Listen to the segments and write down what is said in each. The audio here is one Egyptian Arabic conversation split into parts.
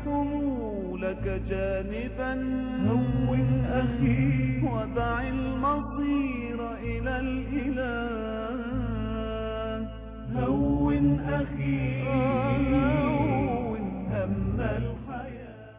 لك جانبا هون أخي ودع المصير إلى الإله هون أخي هون هم الحياة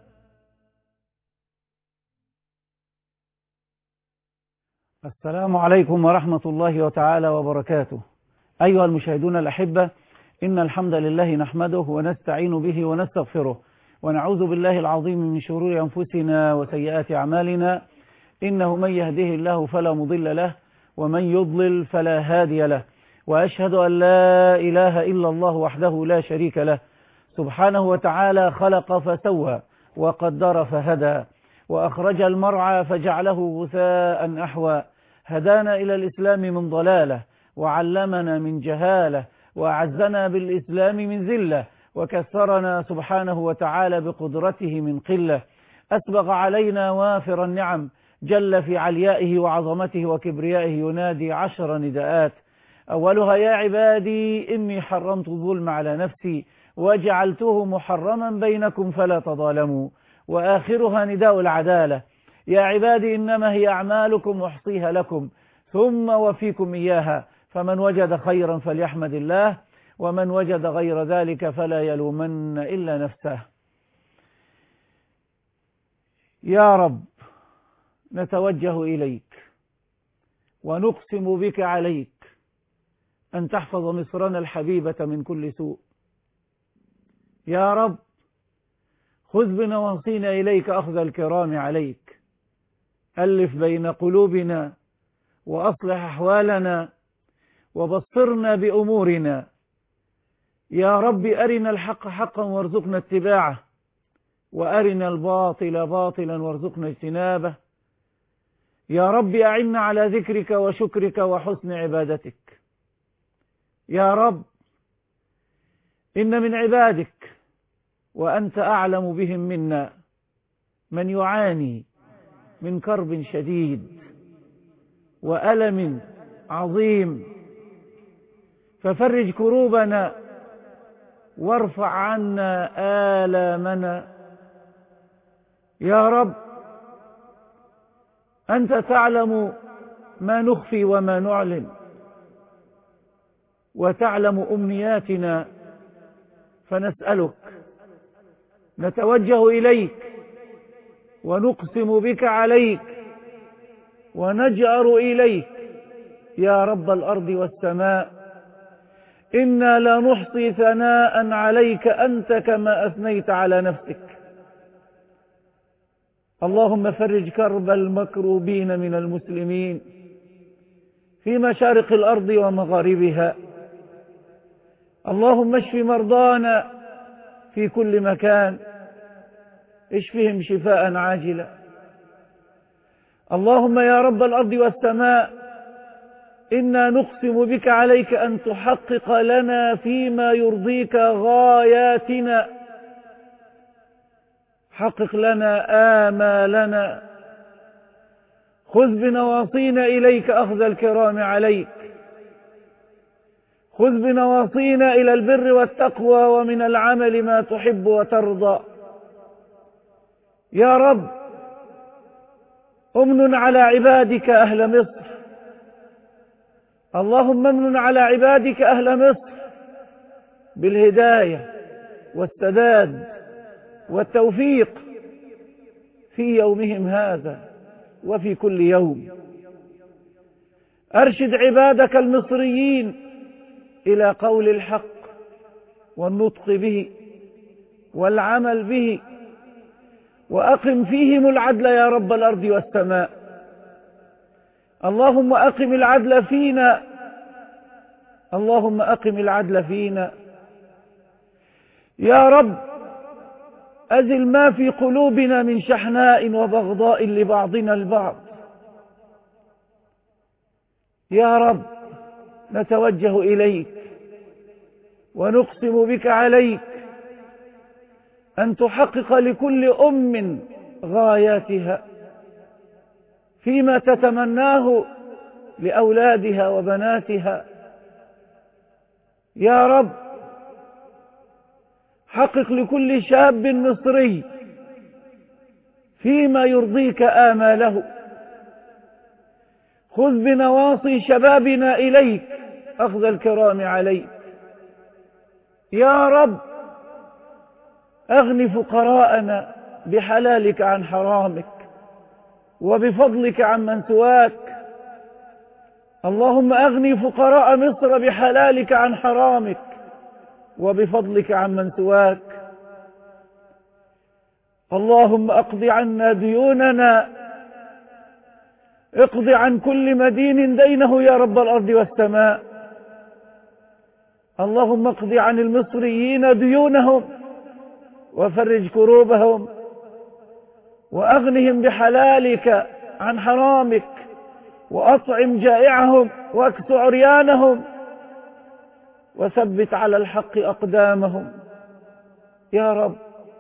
السلام عليكم ورحمة الله وتعالى وبركاته أيها المشاهدون الأحبة إن الحمد لله نحمده ونستعين به ونستغفره ونعوذ بالله العظيم من شرور أنفسنا وسيئات أعمالنا إنه من يهده الله فلا مضل له ومن يضلل فلا هادي له وأشهد أن لا إله إلا الله وحده لا شريك له سبحانه وتعالى خلق فسوى وقدر فهدى وأخرج المرعى فجعله غثاء أحوى هدانا إلى الإسلام من ضلالة وعلمنا من جهالة وأعزنا بالإسلام من ذلة وكثرنا سبحانه وتعالى بقدرته من قلة أسبغ علينا وافر النعم جل في عليائه وعظمته وكبريائه ينادي عشر نداءات أولها يا عبادي إني حرمت الظلم على نفسي وجعلته محرما بينكم فلا تظالموا وآخرها نداء العدالة يا عبادي إنما هي أعمالكم أحصيها لكم ثم وفيكم إياها فمن وجد خيرا فليحمد الله ومن وجد غير ذلك فلا يلومن إلا نفسه يا رب نتوجه إليك ونقسم بك عليك أن تحفظ مصرنا الحبيبة من كل سوء يا رب خذ بنواصينا إليك أخذ الكرام عليك ألف بين قلوبنا وأصلح أحوالنا وبصرنا بأمورنا يا رب أرنا الحق حقا وارزقنا اتباعه وأرنا الباطل باطلا وارزقنا اجتنابه يا رب أعنا على ذكرك وشكرك وحسن عبادتك يا رب إن من عبادك وأنت أعلم بهم منا من يعاني من كرب شديد وألم عظيم ففرج كروبنا وارفع عنا آلامنا يا رب أنت تعلم ما نخفي وما نعلن وتعلم أمنياتنا فنسألك نتوجه إليك ونقسم بك عليك ونجأر إليك يا رب الأرض والسماء إنا لا نحصي ثناء عليك أنت كما أثنيت على نفسك اللهم فرج كرب المكروبين من المسلمين في مشارق الأرض ومغاربها اللهم اشف مرضانا في كل مكان اشفهم شفاء عاجلا اللهم يا رب الأرض والسماء إنا نقسم بك عليك أن تحقق لنا فيما يرضيك غاياتنا حقق لنا آمالنا خذ بنواصينا إليك أخذ الكرام عليك خذ بنواصينا إلى البر والتقوى ومن العمل ما تحب وترضى يا رب أمن على عبادك أهل مصر اللهم امن على عبادك أهل مصر بالهداية والسداد والتوفيق في يومهم هذا وفي كل يوم أرشد عبادك المصريين إلى قول الحق والنطق به والعمل به وأقم فيهم العدل يا رب الأرض والسماء اللهم أقم العدل فينا اللهم أقم العدل فينا يا رب أزل ما في قلوبنا من شحناء وبغضاء لبعضنا البعض يا رب نتوجه إليك ونقسم بك عليك أن تحقق لكل أم غاياتها فيما تتمناه لأولادها وبناتها يا رب حقق لكل شاب مصري فيما يرضيك آماله خذ بنواصي شبابنا إليك أخذ الكرام عليك يا رب أغن فقراءنا بحلالك عن حرامك وبفضلك عمن سواك اللهم أغني فقراء مصر بحلالك عن حرامك وبفضلك عمن سواك اللهم اقض عنا ديوننا اقض عن كل مدين دينه يا رب الأرض والسماء اللهم اقض عن المصريين ديونهم وفرج كروبهم وأغنهم بحلالك عن حرامك وأطعم جائعهم واكس عريانهم وثبت على الحق أقدامهم يا رب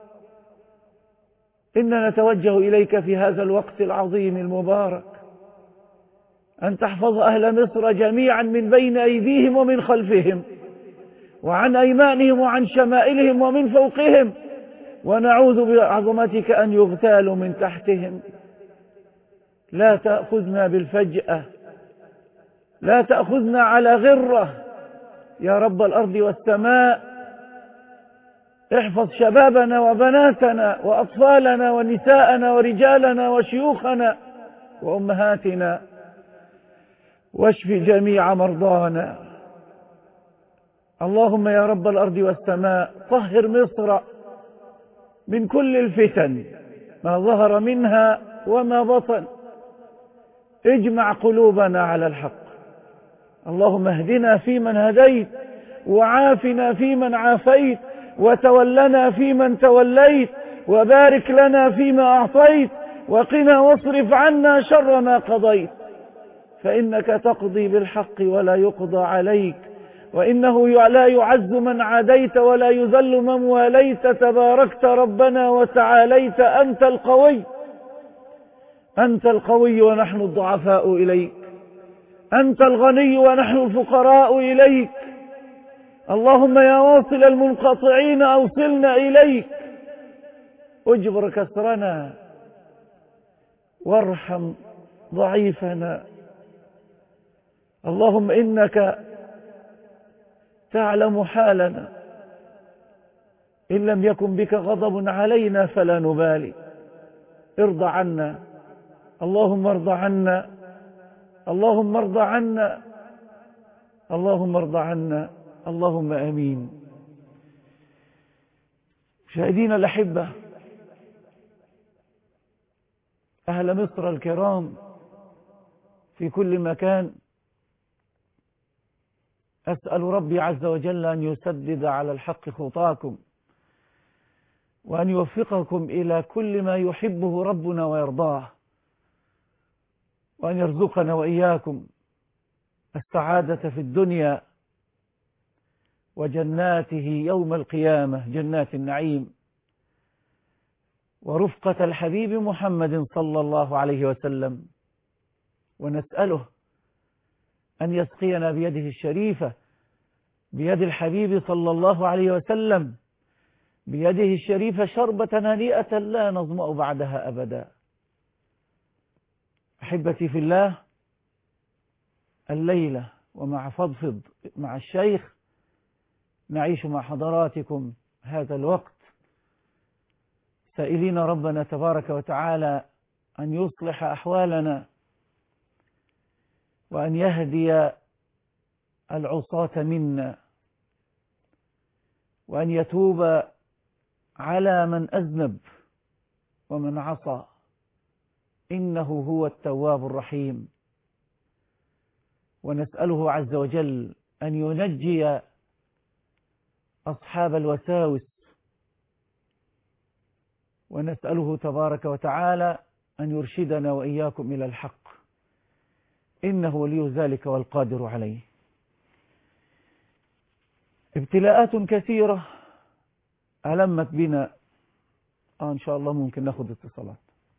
إنا نتوجه إليك في هذا الوقت العظيم المبارك أن تحفظ أهل مصر جميعا من بين أيديهم ومن خلفهم وعن أيمانهم وعن شمائلهم ومن فوقهم ونعوذ بعظمتك أن يغتالوا من تحتهم لا تأخذنا بالفجأة لا تأخذنا على غرة يا رب الأرض والسماء احفظ شبابنا وبناتنا وأطفالنا ونساءنا ورجالنا وشيوخنا وأمهاتنا واشف جميع مرضانا اللهم يا رب الأرض والسماء طهر مصر من كل الفتن ما ظهر منها وما بطن اجمع قلوبنا على الحق اللهم اهدنا فيمن هديت وعافنا فيمن عافيت وتولنا فيمن توليت وبارك لنا فيما أعطيت وقنا واصرف عنا شر ما قضيت فإنك تقضي بالحق ولا يقضى عليك وإنه لا يعز من عاديت ولا يذل من واليت تباركت ربنا وتعاليت أنت القوي أنت القوي ونحن الضعفاء إليك أنت الغني ونحن الفقراء إليك اللهم يا واصل المنقطعين أوصلنا إليك اجبر كسرنا وارحم ضعيفنا اللهم إنك تعلم حالنا إن لم يكن بك غضب علينا فلا نبالي ارضى عنا اللهم ارض عنا اللهم ارض عنا اللهم ارض عنا اللهم امين مشاهدينا الاحبه اهل مصر الكرام في كل مكان اسال ربي عز وجل ان يسدد على الحق خطاكم وان يوفقكم الى كل ما يحبه ربنا ويرضاه وأن يرزقنا وإياكم السعادة في الدنيا وجناته يوم القيامة جنات النعيم ورفقة الحبيب محمد صلى الله عليه وسلم ونسأله أن يسقينا بيده الشريفة بيد الحبيب صلى الله عليه وسلم بيده الشريفة شربة هنيئة لا نظمأ بعدها أبدا أحبتي في الله الليلة ومع فضفض مع الشيخ نعيش مع حضراتكم هذا الوقت سائلين ربنا تبارك وتعالى أن يصلح أحوالنا وأن يهدي العصاة منا وأن يتوب على من أذنب ومن عصى إنه هو التواب الرحيم ونسأله عز وجل أن ينجي أصحاب الوساوس ونسأله تبارك وتعالى أن يرشدنا وإياكم إلى الحق إنه ولي ذلك والقادر عليه ابتلاءات كثيرة ألمت بنا آه إن شاء الله ممكن ناخد اتصالات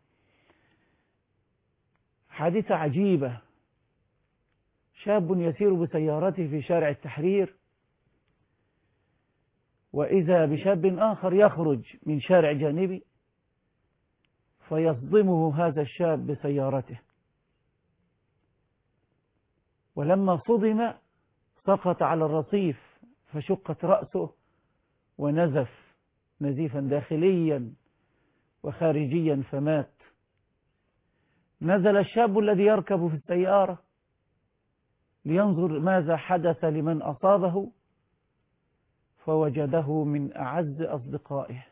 حادثة عجيبة شاب يسير بسيارته في شارع التحرير وإذا بشاب آخر يخرج من شارع جانبي فيصدمه هذا الشاب بسيارته ولما صدم سقط على الرصيف فشقت رأسه ونزف نزيفا داخليا وخارجيا فمات نزل الشاب الذي يركب في السيارة لينظر ماذا حدث لمن أصابه فوجده من أعز أصدقائه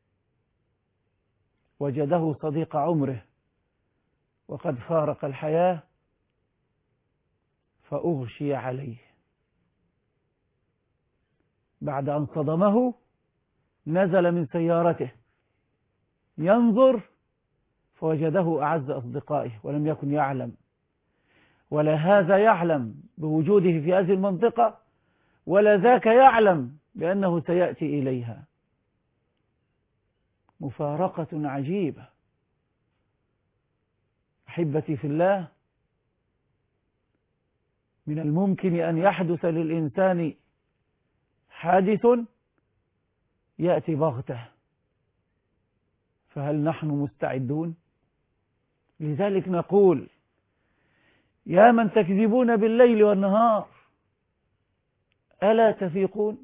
وجده صديق عمره وقد فارق الحياة فأغشي عليه بعد أن صدمه نزل من سيارته ينظر فوجده أعز أصدقائه ولم يكن يعلم ولا هذا يعلم بوجوده في هذه المنطقة ولا ذاك يعلم بأنه سيأتي إليها مفارقة عجيبة أحبتي في الله من الممكن أن يحدث للإنسان حادث يأتي بغته فهل نحن مستعدون لذلك نقول يا من تكذبون بالليل والنهار ألا تفيقون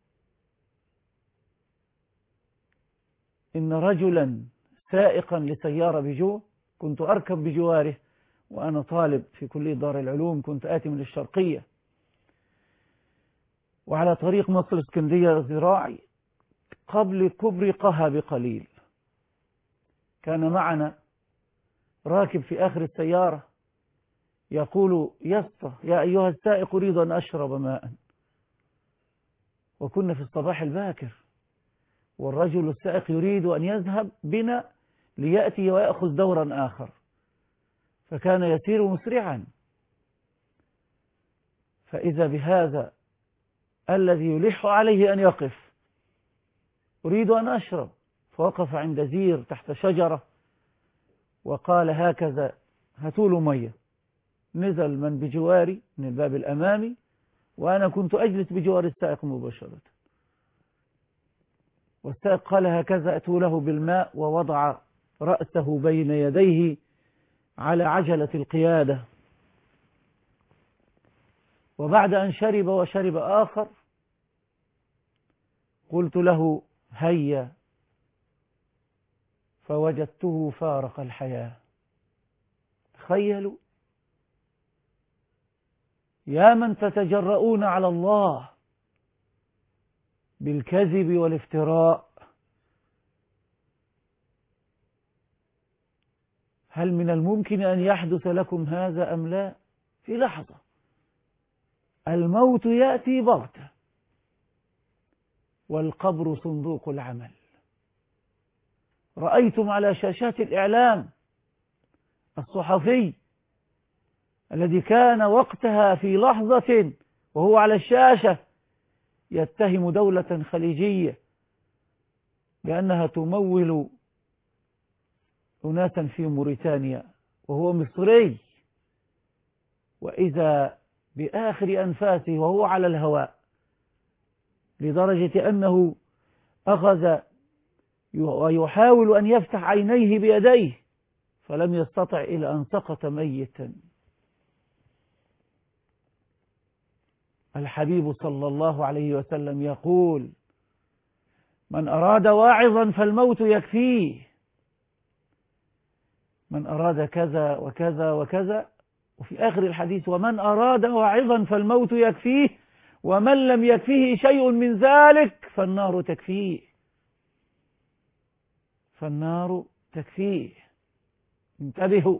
إن رجلا سائقا لسيارة بجو كنت أركب بجواره وأنا طالب في كلية دار العلوم كنت آتي من الشرقية وعلى طريق مصر اسكندرية الزراعي قبل كبر قها بقليل كان معنا راكب في آخر السيارة يقول يسطى يا أيها السائق أريد أن أشرب ماء وكنا في الصباح الباكر والرجل السائق يريد أن يذهب بنا ليأتي ويأخذ دورا آخر فكان يسير مسرعا فإذا بهذا الذي يلح عليه أن يقف أريد أن أشرب فوقف عند زير تحت شجرة وقال هكذا هاتوا له مية نزل من بجواري من الباب الأمامي وأنا كنت أجلس بجوار السائق مباشرة والسائق قال هكذا أتوا له بالماء ووضع رأسه بين يديه على عجلة القيادة وبعد أن شرب وشرب آخر قلت له هيا فوجدته فارق الحياة تخيلوا يا من تتجرؤون على الله بالكذب والافتراء هل من الممكن أن يحدث لكم هذا أم لا في لحظة الموت يأتي بغتة والقبر صندوق العمل رأيتم على شاشات الإعلام الصحفي الذي كان وقتها في لحظة وهو على الشاشة يتهم دولة خليجية بأنها تمول أناسا في موريتانيا وهو مصري وإذا بآخر أنفاسه وهو على الهواء لدرجة أنه أخذ ويحاول أن يفتح عينيه بيديه فلم يستطع إلى أن سقط ميتا الحبيب صلى الله عليه وسلم يقول من أراد واعظا فالموت يكفيه من أراد كذا وكذا وكذا وفي آخر الحديث ومن أراد واعظا فالموت يكفيه ومن لم يكفيه شيء من ذلك فالنار تكفيه فالنار تكفيه انتبهوا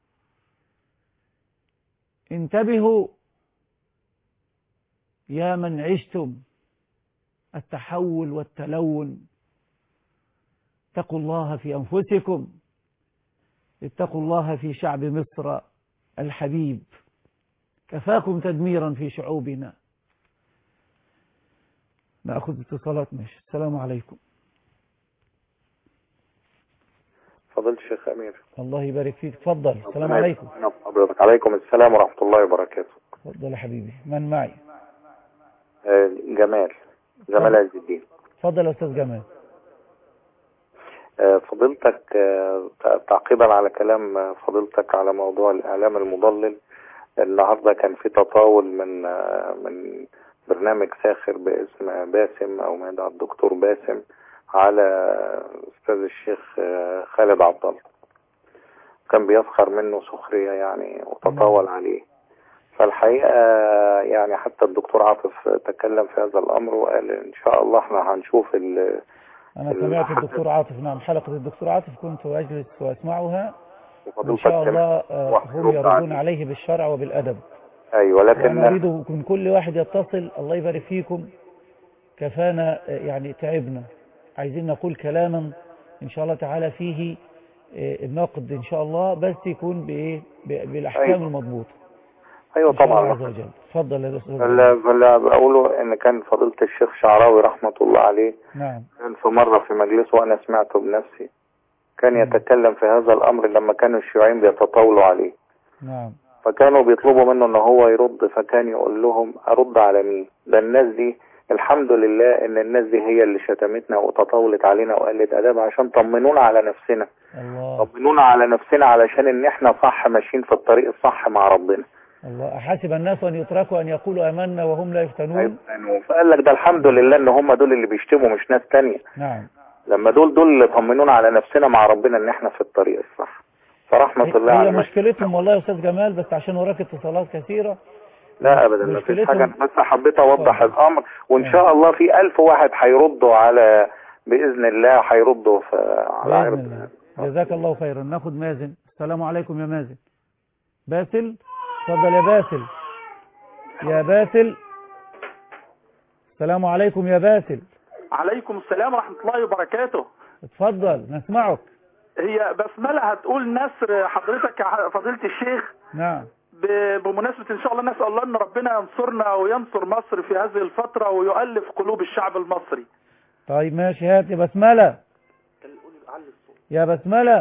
انتبهوا يا من عشتم التحول والتلون اتقوا الله في أنفسكم اتقوا الله في شعب مصر الحبيب كفاكم تدميرا في شعوبنا نأخذ اتصالات ماشي السلام عليكم فضيلة الشيخ أمير الله يبارك فيك تفضل السلام عليكم نعم حضرتك عليكم السلام ورحمة الله وبركاته تفضل يا حبيبي من معي آه، جمال جمال عز الدين اتفضل يا استاذ جمال آه، فضيلتك آه، تعقيبا على كلام آه، فضيلتك على موضوع الإعلام المضلل النهارده كان في تطاول من آه، من برنامج ساخر باسم باسم أو ما يدعى الدكتور باسم على أستاذ الشيخ آه، خالد عبد الله كان بيسخر منه سخرية يعني وتطاول عليه فالحقيقة يعني حتى الدكتور عاطف تكلم في هذا الأمر وقال إن شاء الله احنا هنشوف ال- انا سمعت الدكتور عاطف نعم حلقة الدكتور عاطف كنت اجلس واسمعها وان وفضيلتك شاء كان- الله آه، واحد هم يرد يردون عليه. عليه بالشرع وبالادب أيوة وانا لكن اريد من كل واحد يتصل الله يبارك فيكم كفانا آه، يعني تعبنا عايزين نقول كلاما ان شاء الله تعالى فيه آه، النقد ان شاء الله بس يكون بايه ب- بالاحكام أيوة. المضبوطه أيوة ان شاء الله طبعا عز وجل اتفضل يا استاذ فاللي فاللي بقوله ان كان فضيلة الشيخ شعراوي رحمة الله عليه نعم كان في مرة في مجلسه وانا سمعته بنفسي كان مم. يتكلم في هذا الامر لما كانوا الشيوعيين بيتطاولوا عليه نعم فكانوا بيطلبوا منه ان هو يرد فكان يقول لهم ارد على مين ده الناس دي الحمد لله ان الناس دي هي اللي شتمتنا وتطاولت علينا وقلت اداب عشان طمنونا على نفسنا الله طمنونا على نفسنا علشان ان احنا صح ماشيين في الطريق الصح مع ربنا الله أحسب الناس أن يتركوا أن يقولوا آمنا وهم لا يفتنون يعني فقال لك ده الحمد لله ان هم دول اللي بيشتموا مش ناس تانية نعم لما دول دول اللي طمنونا على نفسنا مع ربنا ان احنا في الطريق الصح فرحمة الله هي على المشي. مشكلتهم والله يا أستاذ جمال بس عشان وراك اتصالات كثيرة لا ابدا ما فيش مشكلتهم- حاجة بس حبيت اوضح اتفضل. الامر وان نعم. شاء الله في الف واحد هيردوا على باذن الله هيردوا في على بإذن عرض الله جزاك الله خيرا ناخد مازن السلام عليكم يا مازن باسل اتفضل يا باسل يا باسل السلام عليكم يا باسل عليكم السلام ورحمة الله وبركاته اتفضل نسمعك هي بسملة هتقول نسر حضرتك يا فضيلة الشيخ نعم ب- بمناسبة إن شاء الله نسأل الله أن ربنا ينصرنا وينصر مصر في هذه الفترة ويؤلف قلوب الشعب المصري طيب ماشي هات يا بسملة يا بسملة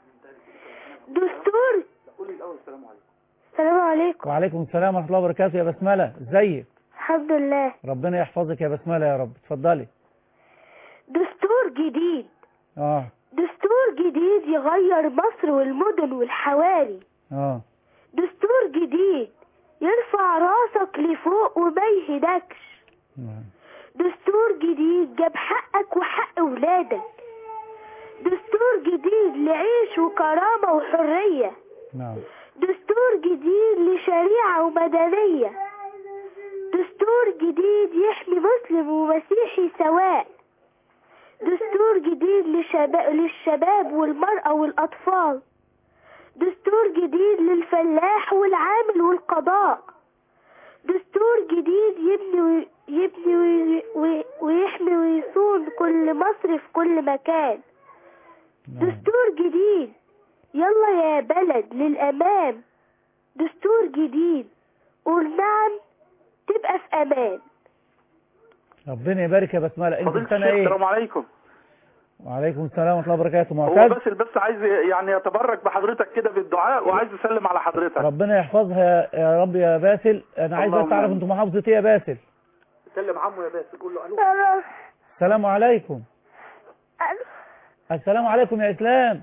دستور السلام عليكم وعليكم السلام ورحمة الله وبركاته يا بسملة ازيك الحمد لله ربنا يحفظك يا بسملة يا رب اتفضلي دستور جديد اه دستور جديد يغير مصر والمدن والحواري اه دستور جديد يرفع راسك لفوق وما يهدكش نعم. دستور جديد جاب حقك وحق ولادك دستور جديد لعيش وكرامة وحرية نعم دستور جديد لشريعة ومدنية دستور جديد يحمي مسلم ومسيحي سواء دستور جديد لشباب للشباب والمرأة والأطفال دستور جديد للفلاح والعامل والقضاء دستور جديد يبني وي- يبني وي- وي- ويحمي ويصون كل مصر في كل مكان نعم. دستور جديد يلا يا بلد للأمام دستور جديد قول نعم تبقى في أمان ربنا يبارك يا بسملة انت فضيلة سنة الشيخ ايه السلام عليكم وعليكم السلام ورحمة الله وبركاته هو معتز بس بس عايز يعني يتبرك بحضرتك كده بالدعاء وعايز يسلم على حضرتك ربنا يحفظها يا- يا رب يا باسل انا عايز بس اللهم اعرف آمين. انتوا محافظة ايه يا باسل سلم عمو يا باسل قول له الو السلام عليكم السلام عليكم يا اسلام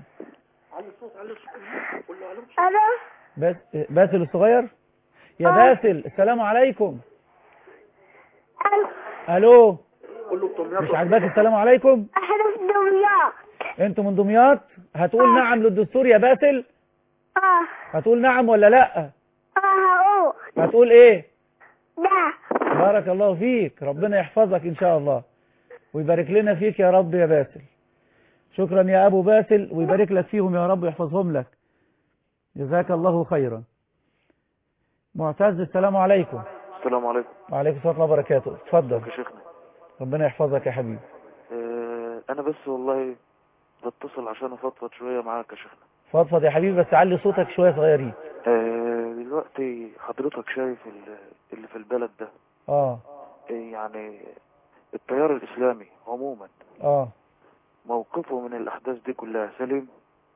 أنا بس باسل الصغير يا باسل السلام عليكم الو قول له بطمياط مش عاجباك السلام عليكم احنا في دمياط انتوا من دمياط هتقول نعم للدستور يا باسل اه هتقول نعم ولا لا اه هقول هتقول ايه ده بارك الله فيك ربنا يحفظك ان شاء الله ويبارك لنا فيك يا رب يا باسل شكرا يا ابو باسل ويبارك لك فيهم يا رب ويحفظهم لك جزاك الله خيرا معتز السلام عليكم السلام عليكم وعليكم السلام ورحمه الله وبركاته اتفضل يا شيخنا ربنا يحفظك يا حبيبي آه، انا بس والله بتصل عشان افضفض شويه معاك يا شيخنا فضفض يا حبيبي بس علي صوتك شويه صغيرين آه، دلوقتي حضرتك شايف ال- اللي في البلد ده اه آه، يعني التيار الاسلامي عموما اه موقفه من الاحداث دي كلها سليم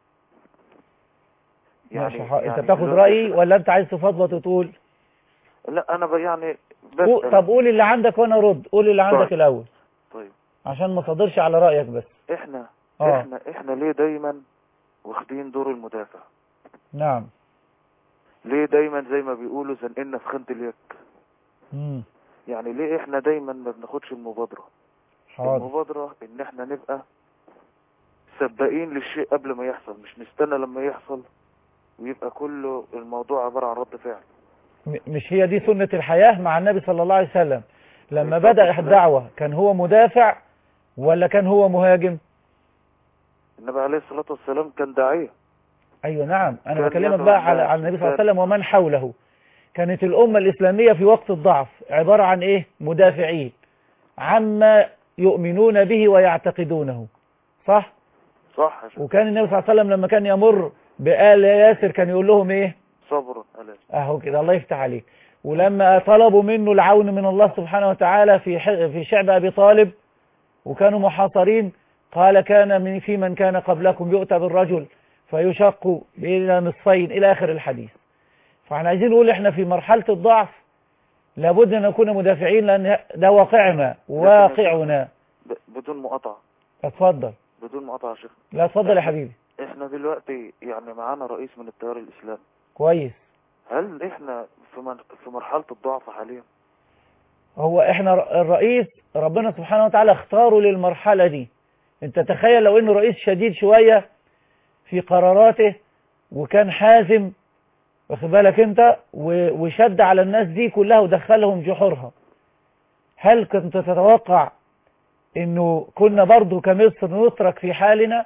ماشي ح- انت يعني بتاخد دلوقتي- رايي ولا انت عايز تفضفض وتقول لا انا ب- يعني قول- بسأل طب قول اللي عندك وانا ارد قول اللي عندك طيب. الاول طيب عشان ما صادرش على رأيك بس احنا اه احنا احنا ليه دايما واخدين دور المدافع نعم ليه دايما زي ما بيقولوا زنقلنا في خانة اليك مم. يعني ليه احنا دايما ما بناخدش المبادرة حاضر المبادرة ان احنا نبقى سباقين للشيء قبل ما يحصل مش نستنى لما يحصل ويبقى كله الموضوع عبارة عن رد فعل م- مش هي دي سنة الحياة مع النبي صلى الله عليه وسلم لما بالظبط بدأ كده. الدعوة كان هو مدافع ولا كان هو مهاجم النبي عليه الصلاة والسلام كان داعية ايوه نعم انا كان بكلمك يدعو بقى على الناس على النبي صلى الله كان- عليه وسلم ومن حوله كانت الأمة الإسلامية في وقت الضعف عبارة عن إيه مدافعين عما يؤمنون به ويعتقدونه صح صح يا شيخ وكان النبي صلى الله عليه وسلم لما كان يمر بآل ياسر كان يقول لهم إيه صبر أليس اهو كده الله يفتح عليك ولما طلبوا منه العون من الله سبحانه وتعالى في ح- في شعب ابي طالب وكانوا محاصرين قال كان من في من كان قبلكم يؤتى بالرجل فيشق الى نصفين الى اخر الحديث فاحنا عايزين نقول احنا في مرحله الضعف لابد ان نكون مدافعين لان ده واقعنا واقعنا ب- بدون مقاطعة اتفضل بدون مقاطعة يا شيخ لا اتفضل يا حبيبي احنا دلوقتي يعني معانا رئيس من التيار الإسلامي كويس هل احنا في من في مرحلة الضعف حاليا هو احنا ر- الرئيس ربنا سبحانه وتعالى اختاره للمرحلة دي انت تخيل لو انه رئيس شديد شوية في قراراته وكان حازم واخد بالك انت و- وشد على الناس دي كلها ودخلهم جحورها هل كنت تتوقع انه كنا برضو كمصر نترك في حالنا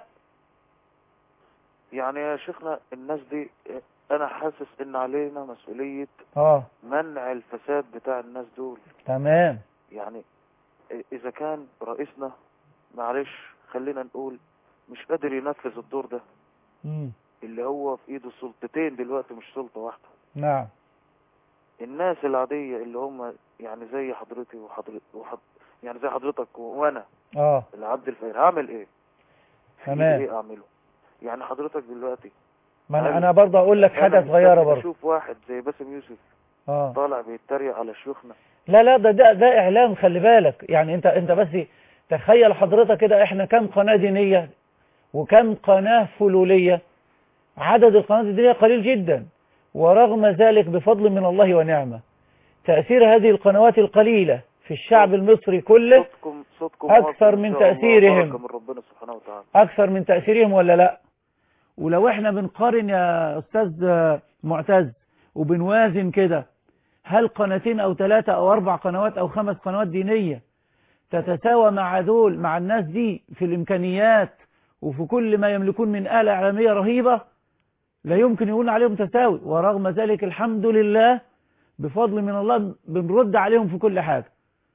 يعني يا شيخنا الناس دي انا حاسس ان علينا مسؤولية اه منع الفساد بتاع الناس دول تمام يعني اذا كان رئيسنا معلش خلينا نقول مش قادر ينفذ الدور ده مم. اللي هو في ايده سلطتين دلوقتي مش سلطة واحدة نعم الناس العادية اللي هم يعني زي حضرتي وحضرتك وحض... يعني زي حضرتك وانا اه العبد الفقير هعمل ايه في تمام. إيدي ايه اعمله يعني حضرتك دلوقتي ما انا هل- انا برضه اقول لك حاجة أنا صغيرة مستني برضه اشوف واحد زي باسم يوسف اه طالع بيتريق على شيوخنا لا لا ده ده, ده اعلام خلي بالك يعني انت انت بس تخيل حضرتك كده احنا كم قناة دينية وكم قناة فلولية عدد القنوات الدينية قليل جدا ورغم ذلك بفضل من الله ونعمة تأثير هذه القنوات القليلة في الشعب المصري كله صوتكم صوتكم أكثر واصل إن من شاء الله تأثيرهم. بركة من ربنا سبحانه وتعالى أكثر من تأثيرهم ولا لا ولو احنا بنقارن يا أستاذ معتز وبنوازن كده هل قناتين أو ثلاثة أو أربع قنوات أو خمس قنوات دينية تتساوى مع دول مع الناس دي في الإمكانيات وفي كل ما يملكون من آلة إعلامية رهيبة لا يمكن يقول عليهم تساوي ورغم ذلك الحمد لله بفضل من الله بنرد عليهم في كل حاجة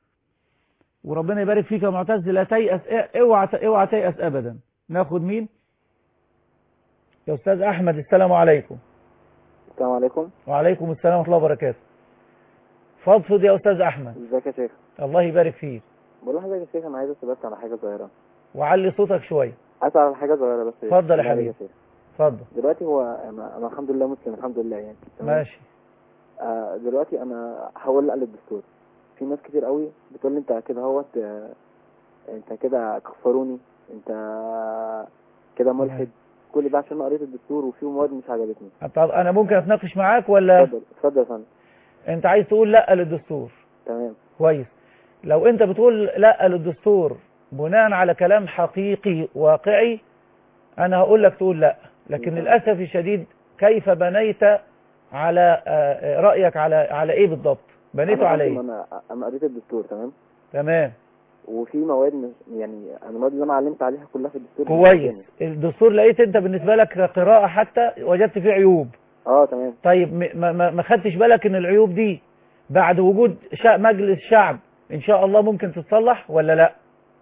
وربنا يبارك فيك يا معتز لا تيأس اوعى اوعى تيأس ابدا ناخد مين يا استاذ احمد السلام عليكم السلام عليكم وعليكم السلام ورحمه الله وبركاته فضفض يا استاذ احمد ازيك يا شيخ الله يبارك فيك بقول لحضرتك يا شيخ انا عايز اسال بس على حاجه صغيره وعلي صوتك شويه عايز على حاجه صغيره بس اتفضل يا بالله عليك حبيبي. شيخ. اتفضل دلوقتي هو انا, أنا الحمد لله مسلم الحمد لله يعني تمام؟ ماشي آه دلوقتي انا هقول لا للدستور في ناس كتير قوي بتقول لي انت كده اهوت آه، انت كده كفروني انت كده ملحد كل ده عشان أنا قريت الدستور وفيه مواد مش عجبتني طب انا ممكن اتناقش معاك ولا اتفضل اتفضل يا فندم انت عايز تقول لا للدستور تمام كويس لو انت بتقول لا للدستور بناء على كلام حقيقي واقعي انا هقول لك تقول لا لكن نعم. للاسف الشديد كيف بنيت على آه، رايك على على ايه بالضبط بنيته أنا على قلت ايه ما انا انا قريت الدستور تمام تمام وفي مواد مش يعني انا المواد اللي انا علمت عليها كلها في الدستور مش كويس عجباني. الدستور لقيت انت بالنسبه لك قراءه حتى وجدت فيه عيوب اه تمام طيب م- ما ما ما خدتش بالك ان العيوب دي بعد وجود شا- مجلس شعب ان شاء الله ممكن تتصلح ولا لا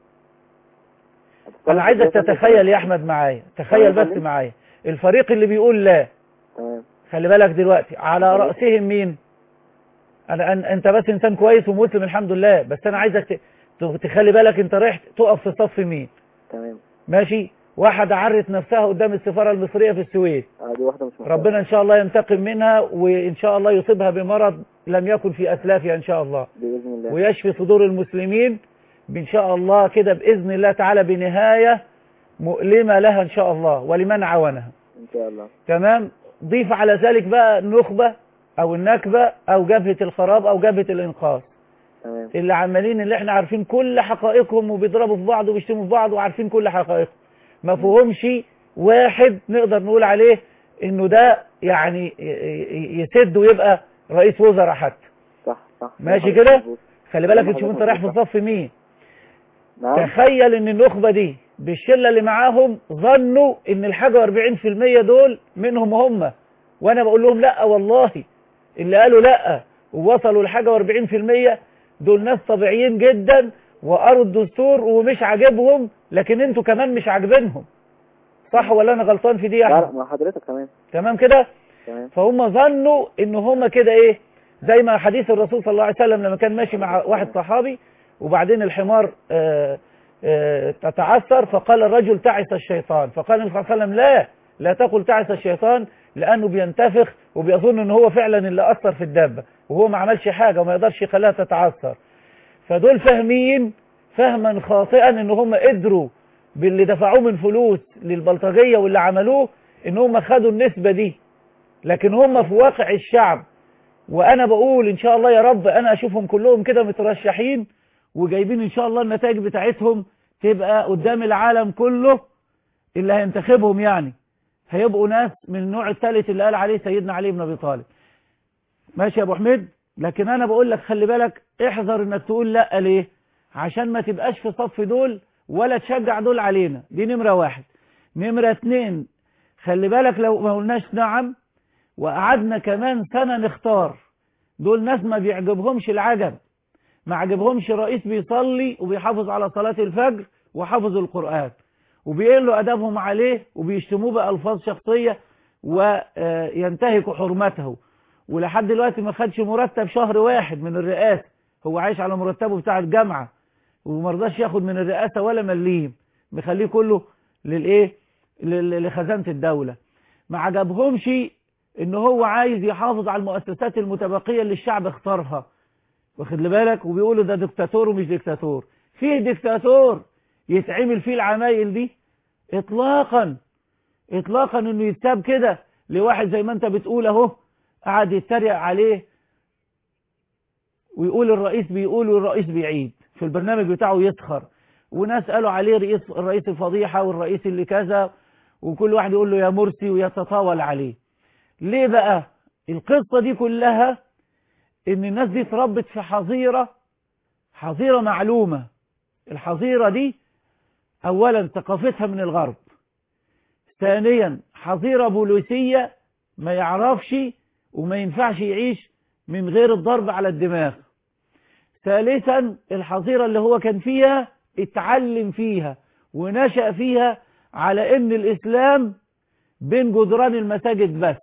انا عايزك تتخيل يا احمد معايا تخيل تمام. بس معايا الفريق اللي بيقول لا تمام خلي بالك دلوقتي على تمام. رأسهم مين انا أن- انت بس انسان كويس ومسلم الحمد لله بس انا عايزك ت- ت- تخلي بالك انت رايح تقف في صف مين تمام ماشي واحدة عرت نفسها قدام السفارة المصرية في السويد اه دي واحده مش محترمة. ربنا ان شاء الله ينتقم منها وان شاء الله يصيبها بمرض لم يكن في اسلافها ان شاء الله باذن الله ويشفي صدور المسلمين ان شاء الله كده باذن الله تعالى بنهايه مؤلمه لها ان شاء الله ولمن عاونها ان شاء الله تمام ضيف على ذلك بقى النخبه او النكبه او جبهه الخراب او جبهه الانقاذ تمام اللي عمالين اللي احنا عارفين كل حقائقهم وبيضربوا في بعض وبيشتموا في بعض وعارفين كل حقائقهم ما فيهمش واحد نقدر نقول عليه انه ده يعني ي- ي- يسد ويبقى رئيس وزراء حتى صح صح ماشي كلام كده؟ مظبوط. خلي بالك كلام تشوف انت حضرتك رايح في مظبوط. صف مين نعم تخيل ان النخبة دي بالشلة اللي معاهم ظنوا ان الحاجة 40% دول منهم هم وانا بقول لهم لا والله اللي قالوا لا ووصلوا لحاجة 40% دول ناس طبيعيين جدا وقروا الدستور ومش عاجبهم لكن انتوا كمان مش عاجبينهم صح ولا انا غلطان في دي يا لا لا احمد مع حضرتك كمان تمام كده تمام فهم ظنوا ان هم كده ايه زي ما حديث الرسول صلى الله عليه وسلم لما كان ماشي مع واحد صحابي وبعدين الحمار آه، آه، تتعثر فقال الرجل تعس الشيطان فقال النبي صلى الله عليه وسلم لا لا تقل تعس الشيطان لانه بينتفخ وبيظن ان هو فعلا اللي اثر في الدابه وهو ما عملش حاجه وما يقدرش يخليها تتعثر فدول فاهمين فهما خاطئا ان هم قدروا باللي دفعوه من فلوس للبلطجيه واللي عملوه ان هم خدوا النسبه دي لكن هم في واقع الشعب وانا بقول ان شاء الله يا رب انا اشوفهم كلهم كده مترشحين وجايبين ان شاء الله النتائج بتاعتهم تبقى قدام العالم كله اللي هينتخبهم يعني هيبقوا ناس من النوع الثالث اللي قال عليه سيدنا علي بن ابي طالب ماشي يا ابو حميد لكن انا بقول لك خلي بالك احذر انك تقول لا ليه عشان ما تبقاش في صف دول ولا تشجع دول علينا دي نمرة واحد نمرة اتنين خلي بالك لو ما قلناش نعم وقعدنا كمان سنة نختار دول ناس ما بيعجبهمش العجب ما عجبهمش رئيس بيصلي وبيحافظ على صلاة الفجر وحافظ القرآن وبيقلوا أدبهم عليه وبيشتموه بألفاظ شخصية وينتهكوا حرمته ولحد دلوقتي ما خدش مرتب شهر واحد من الرئاسة هو عايش على مرتبه بتاع الجامعة ومرضاش ياخد من الرئاسة ولا مليم مخليه كله للايه لل- لخزانة الدولة ما عجبهمش ان هو عايز يحافظ على المؤسسات المتبقية اللي الشعب اختارها واخد لي بالك وبيقولوا ده دكتاتور ومش دكتاتور فيه دكتاتور يتعمل فيه العمايل دي اطلاقا اطلاقا انه يتساب كده لواحد زي ما انت بتقول اهو قعد يتريق عليه ويقول الرئيس بيقول والرئيس بيعيد في البرنامج بتاعه يسخر وناس قالوا عليه رئيس الرئيس الفضيحة والرئيس اللي كذا وكل واحد يقول له يا مرسي ويتطاول عليه ليه بقى القصة دي كلها ان الناس دي اتربت في حظيرة حظيرة معلومة الحظيرة دي اولا ثقافتها من الغرب ثانيا حظيرة بوليسية ما يعرفش وما ينفعش يعيش من غير الضرب على الدماغ ثالثا الحظيرة اللي هو كان فيها اتعلم فيها ونشأ فيها على ان الاسلام بين جدران المساجد بس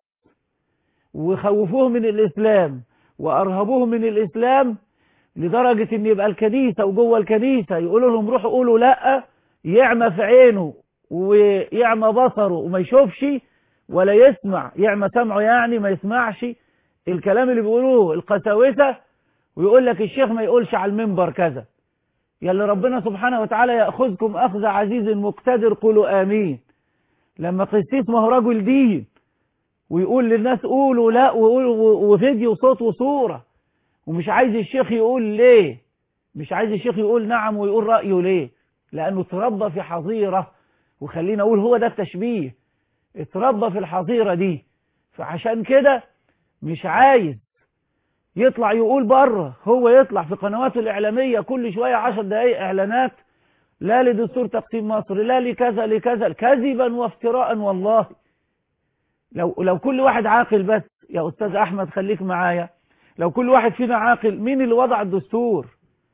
وخوفوه من الاسلام وارهبوه من الاسلام لدرجة ان يبقى الكنيسة وجوه الكنيسة يقولوا لهم روحوا قولوا لا يعمى في عينه ويعمى بصره وما يشوفش ولا يسمع يعمى سمعه يعني ما يسمعش الكلام اللي بيقولوه القساوسة ويقول لك الشيخ ما يقولش على المنبر كذا يلي ربنا سبحانه وتعالى يأخذكم أخذ عزيز مقتدر قولوا آمين لما قسيس ما هو رجل دين ويقول للناس قولوا لا وقولوا وفيديو صوت وصورة ومش عايز الشيخ يقول ليه مش عايز الشيخ يقول نعم ويقول رأيه ليه لأنه اتربى في حظيرة وخلينا أقول هو ده التشبيه اتربى في الحظيرة دي فعشان كده مش عايز يطلع يقول بره هو يطلع في قنواته الإعلامية كل شوية عشر دقايق إعلانات لا لدستور تقسيم مصر لا لكذا لكذا كذبا وافتراء والله لو لو كل واحد عاقل بس يا أستاذ أحمد خليك معايا لو كل واحد فينا عاقل مين اللي وضع الدستور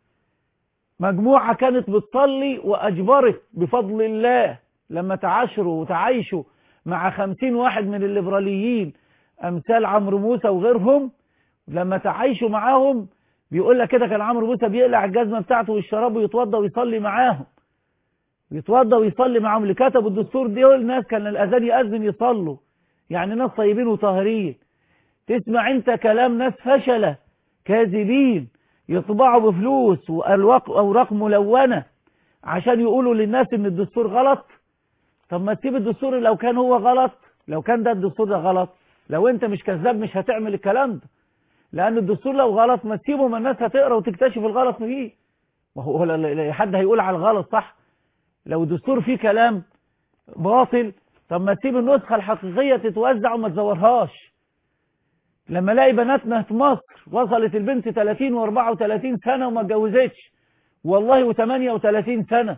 مجموعة كانت بتصلي وأجبرت بفضل الله لما تعاشروا وتعايشوا مع خمسين واحد من الليبراليين أمثال عمرو موسى وغيرهم لما تعايشوا معاهم بيقول لك كده كان عمرو موسى بيقلع الجزمة بتاعته والشراب ويتوضى ويصلي معاهم يتوضى ويصلي معاهم اللي كتبوا الدستور دول ناس كان الأذان يأذن يصلوا يعني ناس طيبين وطاهرين تسمع انت كلام ناس فشلة كاذبين يطبعوا بفلوس وأوراق ملونة عشان يقولوا للناس ان الدستور غلط طب ما تسيب الدستور لو كان هو غلط لو كان ده الدستور ده غلط لو انت مش كذاب مش هتعمل الكلام ده لان الدستور لو غلط ما تسيبه ما الناس هتقرا وتكتشف الغلط فيه ما هو لا- لا- لا- حد هيقول على الغلط صح لو الدستور فيه كلام باطل طب ما تسيب النسخة الحقيقية تتوزع وما تزورهاش لما الاقي بناتنا في مصر وصلت البنت 30 و34 سنة وما اتجوزتش والله و38 سنة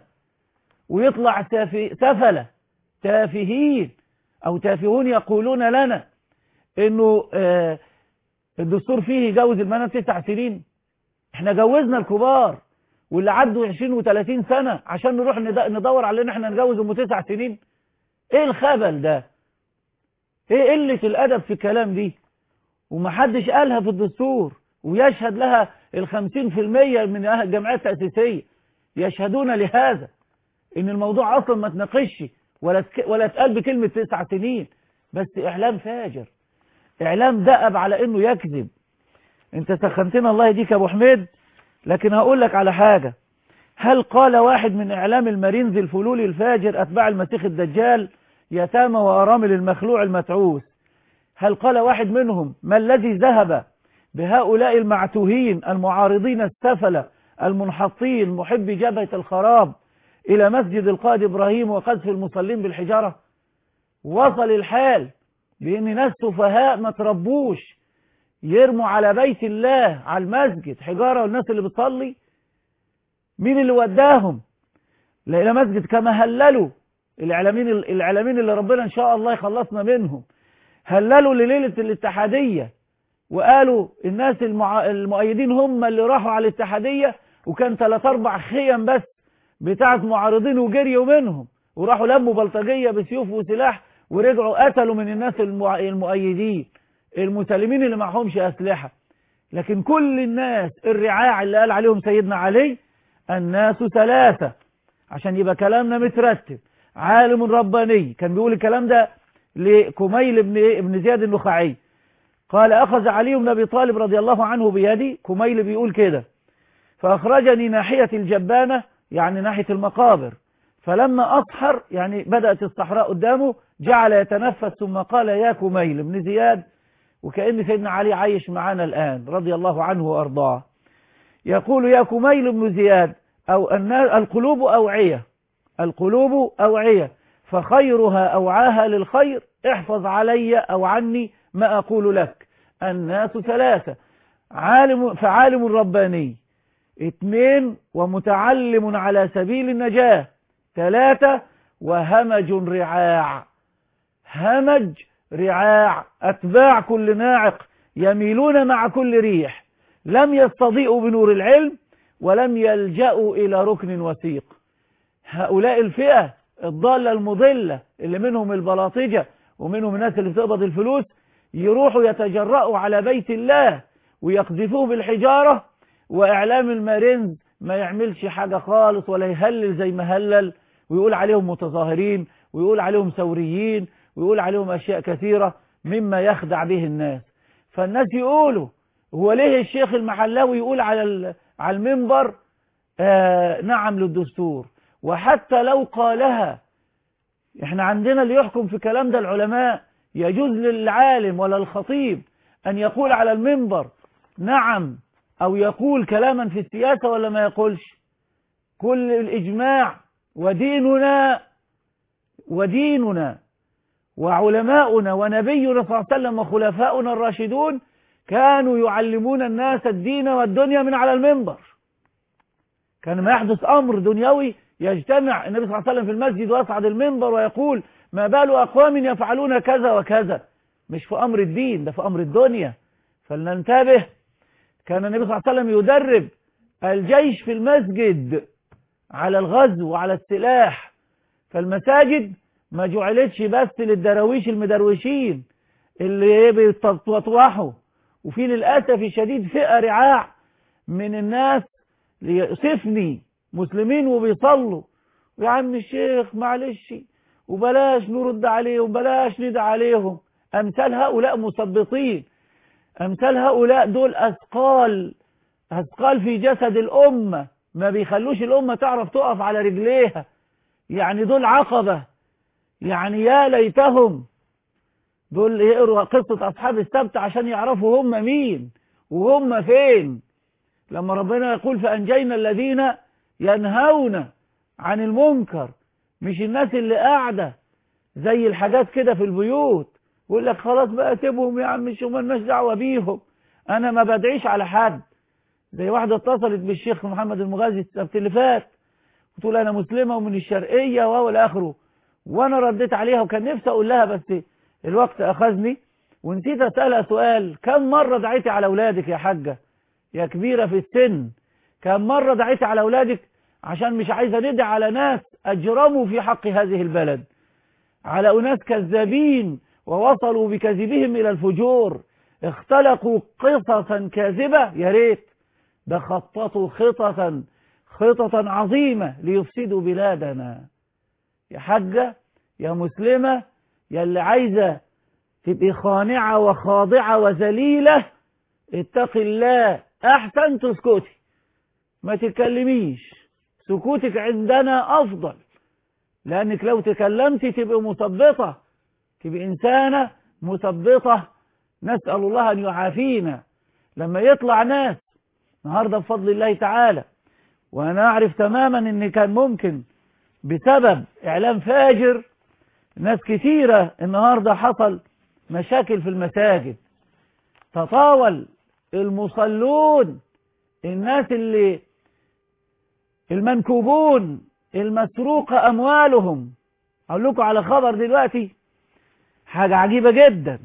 ويطلع تافه- سفلة تافهين او تافهون يقولون لنا انه آه الدستور فيه يجوز البنات تسع سنين احنا جوزنا الكبار واللي عدوا 20 و30 سنة عشان نروح ند- ندور على ان احنا نجوز ام تسع سنين ايه الخبل ده ايه قلة الادب في الكلام دي ومحدش قالها في الدستور ويشهد لها الخمسين في المية من أهل الجمعيات التأسيسية يشهدون لهذا ان الموضوع اصلا ما تناقشش ولا تك... ولا اتقال بكلمة تسع سنين بس اعلام فاجر اعلام دأب على انه يكذب انت سخنتنا الله يديك يا ابو حميد لكن هقول لك على حاجة هل قال واحد من اعلام المارينز الفلولي الفاجر اتباع المسيح الدجال يتامى وارامل المخلوع المتعوس هل قال واحد منهم ما الذي ذهب بهؤلاء المعتوهين المعارضين السفلة المنحطين محبي جبهة الخراب إلى مسجد القائد إبراهيم وقذف المصلين بالحجارة وصل الحال بأن ناس سفهاء ما تربوش يرموا على بيت الله على المسجد حجارة والناس اللي بتصلي مين اللي وداهم إلى مسجد كما هللوا الإعلامين الإعلامين اللي ربنا إن شاء الله يخلصنا منهم هللوا لليلة الاتحادية وقالوا الناس المع... المؤيدين هم اللي راحوا على الاتحادية وكان ثلاث أربع خيم بس بتاعت معارضين وجريوا منهم وراحوا لموا بلطجية بسيوف وسلاح ورجعوا قتلوا من الناس المع... المؤيدين المسالمين اللي معهمش أسلحة لكن كل الناس الرعاع اللي قال عليهم سيدنا علي الناس ثلاثة عشان يبقى كلامنا مترتب عالم رباني كان بيقول الكلام ده لكميل بن ابن زياد النخعي قال أخذ علي بن أبي طالب رضي الله عنه بيدي كميل بيقول كده فأخرجني ناحية الجبانة يعني ناحية المقابر فلما أصحر يعني بدأت الصحراء قدامه جعل يتنفس ثم قال يا كميل بن زياد وكأن سيدنا علي عايش معانا الآن رضي الله عنه وأرضاه يقول يا كميل بن زياد أو القلوب أوعية القلوب أوعية فخيرها أوعاها للخير احفظ علي أو عني ما أقول لك الناس ثلاثة عالم فعالم رباني اثنين ومتعلم على سبيل النجاة ثلاثة وهمج رعاع همج رعاع أتباع كل ناعق يميلون مع كل ريح لم يستضيئوا بنور العلم ولم يلجأوا إلى ركن وثيق هؤلاء الفئة الضالة المضلة اللي منهم البلاطجة ومنهم الناس اللي بتقبض الفلوس يروحوا يتجرأوا على بيت الله ويقذفوه بالحجارة وإعلام المارينز ما يعملش حاجة خالص ولا يهلل زي ما هلل ويقول عليهم متظاهرين ويقول عليهم ثوريين ويقول عليهم أشياء كثيرة مما يخدع به الناس فالناس يقولوا هو ليه الشيخ المحلاوي يقول على على المنبر آه نعم للدستور وحتى لو قالها احنا عندنا اللي يحكم في كلام ده العلماء يجوز للعالم ولا الخطيب أن يقول على المنبر نعم أو يقول كلاما في السياسة ولا ما يقولش كل الإجماع وديننا وديننا وعلماؤنا ونبينا صلى الله عليه وسلم وخلفاؤنا الراشدون كانوا يعلمون الناس الدين والدنيا من على المنبر كان ما يحدث أمر دنيوي يجتمع النبي صلى الله عليه وسلم في المسجد ويصعد المنبر ويقول ما بال أقوام يفعلون كذا وكذا مش في أمر الدين ده في أمر الدنيا فلننتبه كان النبي صلى الله عليه وسلم يدرب الجيش في المسجد على الغزو وعلى السلاح فالمساجد ما جعلتش بس للدراويش المدروشين اللي بيتطوحوا وفي للأسف الشديد فئة رعاع من الناس ليصفني مسلمين وبيصلوا يا عم الشيخ معلش وبلاش نرد عليهم بلاش ندعي عليهم أمثال هؤلاء مثبطين أمثال هؤلاء دول أثقال أثقال في جسد الأمة ما بيخلوش الأمة تعرف تقف على رجليها يعني دول عقبة يعني يا ليتهم دول يقروا قصة أصحاب السبت عشان يعرفوا هم مين وهم فين لما ربنا يقول فأنجينا الذين ينهون عن المنكر مش الناس اللي قاعدة زي الحاجات كده في البيوت يقول لك خلاص بقى سيبهم يا عم شو مالناش دعوة بيهم أنا ما بدعيش على حد زي واحدة اتصلت بالشيخ محمد المغازي السبت اللي فات وتقول أنا مسلمة ومن الشرقية وهو الآخره وأنا رديت عليها وكان نفسي أقول لها بس الوقت أخذني ونسيت أسألها سؤال كم مرة دعيتي على أولادك يا حاجة يا كبيرة في السن كم مرة دعيتي على أولادك عشان مش عايزة ندعي على ناس أجرموا في حق هذه البلد على أناس كذابين ووصلوا بكذبهم إلى الفجور اختلقوا قصصا كاذبة يا ريت ده خططوا خططا خططا عظيمة ليفسدوا بلادنا يا حجة يا مسلمة يا اللي عايزة تبقي خانعة وخاضعة وذليلة اتقي الله احسن تسكتي ما تتكلميش سكوتك عندنا افضل لانك لو تكلمتي تبقي مثبطة تبقي انسانة مثبطة نسأل الله ان يعافينا لما يطلع ناس النهاردة بفضل الله تعالى وانا اعرف تماما ان كان ممكن بسبب اعلام فاجر ناس كثيرة النهاردة حصل مشاكل في المساجد تطاول المصلون الناس اللي المنكوبون المسروق أموالهم أقول لكم على خبر دلوقتي حاجة عجيبة جدا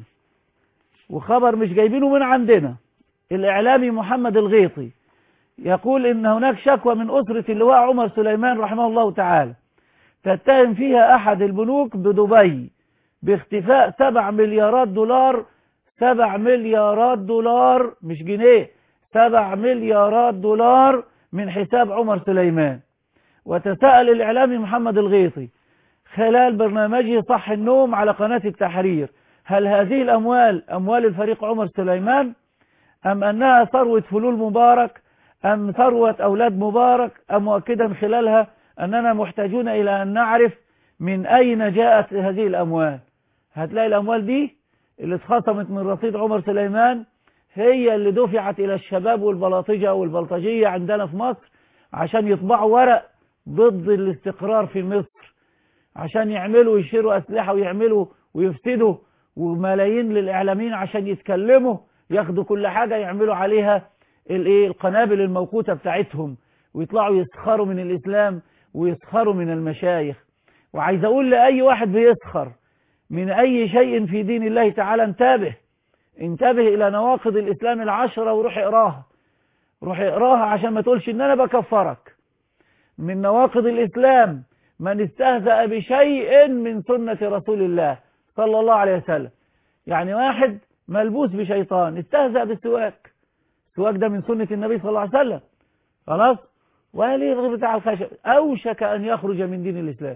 وخبر مش جايبينه من عندنا الإعلامي محمد الغيطي يقول إن هناك شكوى من أسرة اللواء عمر سليمان رحمه الله تعالى تتهم فيها أحد البنوك بدبي باختفاء سبع مليارات دولار سبع مليارات دولار مش جنيه سبع مليارات دولار من حساب عمر سليمان وتساءل الإعلامي محمد الغيطي خلال برنامجه صح النوم على قناة التحرير هل هذه الأموال أموال الفريق عمر سليمان أم أنها ثروة فلول مبارك أم ثروة أولاد مبارك أم مؤكدا خلالها أننا محتاجون إلى أن نعرف من أين جاءت هذه الأموال هتلاقي الأموال دي اللي اتخصمت من رصيد عمر سليمان هي اللي دفعت إلى الشباب والبلاطجة والبلطجية عندنا في مصر عشان يطبعوا ورق ضد الاستقرار في مصر عشان يعملوا يشيروا أسلحة ويعملوا ويفسدوا وملايين للإعلاميين عشان يتكلموا ياخدوا كل حاجة يعملوا عليها الايه القنابل الموقوتة بتاعتهم ويطلعوا يسخروا من الإسلام ويسخروا من المشايخ وعايز أقول لأي واحد بيسخر من أي شيء في دين الله تعالى انتبه انتبه إلى نواقض الإسلام العشرة وروح اقراها روح اقراها عشان ما تقولش إن أنا بكفرك من نواقض الإسلام من استهزأ بشيء من سنة رسول الله صلى الله عليه وسلم يعني واحد ملبوس بشيطان استهزأ بالسواك السواك ده من سنة النبي صلى الله عليه وسلم خلاص وقال يغضب بتاع الخشب أوشك أن يخرج من دين الإسلام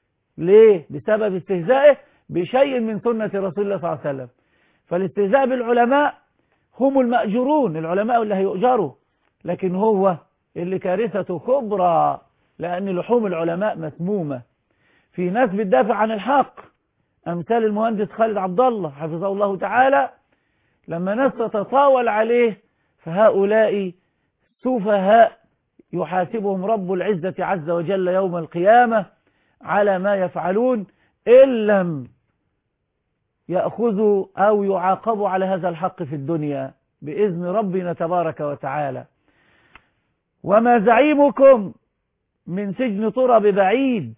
ليه بسبب استهزائه بشيء من سنة رسول الله صلى الله عليه وسلم فالاستهزاء بالعلماء هم المأجورون العلماء اللي هيؤجروا لكن هو اللي كارثته كبرى لأن لحوم العلماء مسمومة في ناس بتدافع عن الحق أمثال المهندس خالد عبد الله حفظه الله تعالى لما ناس تتطاول عليه فهؤلاء سفهاء يحاسبهم رب العزة عز وجل يوم القيامة على ما يفعلون إن لم يأخذوا أو يعاقبوا على هذا الحق في الدنيا بإذن ربنا تبارك وتعالى وما زعيمكم من سجن طرى ببعيد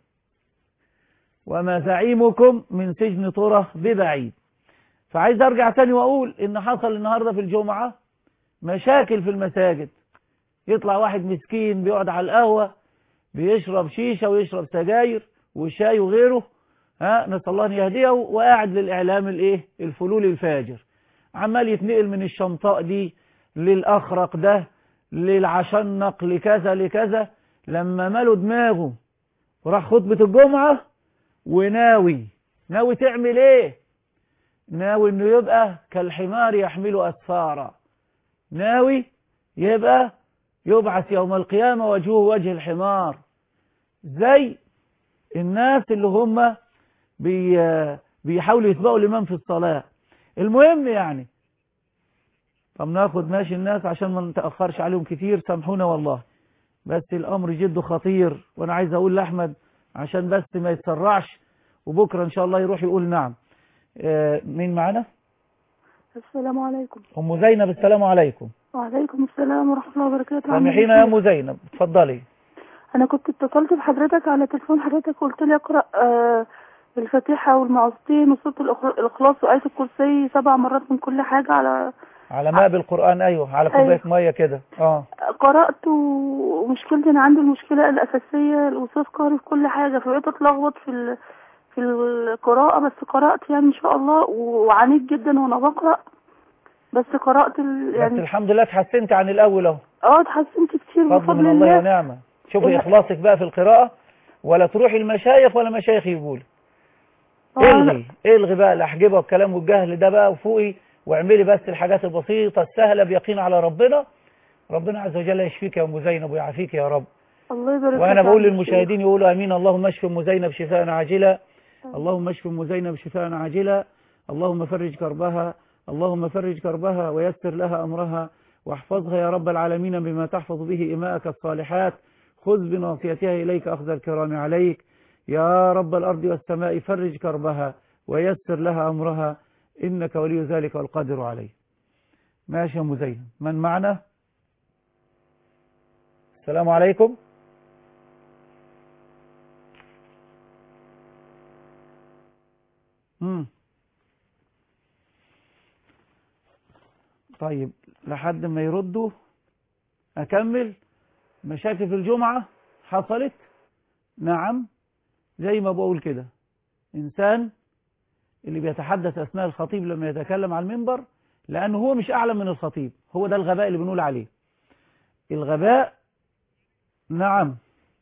وما زعيمكم من سجن طرى ببعيد فعايز أرجع تاني وأقول إن حصل النهاردة في الجمعة مشاكل في المساجد يطلع واحد مسكين بيقعد على القهوة بيشرب شيشة ويشرب سجاير وشاي وغيره ها نسأل الله أن يهديه وقاعد للإعلام الإيه الفلول الفاجر عمال يتنقل من الشمطاء دي للأخرق ده للعشنق لكذا لكذا لما مالوا دماغه وراح خطبة الجمعة وناوي ناوي تعمل ايه ناوي انه يبقى كالحمار يحمل اسفارا ناوي يبقى يبعث يوم القيامة وجهه وجه الحمار زي الناس اللي هم بي بيحاولوا يسبقوا الإمام في الصلاة المهم يعني طب ناخد ماشي الناس عشان ما نتأخرش عليهم كتير سامحونا والله بس الأمر جد خطير وأنا عايز أقول لأحمد عشان بس ما يتسرعش وبكرة إن شاء الله يروح يقول نعم آه، مين معنا السلام عليكم أم زينب السلام عليكم وعليكم السلام ورحمة الله وبركاته سامحينا يا أم زينب اتفضلي أنا كنت اتصلت بحضرتك على تليفون حضرتك قلت لي أقرأ آه الفاتحة والمعوذتين وسورة الإخ- الإخلاص وآية الكرسي سبع مرات من كل حاجة على على ما بالقرآن أيوه على كوباية مية كده اه قرأت ومشكلتي أنا عندي المشكلة الأساسية الوصاف قاري في كل حاجة فبقيت أتلخبط في ال... في القراءة بس قرأت يعني إن شاء الله وعانيت جدا وأنا بقرأ بس قرأت ال... بس يعني الحمد لله اتحسنت عن الأول أهو اه اتحسنت كتير فضل بفضل من الله الله ونعمة شوفي ولا- إخلاصك بقى في القراءة ولا تروحي المشايخ ولا مشايخ يقولوا آه، الغي الغي بقى الأحجبة والكلام والجهل ده بقى وفوقي واعملي بس الحاجات البسيطة السهلة بيقين على ربنا ربنا عز وجل يشفيك يا أم زينب ويعافيك يا رب الله يبارك وأنا فيك بقول يا عم للمشاهدين يقولوا أمين اللهم اشف أم زينب شفاء عاجلا اللهم اشف أم زينب شفاء عاجلا اللهم فرج كربها اللهم فرج كربها ويسر لها أمرها واحفظها يا رب العالمين بما تحفظ به إماءك الصالحات خذ بناصيتها إليك أخذ الكرام عليك يا رب الأرض والسماء فرج كربها ويسر لها أمرها إنك ولي ذلك والقادر عليه ماشي يا أم زينب من معنا السلام عليكم مم. طيب لحد ما يردوا أكمل مشاكل في الجمعة حصلت نعم زي ما بقول كده إنسان اللي بيتحدث أثناء الخطيب لما يتكلم على المنبر لأنه هو مش أعلم من الخطيب هو ده الغباء اللي بنقول عليه الغباء نعم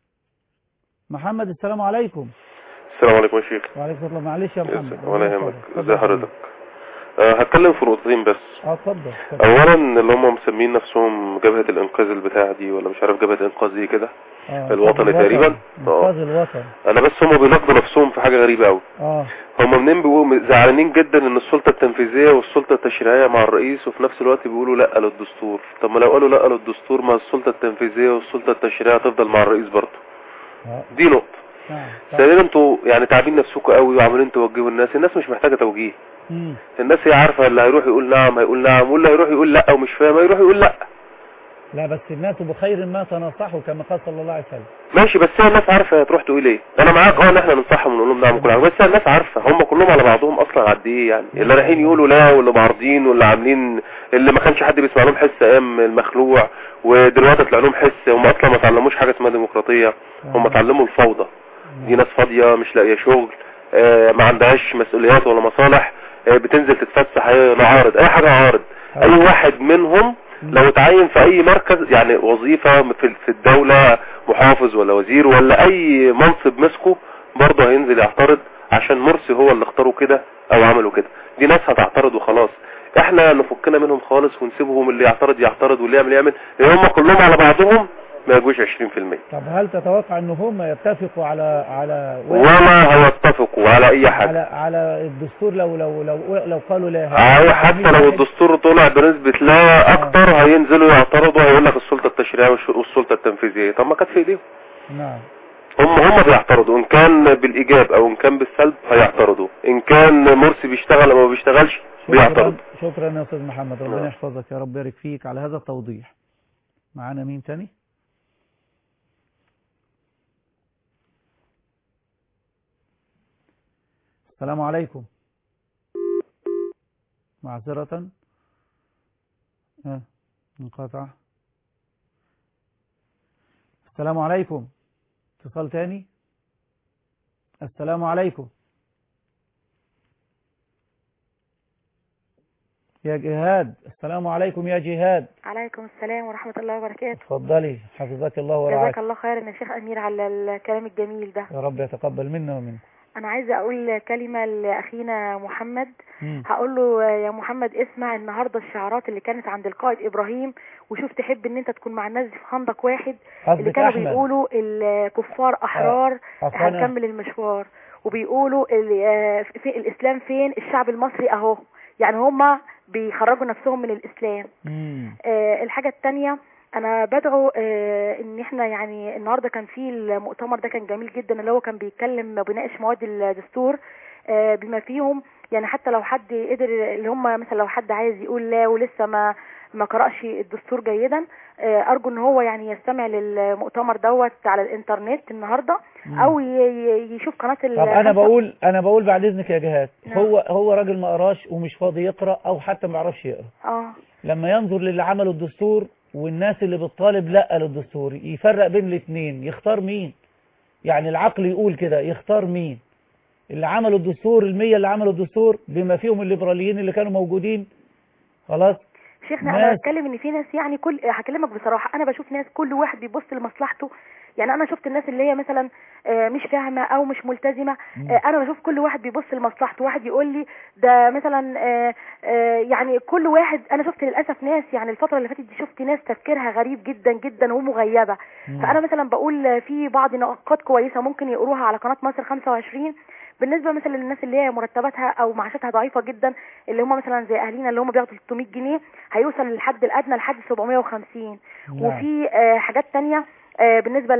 محمد السلام عليكم السلام عليكم يا شيخ وعليكم السلام معلش يا محمد ازيك ولا يهمك اتفضل. ازي حضرتك أه هتكلم في نقطتين بس اه اتفضل اتفضل. اولا اللي هم مسمين نفسهم جبهة الانقاذ البتاع دي ولا مش عارف جبهة انقاذ ايه كده آه، الوطني الوطن. تقريبا انقاذ الوطن انا بس هم بيناقضوا نفسهم في حاجة غريبة قوي اه هم منين بيبقوا زعلانين جدا ان السلطة التنفيذية والسلطة التشريعية مع الرئيس وفي نفس الوقت بيقولوا لا للدستور طب ما لو قالوا لا للدستور ما السلطة التنفيذية والسلطة التشريعية تفضل مع الرئيس برضه آه، دي نقطة نعم صح. ثانيا انتوا يعني تعبين نفسكم قوي وعمالين توجهوا الناس الناس مش محتاجة توجيه مم. الناس هي عارفة اللي هيروح يقول نعم هيقول نعم واللي هيروح يقول لا ومش فاهم هيروح يقول لا لا بس الناس بخير ما تنصحوا كما قال صلى الله عليه وسلم ماشي بس هي الناس عارفة هتروح تقول ايه انا معاك اه ان احنا ننصحهم ونقول لهم نعم وكل حاجة بس هي الناس عارفة هم كلهم على بعضهم اصلا قد ايه يعني اللي رايحين يقولوا لا واللي معارضين واللي عاملين اللي ما كانش حد بيسمع لهم حس ايام المخلوع ودلوقتي طلع لهم حس هم اصلا ما تعلموش حاجة اسمها ديمقراطية هم اتعلموا الفوضى دي ناس فاضية مش لاقية شغل آه، ما عندهاش مسؤوليات ولا مصالح آه، بتنزل تتفسح هي عارض اي حاجة عارض اي واحد منهم لو اتعين في اي مركز يعني وظيفة في في الدولة محافظ ولا وزير ولا اي منصب مسكه برضه هينزل يعترض عشان مرسي هو اللي اختاروا كده او عملوا كده دي ناس هتعترض وخلاص احنا نفكنا منهم خالص ونسيبهم اللي يعترض يعترض واللي يعمل يعمل لان هم كلهم على بعضهم ما يجوش 20% طب هل تتوقع ان هم يتفقوا على على ولا هيتفقوا على اي حاجة على على الدستور لو لو لو لو قالوا لا هاي حتى لو الدستور طلع بنسبة لا اكتر هينزلوا يعترضوا هيقول لك السلطة التشريعية والش- والسلطة التنفيذية طب ما كانت في ايديهم نعم هم هم بيعترضوا ان كان بالايجاب او ان كان بالسلب هيعترضوا ان كان مرسي بيشتغل او ما بيشتغلش شكرا بيعترض شكرا يا استاذ محمد ربنا نعم. يحفظك يا رب يبارك فيك على هذا التوضيح معانا مين تاني السلام عليكم معذرة ها انقطع السلام عليكم اتصال تاني السلام عليكم يا جهاد السلام عليكم يا جهاد عليكم السلام ورحمة الله وبركاته اتفضلي حفظك الله جزاك ورعاك الله خيرا يا شيخ أمير على الكلام الجميل ده يا رب يتقبل منا ومنكم انا عايزه اقول كلمه لاخينا محمد مم. هقول له يا محمد اسمع النهارده الشعارات اللي كانت عند القائد ابراهيم وشوف تحب ان انت تكون مع الناس دي في خندق واحد اللي قصدك كانوا أحمد. بيقولوا الكفار احرار عفواً. هنكمل المشوار وبيقولوا ال- آه، في الاسلام فين الشعب المصري اهو يعني هما بيخرجوا نفسهم من الاسلام مم. آه، الحاجة التانية أنا بدعو آه، إن إحنا يعني النهاردة كان في المؤتمر ده كان جميل جدا اللي هو كان بيتكلم وبيناقش مواد الدستور آه، بما فيهم يعني حتى لو حد قدر اللي هم مثلا لو حد عايز يقول لا ولسه ما ما قرأش الدستور جيدا آه، أرجو إن هو يعني يستمع للمؤتمر دوت على الإنترنت النهاردة مم. أو ي- ي- يشوف قناة ال- طب انا خمسة- بقول انا بقول بعد اذنك يا جهاد نعم. هو هو راجل ما قراش ومش فاضي يقرا او حتى ما يعرفش يقرا اه لما ينظر للي عملوا الدستور والناس اللي بتطالب لا للدستور يفرق بين الاثنين يختار مين يعني العقل يقول كده يختار مين اللي عملوا الدستور المية اللي عملوا الدستور بما فيهم الليبراليين اللي كانوا موجودين خلاص شيخنا انا ناس- بتكلم ان في ناس يعني كل هكلمك بصراحه انا بشوف ناس كل واحد بيبص لمصلحته يعني انا شفت الناس اللي هي مثلا آه، مش فاهمه او مش ملتزمه آه، انا بشوف كل واحد بيبص لمصلحته واحد يقول لي ده مثلا آه، آه، يعني كل واحد انا شفت للاسف ناس يعني الفتره اللي فاتت دي شفت ناس تفكيرها غريب جدا جدا ومغيبه مم. فانا مثلا بقول في بعض نقاط كويسه ممكن يقروها على قناه مصر 25 بالنسبه مثلا للناس اللي هي مرتباتها او معاشاتها ضعيفه جدا اللي هم مثلا زي اهالينا اللي هم بياخدوا 600 جنيه هيوصل للحد الادنى لحد 750 نعم. وفي آه، حاجات تانية آه، بالنسبه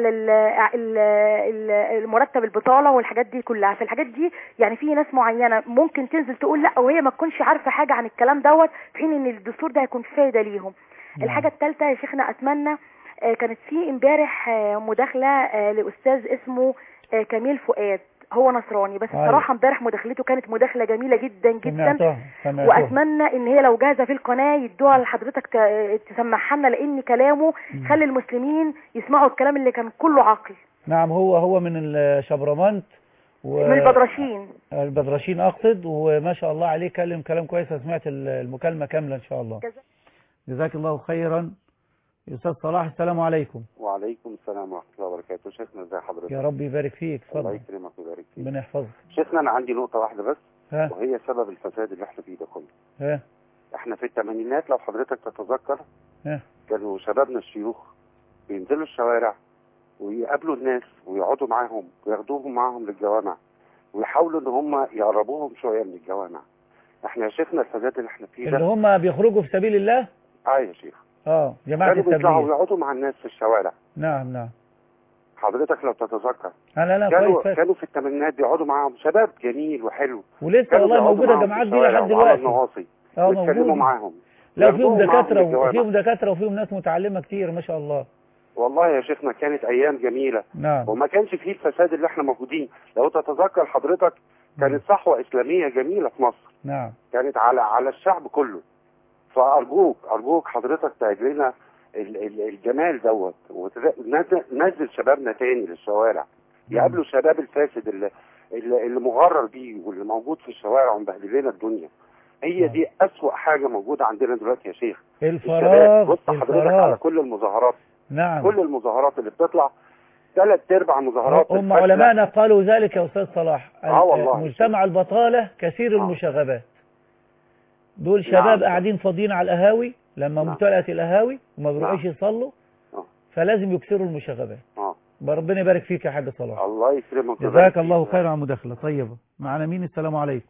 للمرتب البطاله والحاجات دي كلها في الحاجات دي يعني في ناس معينه ممكن تنزل تقول لا وهي ما تكونش عارفه حاجه عن الكلام دوت في حين ان الدستور ده هيكون فيه فايده ليهم نعم. الحاجه الثالثه يا شيخنا اتمنى آه، كانت في امبارح آه، مداخله آه، لاستاذ اسمه آه، كميل فؤاد هو نصراني بس أيوة. الصراحه امبارح مداخلته كانت مداخله جميله جدا جدا سمعتها سمعتها واتمنى ان هي لو جاهزه في القناه يدوها لحضرتك ت- تسمعها لنا لان كلامه خلي المسلمين يسمعوا الكلام اللي كان كله عقل نعم هو هو من الشبرمنت و... من البدرشين البدرشين اقصد وما شاء الله عليه كلم كلام كويس أنا سمعت المكالمة كاملة ان شاء الله جزاك الله خيرا استاذ صلاح السلام عليكم وعليكم السلام ورحمة الله وبركاته شيخنا ازي حضرتك يا رب يبارك فيك الله اتفضل يكرمك ويبارك فيك ربنا يحفظك شيخنا انا عندي نقطة واحدة بس ها وهي سبب الفساد اللي احنا فيه ده كله ها احنا في الثمانينات لو حضرتك تتذكر ها كانوا شبابنا الشيوخ بينزلوا الشوارع ويقابلوا الناس ويقعدوا معاهم وياخدوهم معاهم للجوامع ويحاولوا ان هم يقربوهم شوية من الجوامع احنا يا شيخنا الفساد اللي احنا فيه اللي ده هم بيخرجوا في سبيل الله اه يا شيخ اه جماعة كانوا بيطلعوا التبليغ ويقعدوا مع الناس في الشوارع نعم نعم حضرتك لو تتذكر انا لا كانوا كويس فاكر. كانوا في الثمانينات بيقعدوا معاهم شباب جميل وحلو ولسه كانوا والله بيقعدوا موجودة معاهم جماعات في دي الشوارع لحد وعلى دلوقتي النواصي اه ويتكلموا موجود معاهم لا فيهم ياخدوهم معاهم دكاترة للجوامع. وفيهم دكاترة وفيهم ناس متعلمة كتير ما شاء الله والله يا شيخنا كانت ايام جميله نعم وما كانش فيه الفساد اللي احنا موجودين لو تتذكر حضرتك كانت صحوه اسلاميه جميله في مصر نعم كانت على على الشعب كله فارجوك ارجوك حضرتك تعيد لنا ال- ال- الجمال دوت ونزل شبابنا تاني للشوارع يقابلوا الشباب الفاسد اللي اللي اللي مغرر بيه واللي موجود في الشوارع ومبهدل لنا الدنيا هي دي أسوأ حاجة موجودة عندنا دلوقتي يا شيخ الشباب الفراغ بص حضرتك على الفراغ كل المظاهرات نعم كل المظاهرات اللي بتطلع ثلاث ارباع مظاهرات هم الفاشلة. علماءنا قالوا ذلك يا أستاذ صلاح آه والله. مجتمع البطالة كثير المشاغبات دول شباب نعم. قاعدين فاضيين على القهاوي لما امتلأت القهاوي وما بيروحوش يصلوا آه. فلازم يكسروا المشاغبات اه ربنا يبارك فيك يا حاج صلاح الله يكرمك ويبارك جزاك فيك. الله خيرا على المداخلة طيبة معنا مين السلام عليكم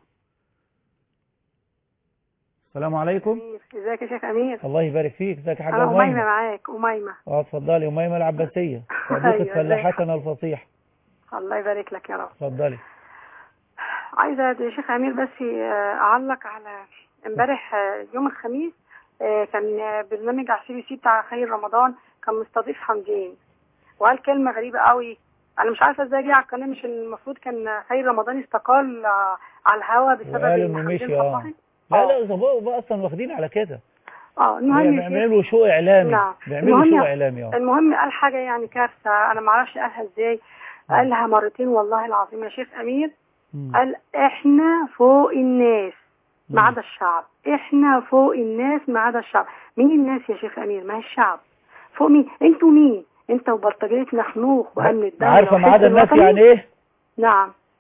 السلام عليكم ازيك يا شيخ امير الله يبارك فيك ازيك يا حاجة انا اميمه أميمة معاك اميمه اه اتفضلي أميمة العباسية أيوة، صديقة ازيك؟ فلاحتنا الفصيح الله يبارك لك يا رب اتفضلي عايزه يا شيخ امير بس آه، اعلق على امبارح آه، يوم الخميس آه، كان آه، برنامج على السي بي سي بتاع خير رمضان كان مستضيف حمدين وقال كلمه غريبه قوي انا مش عارفه ازاي جه على القناه مش المفروض كان خير رمضان استقال آه، على الهوا بسبب وقالوا ان انه حمدين مشي اه صباحي لا لا ظباطه بقى اصلا واخدين على كده اه المهم يا شيخ- بيعملوا شو اعلامي نعم بيعملوا المهم- شو اعلامي اه المهم قال حاجة يعني كارثة أنا ما اعرفش قالها إزاي قالها مرتين والله العظيم يا شيخ أمير قال إحنا فوق الناس ما عدا الشعب إحنا فوق الناس ما عدا الشعب مين الناس يا شيخ أمير ما هي الشعب فوق مين أنتوا مين أنت وبلطجية نخنوخ وأمن الدولة عارفه ما وحزب عدا الناس الوطني؟ يعني ايه نعم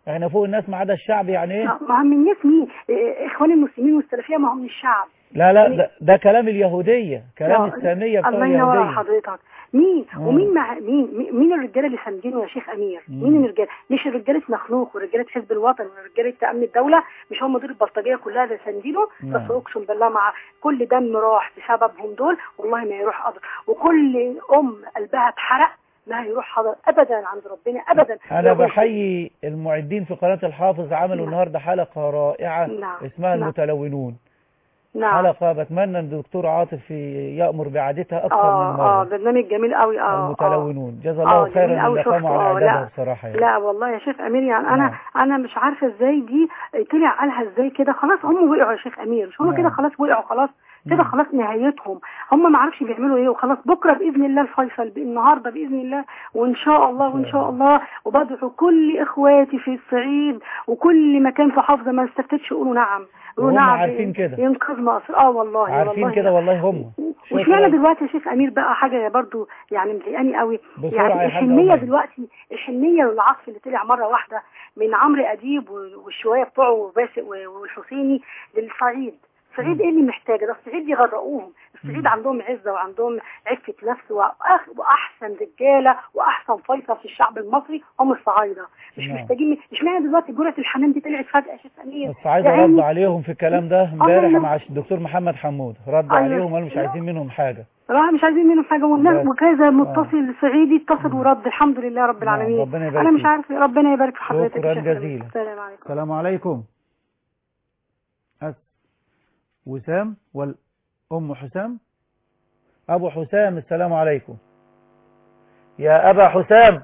احنا فوق الناس ما عدا الشعب يعني ايه ما هم من الناس مين إيه، اخوان المسلمين والسلفيه ما هم من الشعب لا لا ده, ده كلام اليهودية كلام لا، السامية بتوع الله ينور على اليهودية حضرتك مين مم. ومين مع مين مين- مين الرجاله اللي ساندينه يا شيخ امير مم. مين الرجاله مش رجاله مخلوق ورجاله حزب الوطن ورجاله امن الدوله مش هم دول البلطجيه كلها اللي ساندينه نعم. بس اقسم بالله مع كل دم راح بسببهم دول والله ما يروح قدر وكل ام قلبها اتحرق ما هيروح حضر ابدا عند ربنا ابدا أنا يقول- بحيي المعدين في قناة الحافظ عملوا النهاردة حلقة رائعة نعم. اسمها نعم. المتلونون نعم حلقة بتمنى ان الدكتور عاطف يأمر بإعادتها أكثر من اه اه مرة برنامج جميل قوي اه آه. المتلونون جزا آه، الله جميل خيرا أوي اللي شفته، قاموا على آه، إعدادها لا. بصراحة يعني. لا والله يا شيخ امير يعني انا انا مش عارفه ازاي دي طلع قالها ازاي كده خلاص هم وقعوا يا شيخ امير مش هم نعم. كده خلاص وقعوا خلاص كده نعم. خلاص نهايتهم هم ما عرفش بيعملوا ايه وخلاص بكره باذن الله الفيصل ب- النهارده باذن الله وان شاء الله وان شاء الله وبدعو كل اخواتي في الصعيد وكل مكان في حافظه ما استفتش يقولوا نعم يقولوا وهم نعم عارفين كده. ينقذ مصر اه والله عارفين والله كده والله هم واشمعنى شكراً. دلوقتي يا شيخ امير بقى حاجه برضو يعني مضايقاني قوي بسرعة يعني يا حاج الحنيه عمر. دلوقتي الحنيه والعطف اللي طلع مره واحده من عمرو اديب والشويه بتوعه وباسق والحسيني للصعيد الصعيد ايه اللي محتاجه ده الصعيد يغرقوهم الصعيد عندهم عزه وعندهم عفه نفس وأخ- واحسن رجاله واحسن فيصل في الشعب المصري هم الصعايده مش نعم. محتاجين اشمعنى دلوقتي جرعه الحنان دي طلعت فجاه يا شيخ امير بس عايز يا ارد عيني. عليهم في الكلام ده امبارح أيوة. مع الدكتور محمد حمود رد أيوة. عليهم قالوا مش عايزين منهم حاجة راح مش عايزين منهم حاجه والناس بس. وكذا متصل صعيدي اتصل ورد الحمد لله رب العالمين ربنا يبارك انا مش فيك. عارف ربنا يبارك في حضرتك شكراً يا شيخ أمير. جزيلاً. السلام عليكم السلام عليكم أس وسام والأم حسام أبو حسام السلام عليكم يا أبا حسام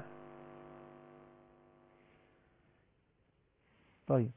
طيب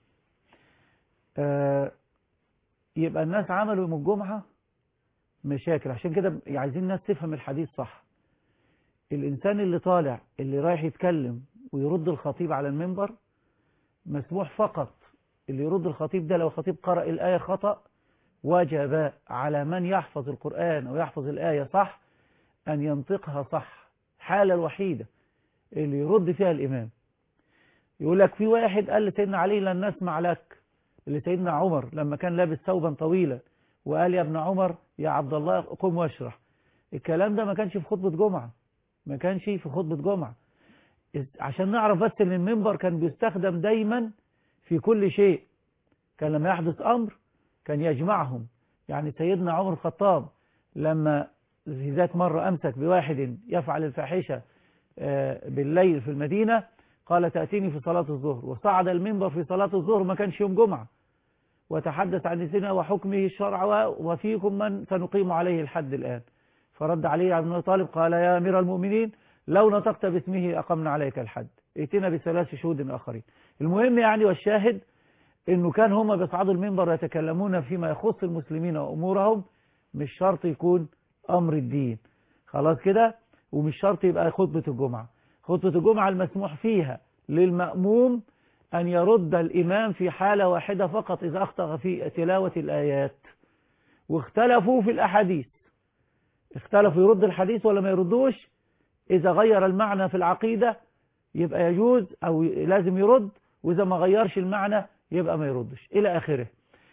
آه يبقى الناس عملوا يوم الجمعة مشاكل عشان كده عايزين الناس تفهم الحديث صح الإنسان اللي طالع اللي رايح يتكلم ويرد الخطيب على المنبر مسموح فقط اللي يرد الخطيب ده لو الخطيب قرأ الآية خطأ وجب على من يحفظ القرآن أو يحفظ الآية صح أن ينطقها صح حالة الوحيدة اللي يرد فيها الإمام يقول لك في واحد قال لسيدنا علي لن نسمع لك لسيدنا عمر لما كان لابس ثوبا طويلا وقال يا ابن عمر يا عبد الله قم واشرح الكلام ده ما كانش في خطبة جمعة ما كانش في خطبة جمعة عشان نعرف بس ان المنبر كان بيستخدم دايما في كل شيء كان لما يحدث أمر كان يجمعهم يعني سيدنا عمر الخطاب لما في ذات مرة أمسك بواحد يفعل الفاحشة آه، بالليل في المدينة قال تأتيني في صلاة الظهر وصعد المنبر في صلاة الظهر ما كانش يوم جمعة وتحدث عن الزنا وحكمه الشرع و- وفيكم من سنقيم عليه الحد الآن فرد عليه عبد الله طالب قال يا أمير المؤمنين لو نطقت باسمه أقمنا عليك الحد ائتنا بثلاث شهود آخرين المهم يعني والشاهد انه كان هم بيصعدوا المنبر يتكلمون فيما يخص المسلمين وامورهم مش شرط يكون امر الدين خلاص كده ومش شرط يبقى خطبة الجمعة خطبة الجمعة المسموح فيها للمأموم أن يرد الإمام في حالة واحدة فقط إذا أخطأ في تلاوة الآيات واختلفوا في الأحاديث اختلفوا يرد الحديث ولا ما يردوش إذا غير المعنى في العقيدة يبقى يجوز أو لازم يرد وإذا ما غيرش المعنى يبقى ما يردش إلى آخره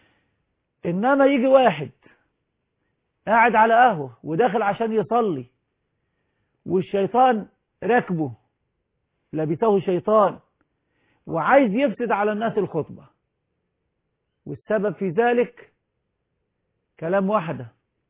إنما يجي واحد قاعد على قهوة وداخل عشان يصلي والشيطان راكبه لبسه شيطان وعايز يفسد على الناس الخطبة والسبب في ذلك كلام واحدة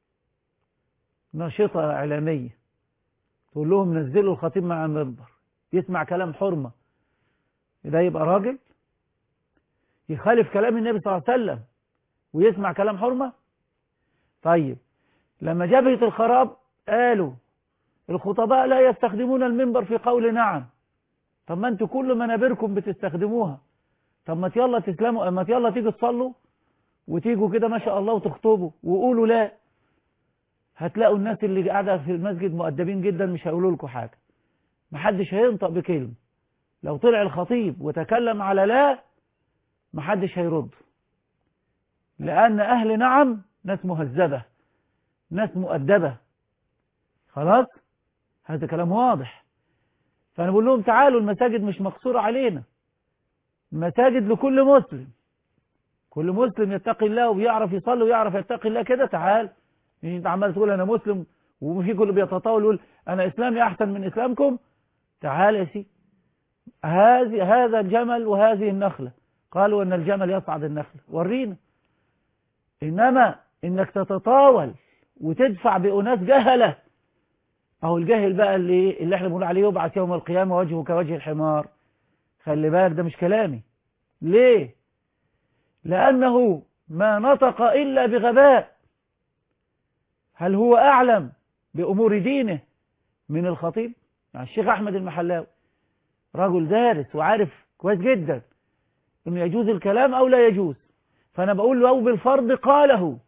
نشطة إعلامية تقول لهم نزلوا الخطيب مع المنبر يسمع كلام حرمة ده يبقى راجل يخالف كلام النبي صلى الله عليه وسلم ويسمع كلام حرمة طيب لما جبهة الخراب قالوا الخطباء لا يستخدمون المنبر في قول نعم طب ما انتوا كل منابركم بتستخدموها طب ما يلا تسلموا ما يلا تيجوا تصلوا وتيجوا كده ما شاء الله وتخطبوا وقولوا لا هتلاقوا الناس اللي قاعدة في المسجد مؤدبين جدا مش هيقولوا لكم حاجة محدش هينطق بكلمة لو طلع الخطيب وتكلم على لا محدش هيرد لأن أهل نعم ناس مهذبة ناس مؤدبة خلاص هذا كلام واضح فأنا بقول لهم تعالوا المساجد مش مقصورة علينا المساجد لكل مسلم كل مسلم يتقي الله وبيعرف يصلي ويعرف يتقي الله كده تعال مش انت عمال تقول انا مسلم وفي كل بيتطاول يقول انا اسلامي احسن من اسلامكم تعال يا سيدي هذه هذا الجمل وهذه النخلة قالوا ان الجمل يصعد النخلة ورينا انما انك تتطاول وتدفع بأناس جهلة اهو الجاهل بقى اللي اللي احنا بنقول عليه يبعث يوم القيامة وجهه كوجه الحمار خلي بالك ده مش كلامي ليه لأنه ما نطق إلا بغباء هل هو أعلم بأمور دينه من الخطيب يعني الشيخ أحمد المحلاوي رجل دارس وعارف كويس جدا إنه يجوز الكلام أو لا يجوز فأنا بقول له أو بالفرض قاله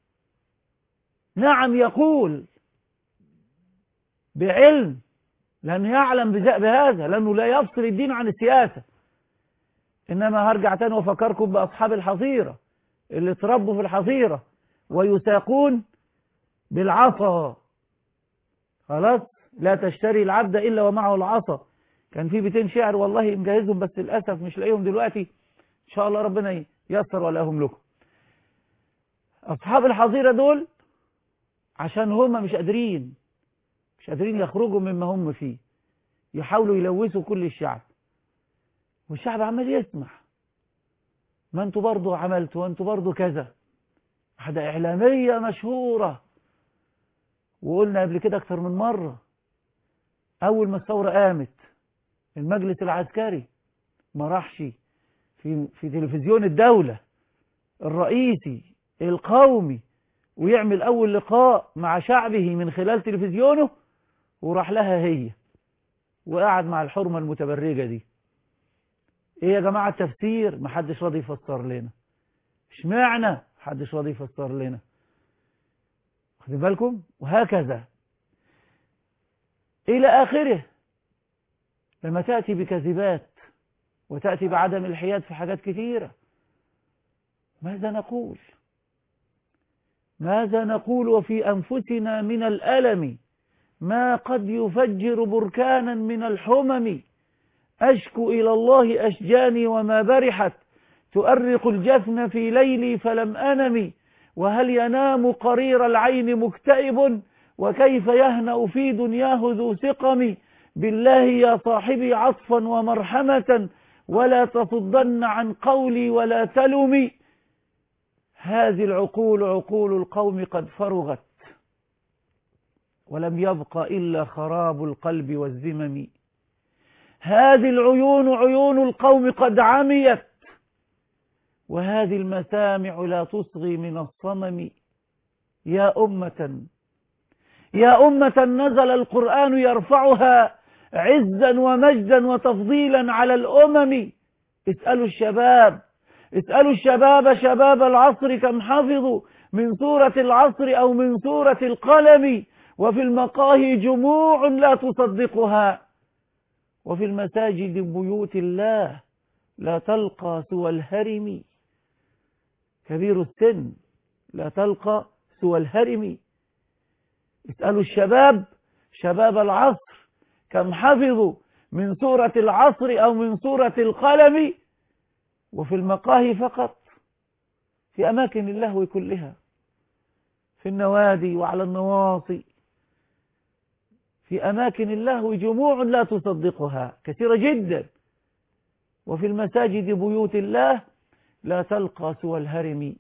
نعم يقول بعلم لأنه يعلم بهذا لأنه لا يفصل الدين عن السياسة إنما هرجع تاني وفكركم بأصحاب الحظيرة اللي اتربوا في الحظيرة ويساقون بالعصا خلاص لا تشتري العبد إلا ومعه العصا كان في بيتين شعر والله مجهزهم بس للأسف مش لاقيهم دلوقتي إن شاء الله ربنا ييسر ولاهم لكم أصحاب الحظيرة دول عشان هم مش قادرين مش قادرين يخرجوا مما هم فيه يحاولوا يلوثوا كل الشعب والشعب عمال يسمع ما انتوا برضو عملتوا وانتوا برضو كذا واحدة إعلامية مشهورة وقلنا قبل كده أكثر من مرة أول ما الثورة قامت المجلس العسكري ما راحش في في تلفزيون الدولة الرئيسي القومي ويعمل أول لقاء مع شعبه من خلال تلفزيونه وراح لها هي وقعد مع الحرمة المتبرجة دي ايه يا جماعة التفسير محدش راضي يفسر لنا اشمعنى محدش راضي يفسر لنا واخدين بالكم وهكذا إلى آخره لما تأتي بكذبات وتأتي بعدم الحياد في حاجات كثيرة ماذا نقول ماذا نقول وفي أنفسنا من الألم ما قد يفجر بركانا من الحمم أشكو إلى الله أشجاني وما برحت تؤرق الجفن في ليلي فلم أنم وهل ينام قرير العين مكتئب وكيف يهنأ في دنياه ذو سقم بالله يا صاحبي عطفا ومرحمة ولا تصدن عن قولي ولا تلمي هذه العقول عقول القوم قد فرغت ولم يبق إلا خراب القلب والزمم هذه العيون عيون القوم قد عميت وهذه المسامع لا تصغي من الصمم يا أمة يا أمة نزل القرآن يرفعها عزا ومجدا وتفضيلا على الأمم اسألوا الشباب اسألوا الشباب شباب العصر كم حفظوا من سورة العصر أو من سورة القلم وفي المقاهي جموع لا تصدقها وفي المساجد بيوت الله لا تلقى سوى الهرم كبير السن لا تلقى سوى الهرم اسألوا الشباب شباب العصر كم حفظوا من سورة العصر أو من سورة القلم وفي المقاهي فقط في أماكن اللهو كلها في النوادي وعلى النواصي في أماكن اللهو جموع لا تصدقها كثيرة جدا وفي المساجد بيوت الله لا تلقى سوى الهرم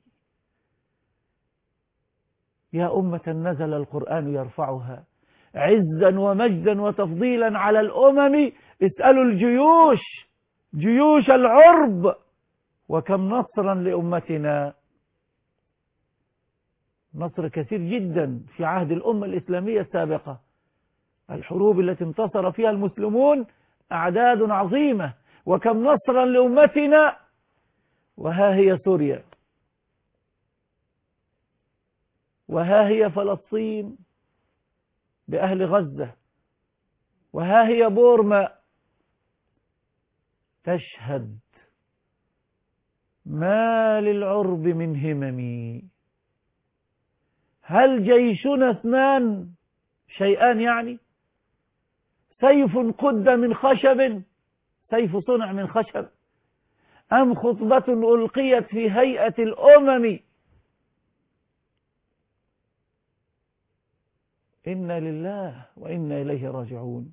يا أمة نزل القرآن يرفعها عزا ومجدا وتفضيلا على الأمم اسألوا الجيوش جيوش العرب وكم نصرا لأمتنا نصر كثير جدا في عهد الأمة الإسلامية السابقة الحروب التي انتصر فيها المسلمون أعداد عظيمة وكم نصرا لأمتنا وها هي سوريا وها هي فلسطين بأهل غزة وها هي بورما تشهد ما للعرب من همم هل جيشنا اثنان شيئان يعني سيف قد من خشب سيف صنع من خشب أم خطبة ألقيت في هيئة الأمم إنا لله وإنا إليه راجعون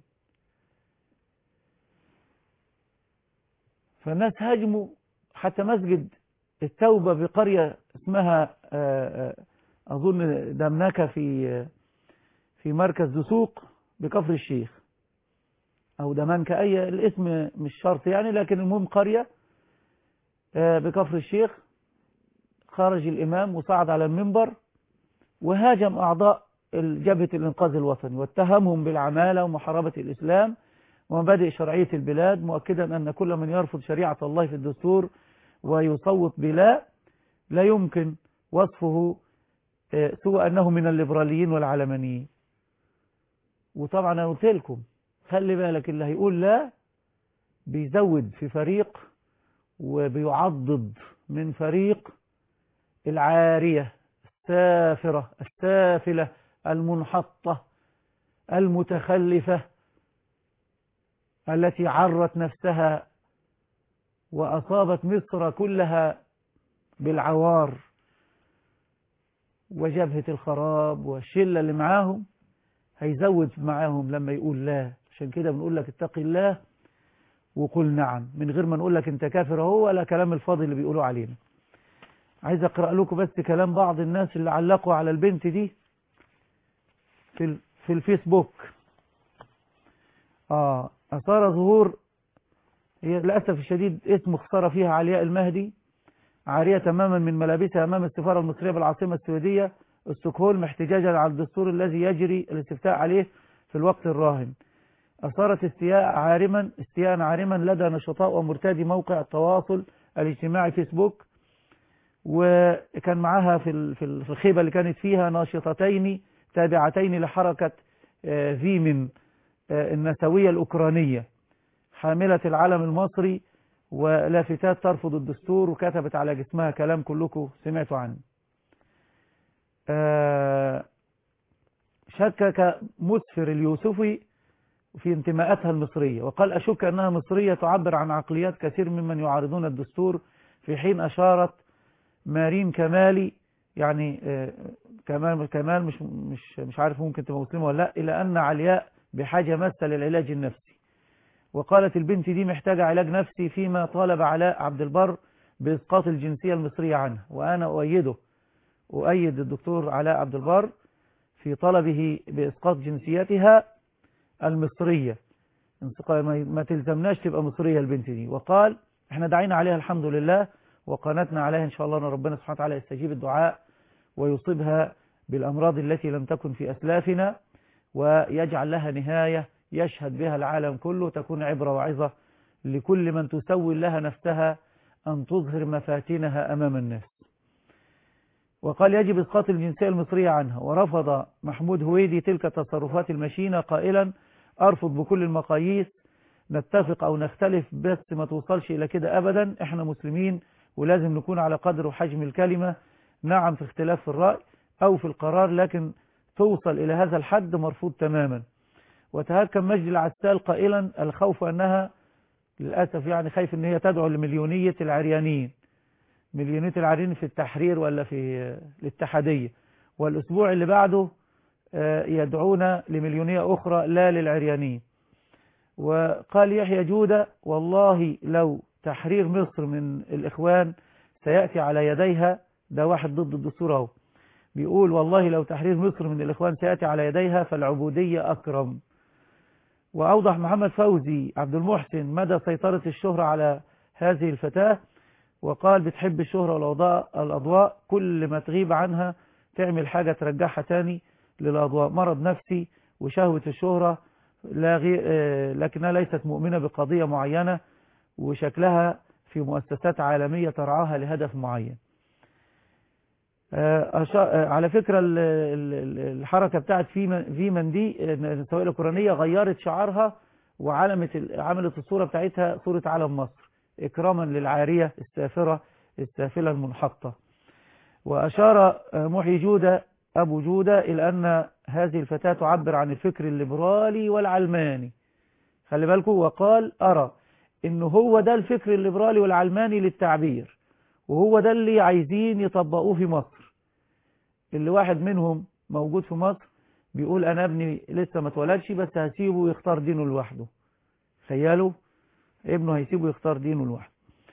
فالناس هاجموا حتى مسجد التوبة بقرية اسمها أظن دمناكة في في مركز دسوق بكفر الشيخ أو دمنكة أي الاسم مش شرط يعني لكن المهم قرية بكفر الشيخ خرج الإمام وصعد على المنبر وهاجم أعضاء جبهة الإنقاذ الوطني واتهمهم بالعمالة ومحاربة الإسلام ومبادئ شرعية البلاد مؤكدا أن كل من يرفض شريعة الله في الدستور ويصوت بلا لا يمكن وصفه سوى أنه من الليبراليين والعلمانيين وطبعا أنا قلت لكم خلي بالك اللي هيقول لا بيزود في فريق وبيعضد من فريق العارية السافرة السافلة المنحطة المتخلفة التي عرت نفسها وأصابت مصر كلها بالعوار وجبهة الخراب والشلة اللي معاهم هيزود معاهم لما يقول لا عشان كده بنقول لك اتقي الله وقل نعم من غير ما نقول لك انت كافر اهو ولا كلام الفاضي اللي بيقولوا علينا عايز اقرأ لكم بس كلام بعض الناس اللي علقوا على البنت دي في في الفيسبوك اه اثار ظهور هي للاسف الشديد اسم خساره فيها علياء المهدي عاريه تماما من ملابسها امام السفاره المصريه بالعاصمه السويديه ستوكهولم احتجاجا على الدستور الذي يجري الاستفتاء عليه في الوقت الراهن أثارت استياء عارما استياء عارما لدى نشطاء ومرتادي موقع التواصل الاجتماعي فيسبوك وكان معها في في الخيبة اللي كانت فيها ناشطتين تابعتين لحركة فيمن النسوية الأوكرانية حاملة العلم المصري ولافتات ترفض الدستور وكتبت على جسمها كلام كلكم سمعتوا عنه شكك مسفر اليوسفي في انتماءاتها المصرية وقال أشك أنها مصرية تعبر عن عقليات كثير ممن يعارضون الدستور في حين أشارت مارين كمالي يعني كمال كمال مش مش مش عارف ممكن تبقى مسلمة ولا لا إلى أن علياء بحاجة ماسة للعلاج النفسي وقالت البنت دي محتاجة علاج نفسي فيما طالب علاء عبد البر بإسقاط الجنسية المصرية عنها وأنا أؤيده أؤيد الدكتور علاء عبد البر في طلبه بإسقاط جنسيتها المصرية ما تلزمناش تبقى مصرية البنت دي وقال احنا دعينا عليها الحمد لله وقناتنا عليها ان شاء الله ان ربنا سبحانه وتعالى يستجيب الدعاء ويصيبها بالأمراض التي لم تكن في أسلافنا ويجعل لها نهاية يشهد بها العالم كله تكون عبرة وعظة لكل من تسوي لها نفسها أن تظهر مفاتنها أمام الناس وقال يجب إسقاط الجنسية المصرية عنها ورفض محمود هويدي تلك التصرفات المشينة قائلا أرفض بكل المقاييس نتفق أو نختلف بس ما توصلش إلى كده أبدا إحنا مسلمين ولازم نكون على قدر وحجم الكلمة نعم في اختلاف في الرأي أو في القرار لكن توصل إلى هذا الحد مرفوض تماما وتهكم مجد العسال قائلا الخوف أنها للأسف يعني خايف أن هي تدعو لمليونية العريانين مليونية العريانين في التحرير ولا في الاتحادية والأسبوع اللي بعده يدعون لمليونية أخرى لا للعريانين وقال يحيى جودة والله لو تحرير مصر من الإخوان سيأتي على يديها ده واحد ضد الدستور اهو بيقول والله لو تحرير مصر من الإخوان سيأتي على يديها فالعبودية أكرم وأوضح محمد فوزي عبد المحسن مدى سيطرة الشهرة على هذه الفتاة وقال بتحب الشهرة والأضواء الأضواء كل ما تغيب عنها تعمل حاجة ترجعها تاني للأضواء مرض نفسي وشهوة الشهرة لا غير لكنها ليست مؤمنة بقضية معينة وشكلها في مؤسسات عالمية ترعاها لهدف معين على فكرة الحركة بتاعت فيمن دي السواق الأوكرانية غيرت شعارها وعلمت عملت الصورة بتاعتها صورة علم مصر إكراما للعارية السافرة السافلة المنحطة وأشار محي جودة أبو جودة إلى أن هذه الفتاة تعبر عن الفكر الليبرالي والعلماني خلي بالكم وقال أرى ان هو ده الفكر الليبرالي والعلماني للتعبير وهو ده اللي عايزين يطبقوه في مصر اللي واحد منهم موجود في مصر بيقول انا ابني لسه ما اتولدش بس هسيبه يختار دينه لوحده تخيلوا ابنه هيسيبه يختار دينه لوحده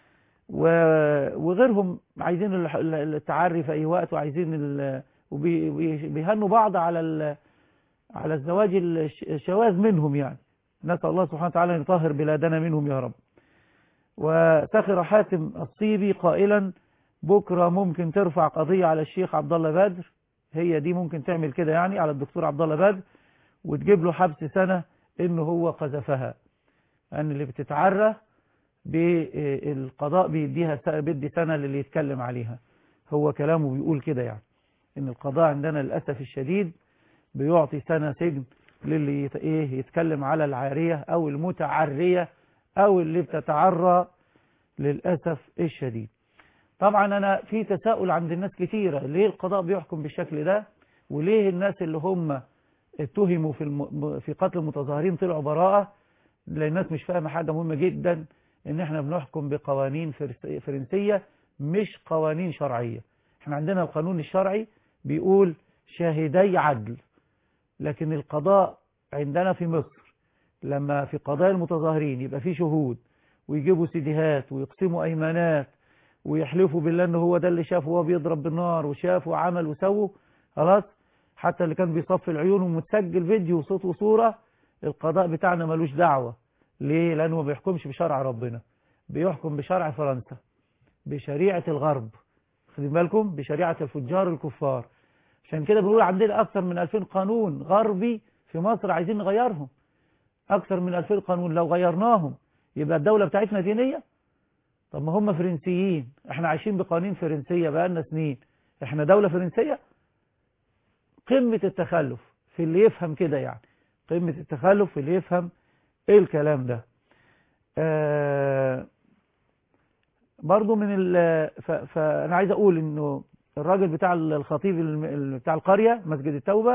وغيرهم عايزين التعري في اي وقت وعايزين وبيهنوا بعض على على الزواج الشواذ منهم يعني نسأل الله سبحانه وتعالى أن يطهر بلادنا منهم يا رب وسخر حاتم الصيبي قائلا بكرة ممكن ترفع قضية على الشيخ عبد الله بدر هي دي ممكن تعمل كده يعني على الدكتور عبد الله بدر وتجيب له حبس سنة انه هو قذفها ان اللي بتتعرى بالقضاء بيديها بيدي سنة للي يتكلم عليها هو كلامه بيقول كده يعني ان القضاء عندنا للأسف الشديد بيعطي سنة سجن للي ايه يتكلم على العارية او المتعرية او اللي بتتعرى للأسف الشديد طبعا انا في تساؤل عند الناس كثيرة ليه القضاء بيحكم بالشكل ده وليه الناس اللي هم اتهموا في الم... في قتل المتظاهرين طلعوا براءة لان الناس مش فاهمة حاجة مهمة جدا ان احنا بنحكم بقوانين فرنسية مش قوانين شرعية احنا عندنا القانون الشرعي بيقول شاهدي عدل لكن القضاء عندنا في مصر لما في قضايا المتظاهرين يبقى في شهود ويجيبوا سيديهات ويقسموا ايمانات ويحلفوا بالله ان هو ده اللي شافه وهو بيضرب بالنار وشافه وعمل وسوه خلاص حتى اللي كان بيصفي العيون ومتسجل فيديو وصوت وصورة القضاء بتاعنا ملوش دعوة ليه لانه ما بيحكمش بشرع ربنا بيحكم بشرع فرنسا بشريعة الغرب خدين بالكم بشريعة الفجار الكفار عشان كده بنقول عندنا أكثر من 2000 قانون غربي في مصر عايزين نغيرهم أكثر من 2000 قانون لو غيرناهم يبقى الدولة بتاعتنا دينية طب ما هم فرنسيين احنا عايشين بقوانين فرنسية بقالنا سنين احنا دولة فرنسية قمة التخلف في اللي يفهم كده يعني قمة التخلف في اللي يفهم ايه الكلام ده آه برضو من ال فانا عايز اقول انه الراجل بتاع الخطيب بتاع القرية مسجد التوبة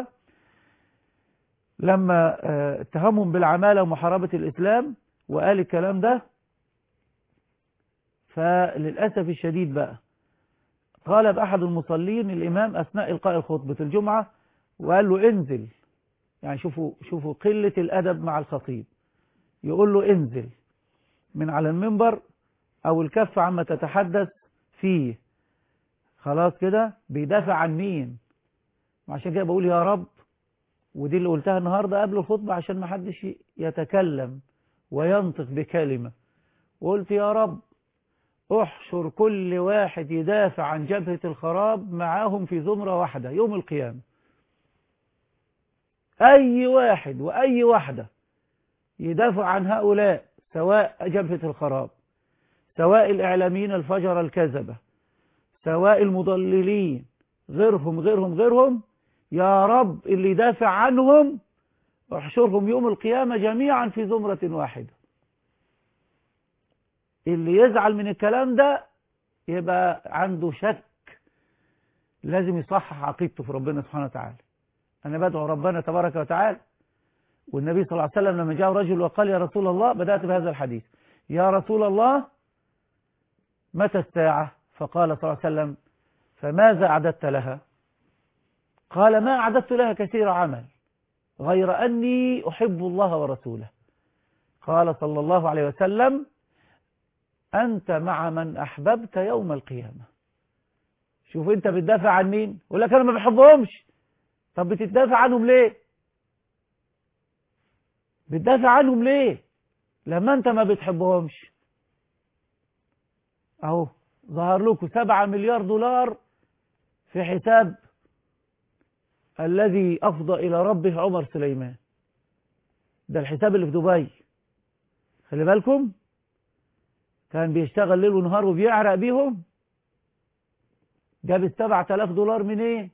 لما اتهمهم بالعمالة ومحاربة الإسلام وقال الكلام ده فللأسف الشديد بقى طالب أحد المصلين الإمام أثناء إلقاء خطبة الجمعة وقال له انزل يعني شوفوا شوفوا قلة الأدب مع الخطيب يقول له انزل من على المنبر أو الكف عما تتحدث فيه خلاص كده بيدافع عن مين وعشان كده بقول يا رب ودي اللي قلتها النهاردة قبل الخطبة عشان ما حدش يتكلم وينطق بكلمة وقلت يا رب احشر كل واحد يدافع عن جبهة الخراب معاهم في زمرة واحدة يوم القيامة أي واحد وأي واحدة يدافع عن هؤلاء سواء جبهة الخراب سواء الإعلاميين الفجر الكذبة سواء المضللين غيرهم غيرهم غيرهم يا رب اللي يدافع عنهم احشرهم يوم القيامة جميعا في زمرة واحدة اللي يزعل من الكلام ده يبقى عنده شك لازم يصحح عقيدته في ربنا سبحانه وتعالى أنا بدعو ربنا تبارك وتعالى والنبي صلى الله عليه وسلم لما جاء رجل وقال يا رسول الله بدأت بهذا الحديث يا رسول الله متى الساعة فقال صلى الله عليه وسلم فماذا أعددت لها قال ما أعددت لها كثير عمل غير أني أحب الله ورسوله قال صلى الله عليه وسلم أنت مع من أحببت يوم القيامة شوف أنت بتدافع عن مين يقول لك أنا ما بحبهمش طب بتدافع عنهم ليه بتدافع عنهم ليه لما أنت ما بتحبهمش أهو ظهر لكم سبعة مليار دولار في حساب الذي أفضى إلى ربه عمر سليمان ده الحساب اللي في دبي خلي بالكم كان بيشتغل ليل ونهار وبيعرق بيهم جاب السبعة آلاف دولار منين إيه؟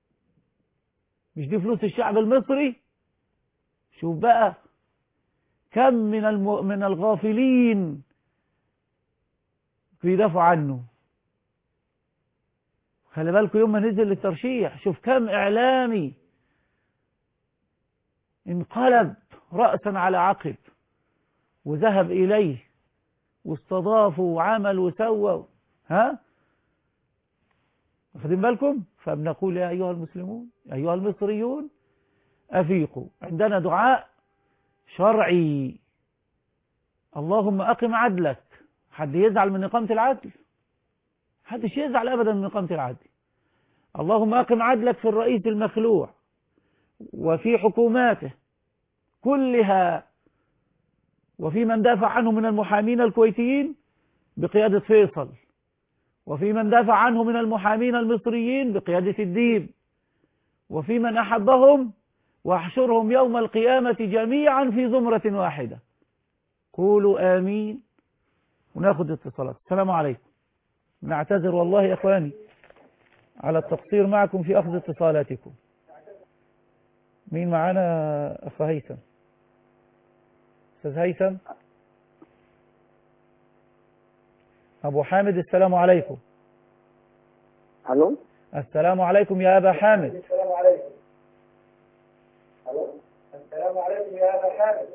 مش دي فلوس الشعب المصري شوف بقى كم من الم... من الغافلين بيدافعوا عنه خلي بالكم يوم ما نزل الترشيح شوف كم إعلامي انقلب رأسا على عقب وذهب إليه واستضافوا وعمل وسوى ها واخدين بالكم فبنقول يا أيها المسلمون أيها المصريون أفيقوا عندنا دعاء شرعي اللهم أقم عدلك حد يزعل من إقامة العدل حدش يزعل أبدا من إقامة العدل اللهم أقم عدلك في الرئيس المخلوع وفي حكوماته كلها وفي من دافع عنه من المحامين الكويتيين بقيادة فيصل وفي من دافع عنه من المحامين المصريين بقيادة الديب وفي من أحبهم واحشرهم يوم القيامة جميعا في زمرة واحدة قولوا آمين وناخد اتصالات السلام عليكم نعتذر والله يا إخواني على التقصير معكم في أخذ اتصالاتكم مين معانا أخ هيثم أستاذ هيثم أبو حامد السلام عليكم الو السلام عليكم يا أبا حامد السلام عليكم الو السلام عليكم يا ابا حامد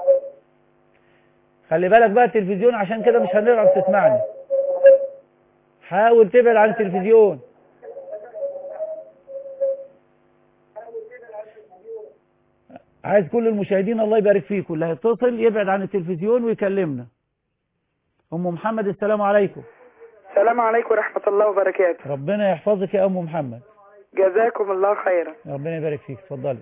خلي بالك بقى التلفزيون عشان كده مش هنعرف تسمعني حاول تبعد عن التلفزيون عايز كل المشاهدين الله يبارك فيكم اللي هيتصل يبعد عن التلفزيون ويكلمنا ام محمد السلام عليكم السلام عليكم ورحمة الله وبركاته ربنا يحفظك يا ام محمد جزاكم الله خيرا ربنا يبارك فيك اتفضلي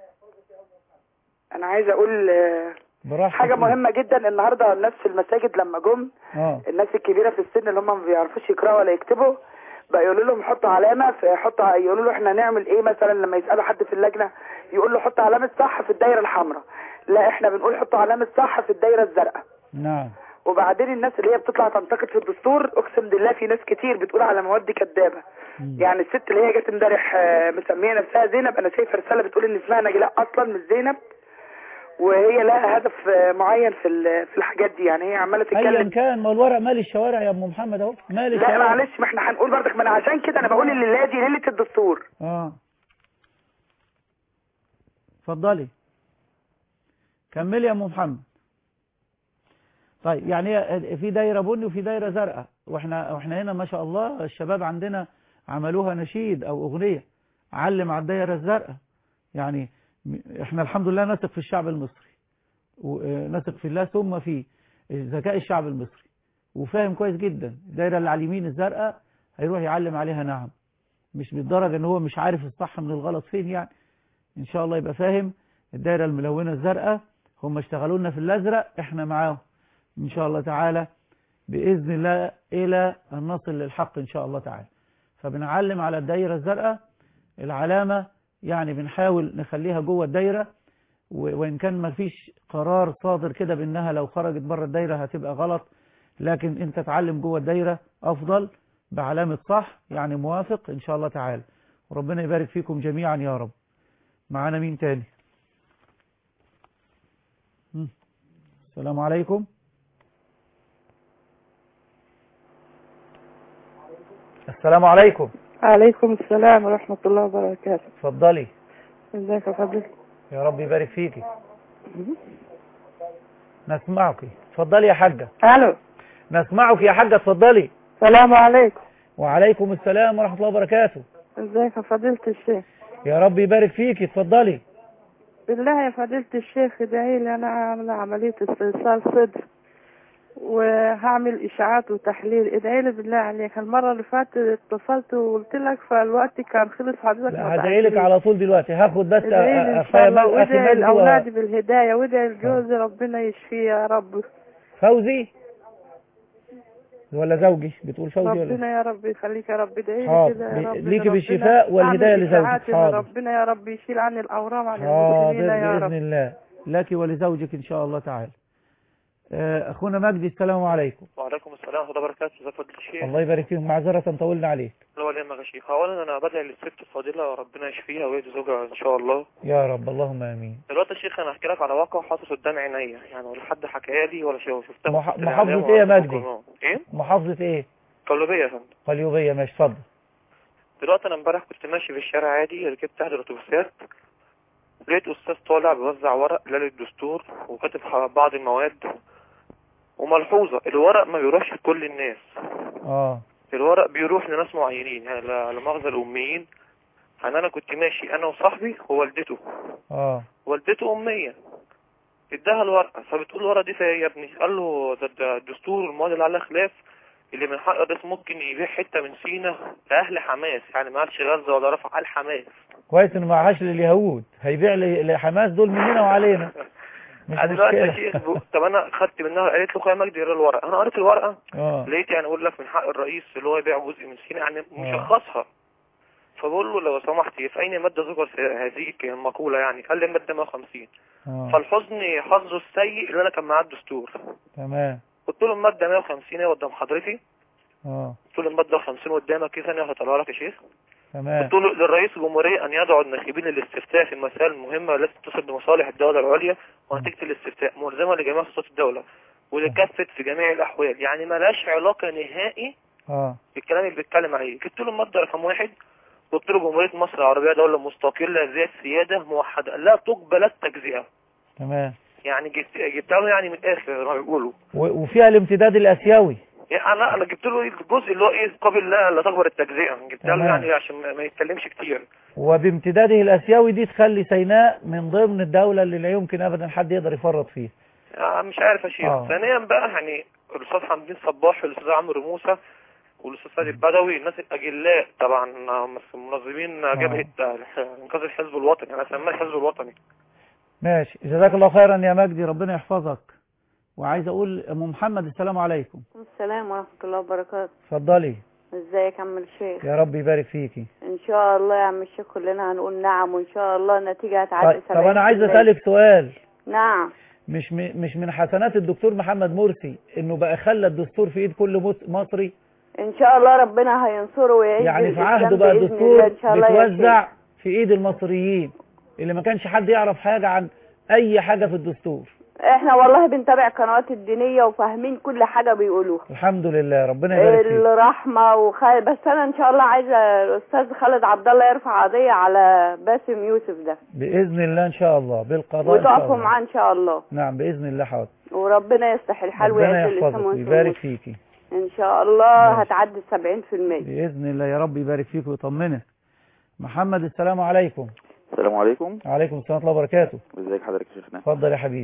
أنا عايزة أقول آه، براحتك حاجة مهمة جدا النهاردة الناس في المساجد لما جم اه الناس الكبيرة في السن اللي هم ما بيعرفوش يقرأوا ولا يكتبوا بقى يقولوا لهم حطوا علامة في حطوا يقولوا له احنا نعمل ايه مثلا لما يسألوا حد في اللجنة يقول له حط علامة صح في الدايرة الحمراء لا احنا بنقول حطوا علامة صح في الدايرة الزرقاء نعم وبعدين الناس اللي هي بتطلع تنتقد في الدستور اقسم بالله في ناس كتير بتقول على مواد كدابه يعني الست اللي هي جت امبارح آه، مسميه نفسها زينب انا شايفه رساله بتقول ان اسمها نجلاء اصلا مش زينب وهي لها هدف آه، معين في ال- في الحاجات دي يعني هي عماله ايا تتكلم كان ما الورق مال الشوارع يا ام محمد اهو مال لا الشوارع معلش ما احنا هنقول برضك ما انا عشان كده انا بقول الليله دي ليله الدستور اه اتفضلي كملي يا ام محمد طيب يعني هي- في دايره بني وفي دايره زرقاء واحنا واحنا هنا ما شاء الله الشباب عندنا عملوها نشيد او اغنيه علم على الدايره الزرقاء يعني م- احنا الحمد لله نثق في الشعب المصري ونثق في الله ثم في ذكاء الشعب المصري وفاهم كويس جدا الدايره اللي على اليمين الزرقاء هيروح يعلم عليها نعم مش بالدرجة ان هو مش عارف الصح من الغلط فين يعني ان شاء الله يبقى فاهم الدايرة الملونة الزرقاء هم اشتغلوا لنا في الازرق احنا معاهم ان شاء الله تعالى باذن الله الى ان نصل للحق ان شاء الله تعالى فبنعلم على الدايرة الزرقاء العلامة يعني بنحاول نخليها جوه الدايرة و- وان كان ما فيش قرار صادر كده بانها لو خرجت بره الدايرة هتبقى غلط لكن انت تعلم جوه الدايرة افضل بعلامة صح يعني موافق إن شاء الله تعالى وربنا يبارك فيكم جميعا يا رب معانا مين تاني مم. السلام عليكم السلام عليكم عليكم السلام ورحمة الله وبركاته اتفضلي ازيك يا فضل يا رب يبارك فيكي نسمعك اتفضلي يا حاجة الو نسمعك يا حاجة اتفضلي السلام عليكم وعليكم السلام ورحمة الله وبركاته ازيك يا فضيلة الشيخ يا رب يبارك فيكي اتفضلي بالله يا فضيلة الشيخ ادعي لي انا عاملة عملية استئصال صدر وهعمل اشاعات وتحليل ادعي لي بالله عليك المرة اللي فاتت اتصلت وقلت لك فالوقت كان خلص حضرتك ما هدعي لك بعتليش. على طول دلوقتي هاخد بس ادعي لي ان شاء اخويا الله مال- اخي وادعي مجدي و- لاولادي بالهداية وادعي لجوزي ربنا يشفيه يا رب فوزي ولا زوجي بتقول فوزي ولا ربنا يا رب يخليك يا رب ادعي لي حاضر. كده يا بي- رب ليكي ربنا بالشفاء والهداية أعمل لزوجك. إشاعات إن حاضر. ربنا يا رب يشيل عني الأورام عن حاضر المسلمين يا بإذن رب الله لك ولزوجك إن شاء الله تعالى آه، أخونا مجدي السلام عليكم وعليكم السلام ورحمة الله وبركاته ازيك فضل الشيخ الله يبارك فيكم معذرة طولنا عليك لا ولا يهمك يا شيخ اولا انا بدعي للست الفاضله ربنا يشفيها ويهدي زوجها ان شاء الله يا رب اللهم آمين دلوقتي يا شيخ انا هحكي لك على واقع حصل قدام عينيا يعني ولا حد حكاها لي ولا شيء شفتها مح- في الإعلام محافظة إيه يا ولا في مجدي؟ القرآن. ايه محافظة إيه قلوبيه يا فندم قليوبية ماشي اتفضل دلوقتي انا امبارح كنت ماشي في الشارع عادي ركبت احد الاتوبيسات لقيت استاذ طالع بيوزع ورق ليلة الدستور وكاتب ح- بعض المواد وملحوظة الورق ما بيروحش لكل الناس اه الورق بيروح لناس معينين يعني لا لا مؤاخذة الأميين يعني أنا كنت ماشي أنا وصاحبي ووالدته اه والدته أمية اداها الورقة فبتقول الورقة دي فيها إيه يا ابني قال له ده, ده الدستور والمواد اللي عليها خلاف اللي من حق الرئيس ممكن يبيع حتة من سينا لأهل حماس يعني ما قالش غزة ولا رفح قال حماس كويس انه ما عاش لليهود هيبيع ل- لحماس دول مننا وعلينا مش قال دلوقتي يا مشكلة شيخ ب- طب أنا خدت منها قالت له خير مجدي اقرا الورقة أنا قريت الورقة اه لقيت يعني اقول لك من حق الرئيس اللي هو يبيع جزء من سينا يعني مشخصها فبقول له لو سمحت في اين ماده ذكر في هذه المقوله يعني قال لي الماده 150 اه فالحزن حظه السيء اللي انا كان معاه الدستور تمام قلت له الماده 150 اهي قدام حضرتي اه قلت له الماده 50 قدامك كده ثانيه هطلعها لك يا شيخ تمام قلت له للرئيس الجمهوريه ان يدعو الناخبين للاستفتاء في المسائل المهمه التي تتصل بمصالح الدوله العليا ونتيجه الاستفتاء ملزمه لجميع سلطات الدوله ولكافه في جميع الاحوال يعني ملهاش علاقه نهائي اه بالكلام اللي بيتكلم عليه جبت له المادة رقم واحد قلت له جمهورية مصر العربية دولة مستقلة ذات سيادة موحدة لا تقبل التجزئة تمام يعني جبت جبت له يعني من الآخر ما بيقولوا و- وفيها الامتداد الاسيوي يعني انا انا جبت له الجزء اللي هو ايه قابل لا لا تقبل التجزئة جبت له تمام. يعني عشان ما ما يتكلمش كتير وبامتداده الاسيوي دي تخلي سيناء من ضمن الدولة اللي لا يمكن ابدا حد يقدر يفرط فيها يعني مش عارف يا شيخ آه. ثانيا بقى يعني الاستاذ حمدين صباح والاستاذ عمرو موسى والاستاذ سيد البدوي الناس الاجلاء طبعا منظمين جبهه انقاذ الحزب الوطني انا اسميها الحزب الوطني ماشي جزاك الله خيرا يا مجدي ربنا يحفظك وعايز اقول ام محمد السلام عليكم السلام ورحمة الله وبركاته اتفضلي ازيك يا عم الشيخ يا رب يبارك فيكي ان شاء الله يا عم الشيخ كلنا هنقول نعم وان شاء الله النتيجة هتعدي طيب طب انا عايز اسالك سؤال نعم مش م- مش من حسنات الدكتور محمد مرسي انه بقى خلى الدستور في ايد كل مس- مصري ان شاء الله ربنا هينصره ويعز يعني في الإسلام عهده بقى بإذن الدستور الله ان شاء الله يا بيتوزع شيخ. في ايد المصريين اللي ما كانش حد يعرف حاجة عن اي حاجة في الدستور احنا والله بنتابع قنوات الدينية وفاهمين كل حاجة بيقولوها الحمد لله ربنا يبارك فيك الرحمة وخير بس انا ان شاء الله عايزة الاستاذ خالد عبد الله يرفع قضية على باسم يوسف ده باذن الله ان شاء الله بالقضاء إن شاء وتقفوا الله. معاه ان شاء الله نعم باذن الله حاضر وربنا يصلح الحال ربنا ويعز الاسلام يحفظك والمسلمين ويبارك فيكي ان شاء الله هتعدي 70% باذن الله يا رب يبارك فيك ويطمنك محمد السلام عليكم السلام عليكم وعليكم السلام ورحمه الله وبركاته ازيك حضرتك يا شيخنا اتفضل يا حبيبي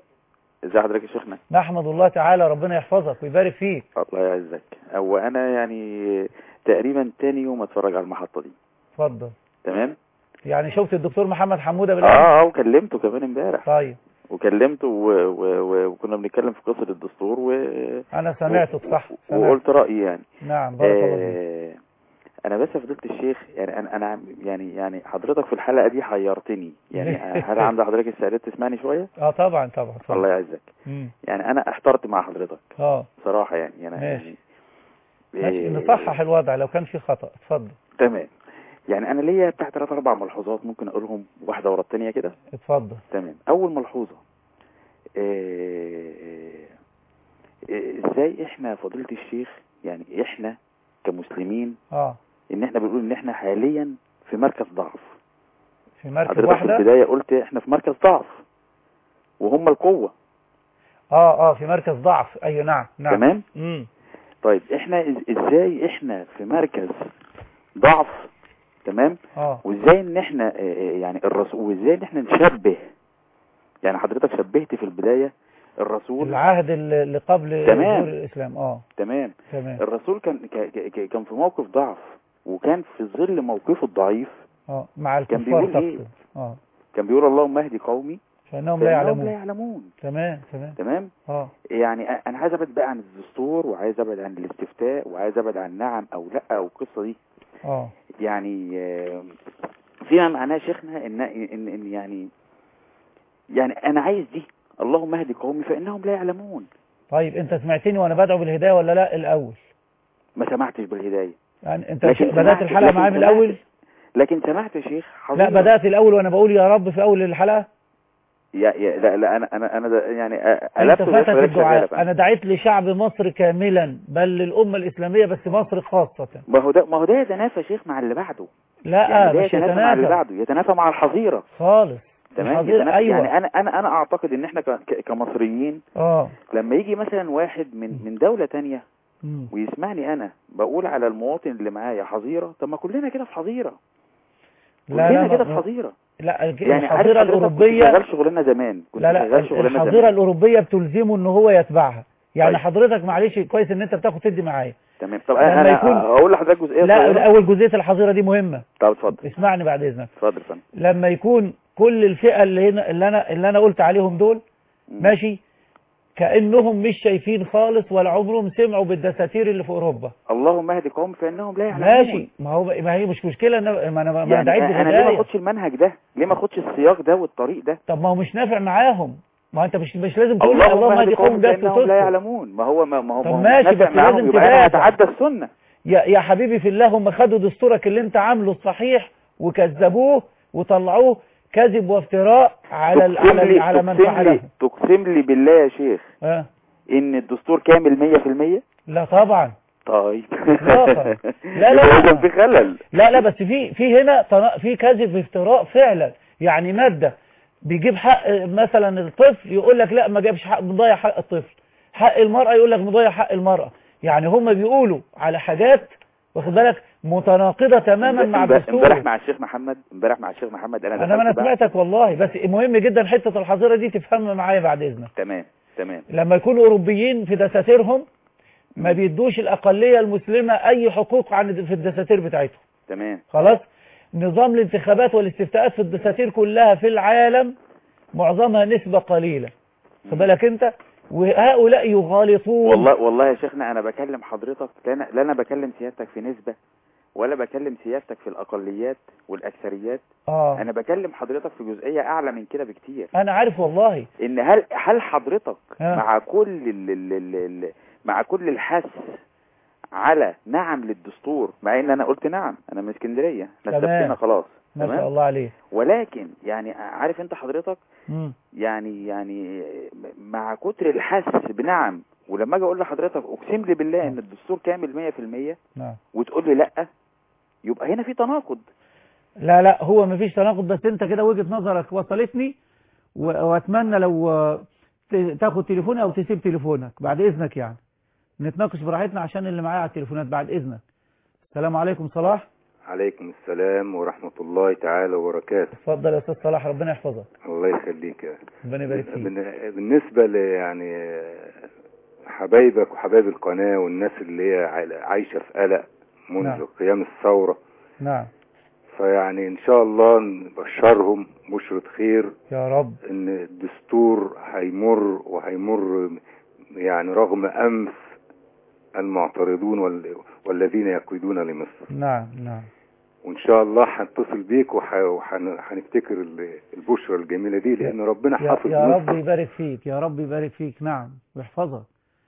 ازي حضرتك يا شيخنا نحمد الله تعالى ربنا يحفظك ويبارك فيك الله يعزك هو انا يعني تقريبا تاني يوم اتفرج على المحطة دي اتفضل تمام يعني شفت الدكتور محمد حموده بالله اه اه وكلمته كمان امبارح طيب وكلمته و... و... و... وكنا بنتكلم في قصة الدستور و... انا سمعته صح سمعت. وقلت رأيي يعني نعم بارك الله فيك آه انا بس يا فضيلة الشيخ يعني انا انا يعني يعني حضرتك في الحلقة دي حيرتني يعني هل عند حضرتك استعداد تسمعني شوية اه طبعا طبعا اتفضل. الله يعزك مم. يعني انا احترت مع حضرتك اه صراحة يعني انا ماشي. يعني ماشي نصحح الوضع لو كان في خطأ اتفضل تمام يعني انا ليا بتاع ثلاث اربع ملحوظات ممكن اقولهم واحده ورا الثانيه كده اتفضل تمام اول ملحوظه آه، آه، ازاي احنا فضيله الشيخ يعني احنا كمسلمين اه ان احنا بنقول ان احنا حاليا في مركز ضعف في مركز حضرتك في واحده البدايه قلت احنا في مركز ضعف وهم القوه اه اه في مركز ضعف ايوه نعم نعم تمام امم طيب احنا إز- ازاي احنا في مركز ضعف تمام اه وازاي ان احنا آه، آه، يعني الرسول وازاي ان احنا نشبه يعني حضرتك شبهت في البداية الرسول العهد اللي اللي قبل تمام. ظهور الاسلام اه تمام تمام الرسول كان ك- ك- ك- كان في موقف ضعف وكان في ظل موقفه الضعيف اه مع كان الكفار بيقول ايه تقصد اه كان بيقول اللهم اهدي قومي فانهم لا فإنهم لا يعلمون يعلمون تمام تمام تمام اه يعني أ- انا عايز ابعد بقى عن الدستور وعايز ابعد عن الاستفتاء وعايز ابعد عن نعم او لا او القصه دي اه يعني آه، فيما معناه شيخنا ان ان ان يعني يعني انا عايز دي اللهم اهدي قومي فانهم لا يعلمون طيب انت سمعتني وانا بدعو بالهدايه ولا لا الاول ما سمعتش بالهدايه يعني انت لكن مش بدات سمعت- الحلقه لكن معايا من سمعت- الاول لكن سمعت يا شيخ لا حظيرة. بدات الاول وانا بقول يا رب في اول الحلقه يا يا لا لا انا انا انا ده يعني انت قلبت فاتت وبقيت الدعاء شغالة انا دعيت لشعب مصر كاملا بل للامه الاسلاميه بس مصر خاصه ما هو ده ما هو ده يتنافى يا شيخ مع اللي بعده لا يعني ده مش يتنافى مع اللي يتنافى بعده يتنافى مع الحظيره خالص تمام الحظيرة، يبقى أنا أيوة. يعني انا انا انا اعتقد ان احنا ك- ك- كمصريين اه لما يجي مثلا واحد من من دولة تانية مم. ويسمعني انا بقول على المواطن اللي معايا حظيرة طب ما كلنا كده في حظيرة لا كلنا لا كده ما- في حظيرة لا الج- يعني عارف الحظيرة حضرتك كنت الأوروبية شغال شغلنا زمان كنت لا لا شغال شغلنا الحظيرة زمان الأوروبية بتلزمه إن هو يتبعها يعني طيب. حضرتك معلش كويس إن أنت بتاخد تدي معايا تمام طب لما انا يكون- اقول لحضرتك جزئيه لا صغيرة؟ الأول جزئية الحظيرة دي مهمة طب اتفضل اسمعني بعد إذنك اتفضل يا فندم لما يكون كل الفئة اللي هنا اللي أنا اللي أنا قلت عليهم دول ماشي كأنهم مش شايفين خالص ولا عمرهم سمعوا بالدساتير اللي في أوروبا اللهم اهد قوم فانهم لا يعلمون ماشي ما هو ما هي مش مشكلة إن- ما أنا ما أنا يعني دعيت انا ليه ما بالهداية اخدش المنهج ده ليه ما اخدش السياق ده والطريق ده طب ما هو مش نافع معاهم ما انت مش مش لازم تقول اللهم اللهم اهد هدي قوم قوم ده فانهم لا تسكت يعلمون ما هو ما ما هو طب ما هو ماشي، نافع بس معاهم لازم يبقى انا تدافع. هتعدى السنه يا يا حبيبي في الله هم خدوا دستورك اللي انت عامله الصحيح وكذبوه وطلعوه كذب وافتراء على ال- تقسم على لي ال- على من تقسم لي فعله تقسم لي بالله يا شيخ اه ان الدستور كامل 100% لا طبعا طيب إطلاقاً. لا، لا، يبقى لا. إذن في خلل لا لا بس في في هنا طنا- في كذب وافتراء فعلا يعني مادة بيجيب حق مثلا الطفل يقول لك لا ما جابش حق مضيع حق الطفل حق المرأة يقول لك مضيع حق المرأة يعني هم بيقولوا على حاجات واخد بالك متناقضة تماما مع امبارح الدستور مع الشيخ محمد امبارح مع الشيخ محمد انا انا ما انا دخلت بقى- سمعتك والله بس مهم جدا حتة الحظيرة دي تفهمها معايا بعد اذنك تمام تمام لما يكونوا اوروبيين في دساتيرهم ما بيدوش الاقلية المسلمة اي حقوق عن في الدساتير بتاعتهم تمام خلاص نظام الانتخابات والاستفتاءات في الدساتير كلها في العالم معظمها نسبة قليلة خد بالك انت وهؤلاء يغالطون والله والله يا شيخنا انا بكلم حضرتك لا انا لا انا بكلم سيادتك في نسبة ولا بكلم سيادتك في الاقليات والاكثريات اه انا بكلم حضرتك في جزئية اعلى من كده بكتير انا عارف والله ان هل هل حضرتك ها. مع كل ال ال ال ال مع كل الحث على نعم للدستور مع ان انا قلت نعم انا من اسكندريه احنا تمام. استفتينا خلاص ما تمام؟ شاء الله عليه ولكن يعني عارف انت حضرتك مم. يعني يعني مع كتر الحث بنعم ولما اجي اقول لحضرتك اقسم لي بالله ان الدستور كامل 100% نعم وتقول لي لا يبقى هنا في تناقض لا لا هو مفيش تناقض بس انت كده وجهة نظرك وصلتني و- واتمنى لو آه، ت- تاخد تليفوني او تسيب تليفونك بعد اذنك يعني نتناقش براحتنا عشان اللي معايا على التليفونات بعد اذنك السلام عليكم صلاح عليكم السلام ورحمة الله تعالى وبركاته اتفضل يا استاذ صلاح ربنا يحفظك الله يخليك يا ربنا يبارك فيك بن- بالنسبة ل يعني حبايبك وحبايب القناة والناس اللي هي عاي- عايشة في قلق منذ نعم. قيام الثورة نعم فيعني ان شاء الله نبشرهم بشرة خير يا رب ان الدستور هيمر وهيمر يعني رغم انف المعترضون وال- والذين يقيدون لمصر نعم نعم وان شاء الله هنتصل بيك وهنفتكر البشرة الجميلة دي لان ربنا يا, حافظ يا رب مصر يبارك فيك يا رب يبارك فيك نعم ويحفظك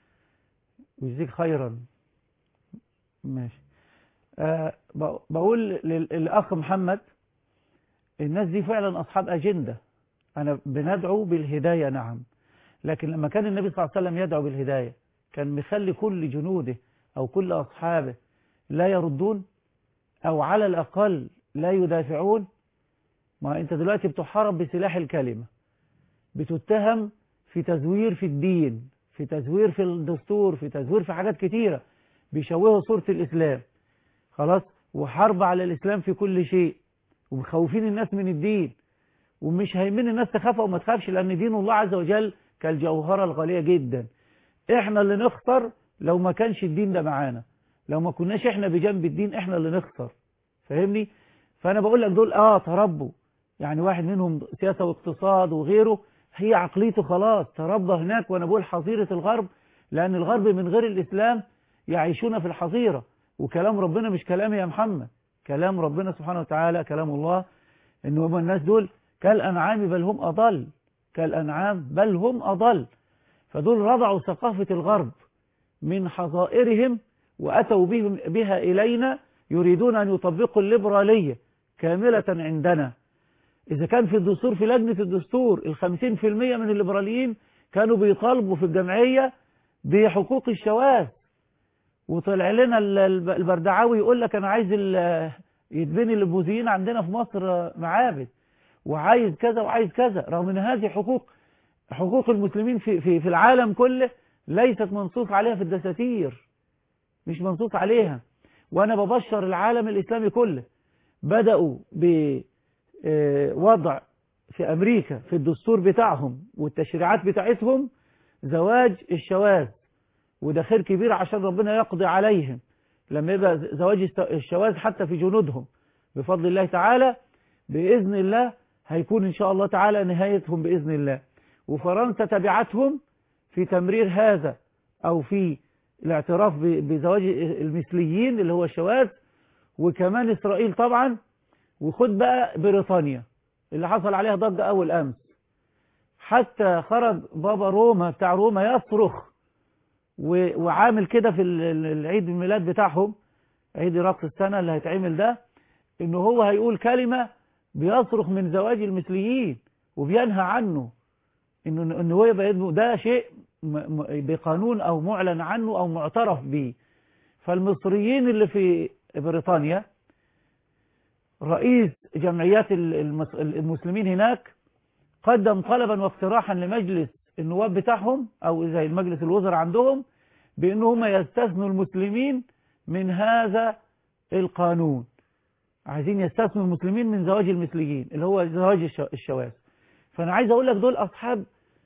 ويجزيك خيرا ماشي أه ب- بقول لل- للأخ محمد الناس دي فعلا أصحاب أجندة أنا بندعو بالهداية نعم لكن لما كان النبي صلى الله عليه وسلم يدعو بالهداية كان مخلي كل جنوده أو كل أصحابه لا يردون أو على الأقل لا يدافعون ما أنت دلوقتي بتحارب بسلاح الكلمة بتتهم في تزوير في الدين في تزوير في الدستور في تزوير في حاجات كتيرة بيشوهوا صورة الإسلام خلاص وحرب على الإسلام في كل شيء ومخوفين الناس من الدين ومش هيمن الناس تخاف أو ما تخافش لأن دين الله عز وجل كالجوهرة الغالية جدا احنا اللي نخسر لو ما كانش الدين ده معانا لو ما كناش احنا بجنب الدين احنا اللي نخسر فاهمني فانا بقول لك دول اه تربوا يعني واحد منهم سياسة واقتصاد وغيره هي عقليته خلاص تربى هناك وانا بقول حظيرة الغرب لان الغرب من غير الاسلام يعيشون في الحظيرة وكلام ربنا مش كلامي يا محمد كلام ربنا سبحانه وتعالى كلام الله ان هم الناس دول كالانعام بل هم اضل كالانعام بل هم اضل فدول رضعوا ثقافة الغرب من حظائرهم واتوا بهم بها الينا يريدون ان يطبقوا الليبرالية كاملة عندنا إذا كان في الدستور في لجنة الدستور الخمسين في المية من الليبراليين كانوا بيطالبوا في الجمعية بحقوق الشواذ وطلع لنا ال- ال- البردعاوي يقول لك أنا عايز ال- يتبني البوذيين عندنا في مصر معابد وعايز كذا وعايز كذا رغم ان هذه حقوق حقوق المسلمين في, في, في العالم كله ليست منصوص عليها في الدساتير مش منصوص عليها وانا ببشر العالم الاسلامي كله بدأوا بوضع في امريكا في الدستور بتاعهم والتشريعات بتاعتهم زواج الشواذ وده خير كبير عشان ربنا يقضي عليهم لما يبقى زواج الشواذ حتى في جنودهم بفضل الله تعالى بإذن الله هيكون إن شاء الله تعالى نهايتهم بإذن الله وفرنسا تبعتهم في تمرير هذا أو في الاعتراف بزواج المثليين اللي هو الشواذ وكمان إسرائيل طبعا وخد بقى بريطانيا اللي حصل عليها ضجة أول أمس حتى خرج بابا روما بتاع روما يصرخ وعامل كده في العيد الميلاد بتاعهم عيد رقص السنة اللي هيتعمل ده ان هو هيقول كلمة بيصرخ من زواج المثليين وبينهى عنه انه ان هو يبقى ده شيء بقانون او معلن عنه او معترف به فالمصريين اللي في بريطانيا رئيس جمعيات المسلمين هناك قدم طلبا واقتراحا لمجلس النواب بتاعهم او زي المجلس الوزراء عندهم بان هم يستثنوا المسلمين من هذا القانون عايزين يستثنوا المسلمين من زواج المثليين اللي هو زواج الشواذ فانا عايز اقول لك دول اصحاب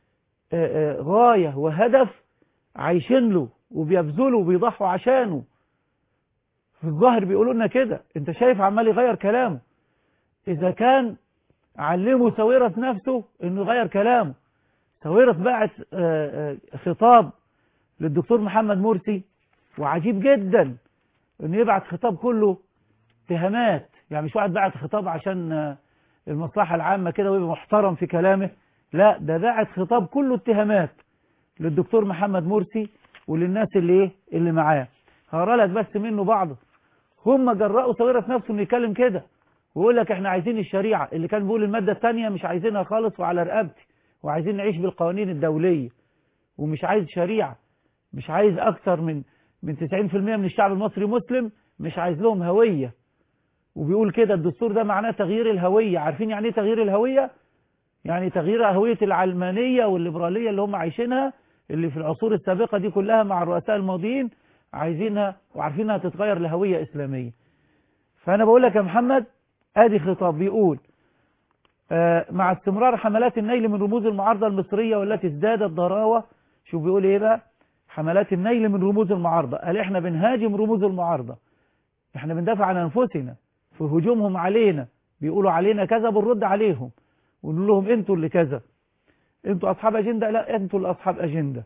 غاية وهدف عايشين له وبيبذلوا وبيضحوا عشانه في الظاهر بيقولوا لنا كده انت شايف عمال يغير كلامه اذا كان علمه سويرة نفسه انه يغير كلامه سويرة بعت خطاب للدكتور محمد مرسي وعجيب جدا انه يبعت خطاب كله اتهامات يعني مش واحد بعت خطاب عشان المصلحة العامة كده ويبقى محترم في كلامه لا ده بعت خطاب كله اتهامات للدكتور محمد مرسي وللناس اللي ايه اللي معاه هقرا لك بس منه بعضه هم جرأوا سويرة نفسه انه يتكلم كده ويقول لك احنا عايزين الشريعة اللي كان بيقول المادة الثانية مش عايزينها خالص وعلى رقبتي وعايزين نعيش بالقوانين الدولية ومش عايز شريعة مش عايز اكتر من من 90% من الشعب المصري مسلم مش عايز لهم هوية وبيقول كده الدستور ده معناه تغيير الهوية عارفين يعني ايه تغيير الهوية يعني تغيير هوية العلمانية والليبرالية اللي هم عايشينها اللي في العصور السابقة دي كلها مع الرؤساء الماضيين عايزينها وعارفينها تتغير لهوية إسلامية فأنا بقول لك يا محمد ادي خطاب بيقول آه مع استمرار حملات النيل من رموز المعارضة المصرية والتي ازدادت ضراوة شو بيقول ايه بقى حملات النيل من رموز المعارضة قال احنا بنهاجم رموز المعارضة احنا بندافع عن انفسنا في هجومهم علينا بيقولوا علينا كذا بنرد عليهم ونقول لهم انتوا اللي كذا انتوا اصحاب اجندة لا انتوا اللي اصحاب اجندة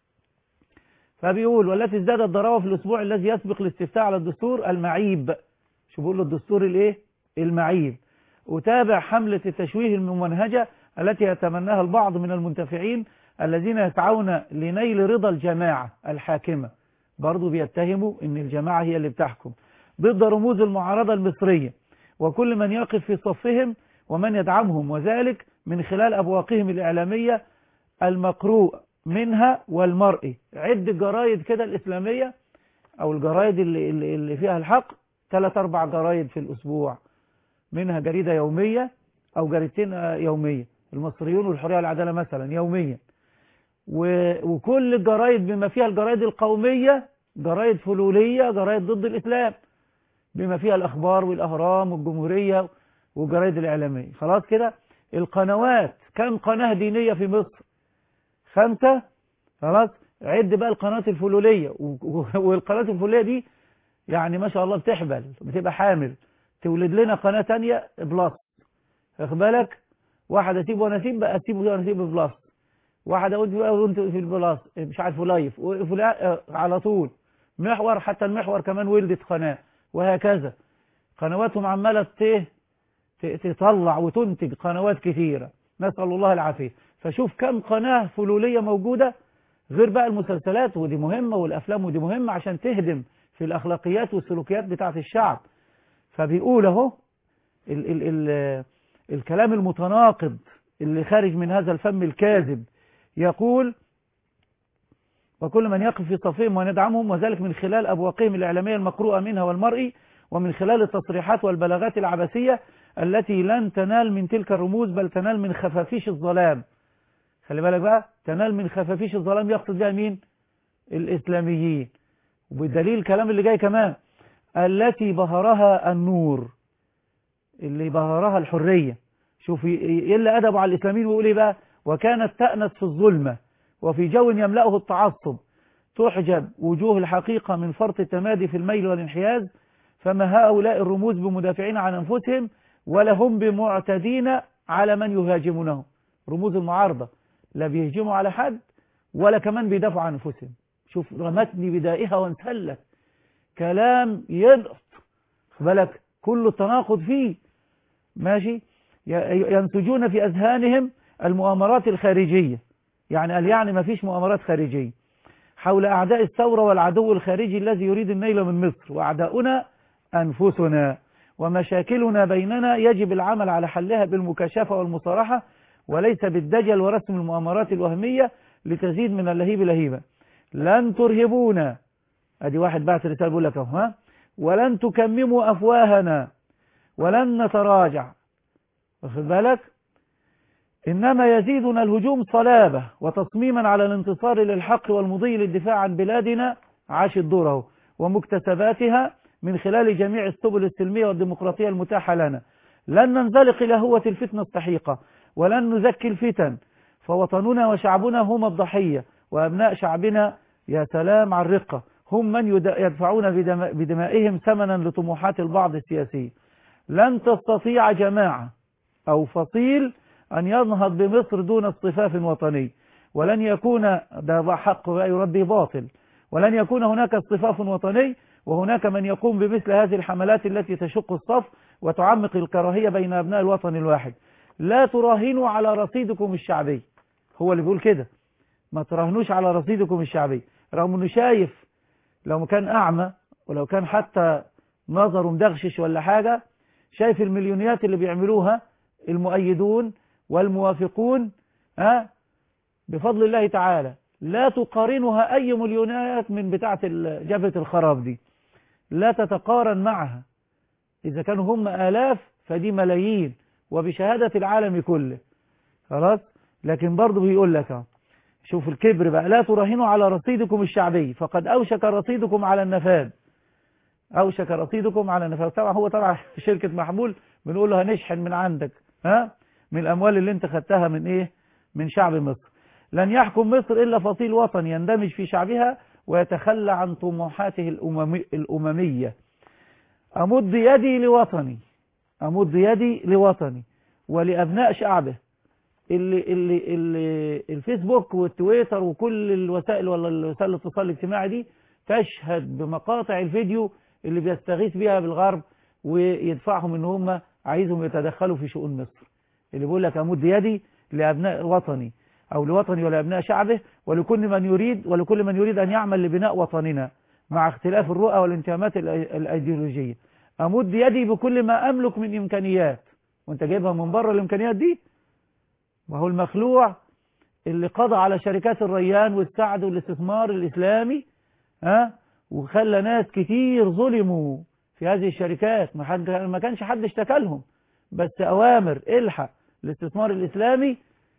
فبيقول والتي ازدادت ضراوة في الاسبوع الذي يسبق الاستفتاء على الدستور المعيب شو بيقول له الدستور الايه المعيب وتابع حملة التشويه الممنهجة التي يتمناها البعض من المنتفعين الذين يسعون لنيل رضا الجماعة الحاكمة برضو بيتهموا ان الجماعة هي اللي بتحكم ضد رموز المعارضة المصرية وكل من يقف في صفهم ومن يدعمهم وذلك من خلال أبواقهم الإعلامية المقروء منها والمرئي عد الجرايد كده الإسلامية أو الجرايد اللي, اللي فيها الحق ثلاث أربع جرايد في الأسبوع منها جريدة يومية أو جريدتين يومية المصريون والحرية والعدالة مثلا يوميا وكل الجرايد بما فيها الجرايد القومية جرايد فلولية جرايد ضد الإسلام بما فيها الأخبار والأهرام والجمهورية والجرايد الإعلامية خلاص كده القنوات كم قناة دينية في مصر خمسة خلاص عد بقى القنوات الفلولية والقنوات الفلولية دي يعني ما شاء الله بتحبل بتبقى حامل تولد لنا قناة تانية بلس واخد بالك واحد اسيب وانا اسيب بقى اسيب وانا اسيب بلس واحد اقول وانت في البلاس مش عارف لايف على طول محور حتى المحور كمان ولدت قناة وهكذا قنواتهم عمالة تطلع وتنتج قنوات كثيرة نسأل الله العافية فشوف كم قناة فلولية موجودة غير بقى المسلسلات ودي مهمة والأفلام ودي مهمة عشان تهدم في الأخلاقيات والسلوكيات بتاعت الشعب فبيقول اهو ال ال ال الكلام المتناقض اللي خارج من هذا الفم الكاذب يقول وكل من يقف في صفهم وندعمهم وذلك من خلال أبواقهم الإعلامية المقروءة منها والمرئي ومن خلال التصريحات والبلاغات العبثية التي لن تنال من تلك الرموز بل تنال من خفافيش الظلام خلي بالك بقى تنال من خفافيش الظلام يقصد بها مين الإسلاميين وبالدليل الكلام اللي جاي كمان التي بهرها النور اللي بهرها الحرية شوف يلا أدبه على الإسلاميين ويقول إيه بقى وكانت تأنس في الظلمة وفي جو يملأه التعصب تحجب وجوه الحقيقة من فرط التمادي في الميل والانحياز فما هؤلاء الرموز بمدافعين عن أنفسهم ولا هم بمعتدين على من يهاجمونهم رموز المعارضة لا بيهجموا على حد ولا كمان بيدافعوا عن أنفسهم شوف رمتني بدائها وانسلت كلام ينقط بالك كل التناقض فيه ماشي ينسجون في أذهانهم المؤامرات الخارجية يعني قال يعني ما فيش مؤامرات خارجية حول أعداء الثورة والعدو الخارجي الذي يريد النيل من مصر وأعداؤنا أنفسنا ومشاكلنا بيننا يجب العمل على حلها بالمكاشفة والمصارحة وليس بالدجل ورسم المؤامرات الوهمية لتزيد من اللهيب لهيبة لن ترهبونا ادي واحد بعت رسالة بيقول لك اهو ها ولن تكمموا افواهنا ولن نتراجع واخد بالك انما يزيدنا الهجوم صلابة وتصميما على الانتصار للحق والمضي للدفاع عن بلادنا عاشت دوره ومكتسباتها من خلال جميع السبل السلمية والديمقراطية المتاحة لنا لن ننزلق إلى هوة الفتنة السحيقة ولن نزكي الفتن فوطننا وشعبنا هم الضحية وأبناء شعبنا يا سلام على الرقة هم من يدفعون بدمائهم ثمنا لطموحات البعض السياسي لن تستطيع جماعة أو فصيل أن ينهض بمصر دون اصطفاف وطني ولن يكون ده حق يربي باطل ولن يكون هناك اصطفاف وطني وهناك من يقوم بمثل هذه الحملات التي تشق الصف وتعمق الكراهية بين أبناء الوطن الواحد لا تراهنوا على رصيدكم الشعبي هو اللي بيقول كده ما تراهنوش على رصيدكم الشعبي رغم انه شايف لو كان اعمى ولو كان حتى نظره مدغشش ولا حاجة شايف المليونيات اللي بيعملوها المؤيدون والموافقون ها بفضل الله تعالى لا تقارنها اي مليونات من بتاعة جبهة الخراب دي لا تتقارن معها اذا كانوا هم الاف فدي ملايين وبشهادة العالم كله خلاص لكن برضه بيقول لك شوف الكبر بقى لا تراهنوا على رصيدكم الشعبي فقد أوشك رصيدكم على النفاذ أوشك رصيدكم على النفاذ طبعا هو طبعا شركة محمول بنقول له هنشحن من عندك ها من الأموال اللي انت خدتها من إيه من شعب مصر لن يحكم مصر إلا فصيل وطن يندمج في شعبها ويتخلى عن طموحاته الأممي الأممية أمد يدي لوطني أمد يدي لوطني ولأبناء شعبه اللي, اللي, اللي الفيسبوك والتويتر وكل الوسائل ولا وسائل الاتصال الاجتماعي دي تشهد بمقاطع الفيديو اللي بيستغيث بيها بالغرب ويدفعهم ان هم عايزهم يتدخلوا في شؤون مصر اللي بيقول لك امد يدي لابناء وطني او لوطني ولابناء شعبه ولكل من يريد ولكل من يريد ان يعمل لبناء وطننا مع اختلاف الرؤى والانتمامات الايديولوجيه امد يدي بكل ما املك من امكانيات وانت جايبها من بره الامكانيات دي وهو المخلوع اللي قضى على شركات الريان والسعد والاستثمار الإسلامي ها وخلى ناس كتير ظلموا في هذه الشركات ما, حد ما كانش حد اشتكى لهم بس أوامر الحق الاستثمار الإسلامي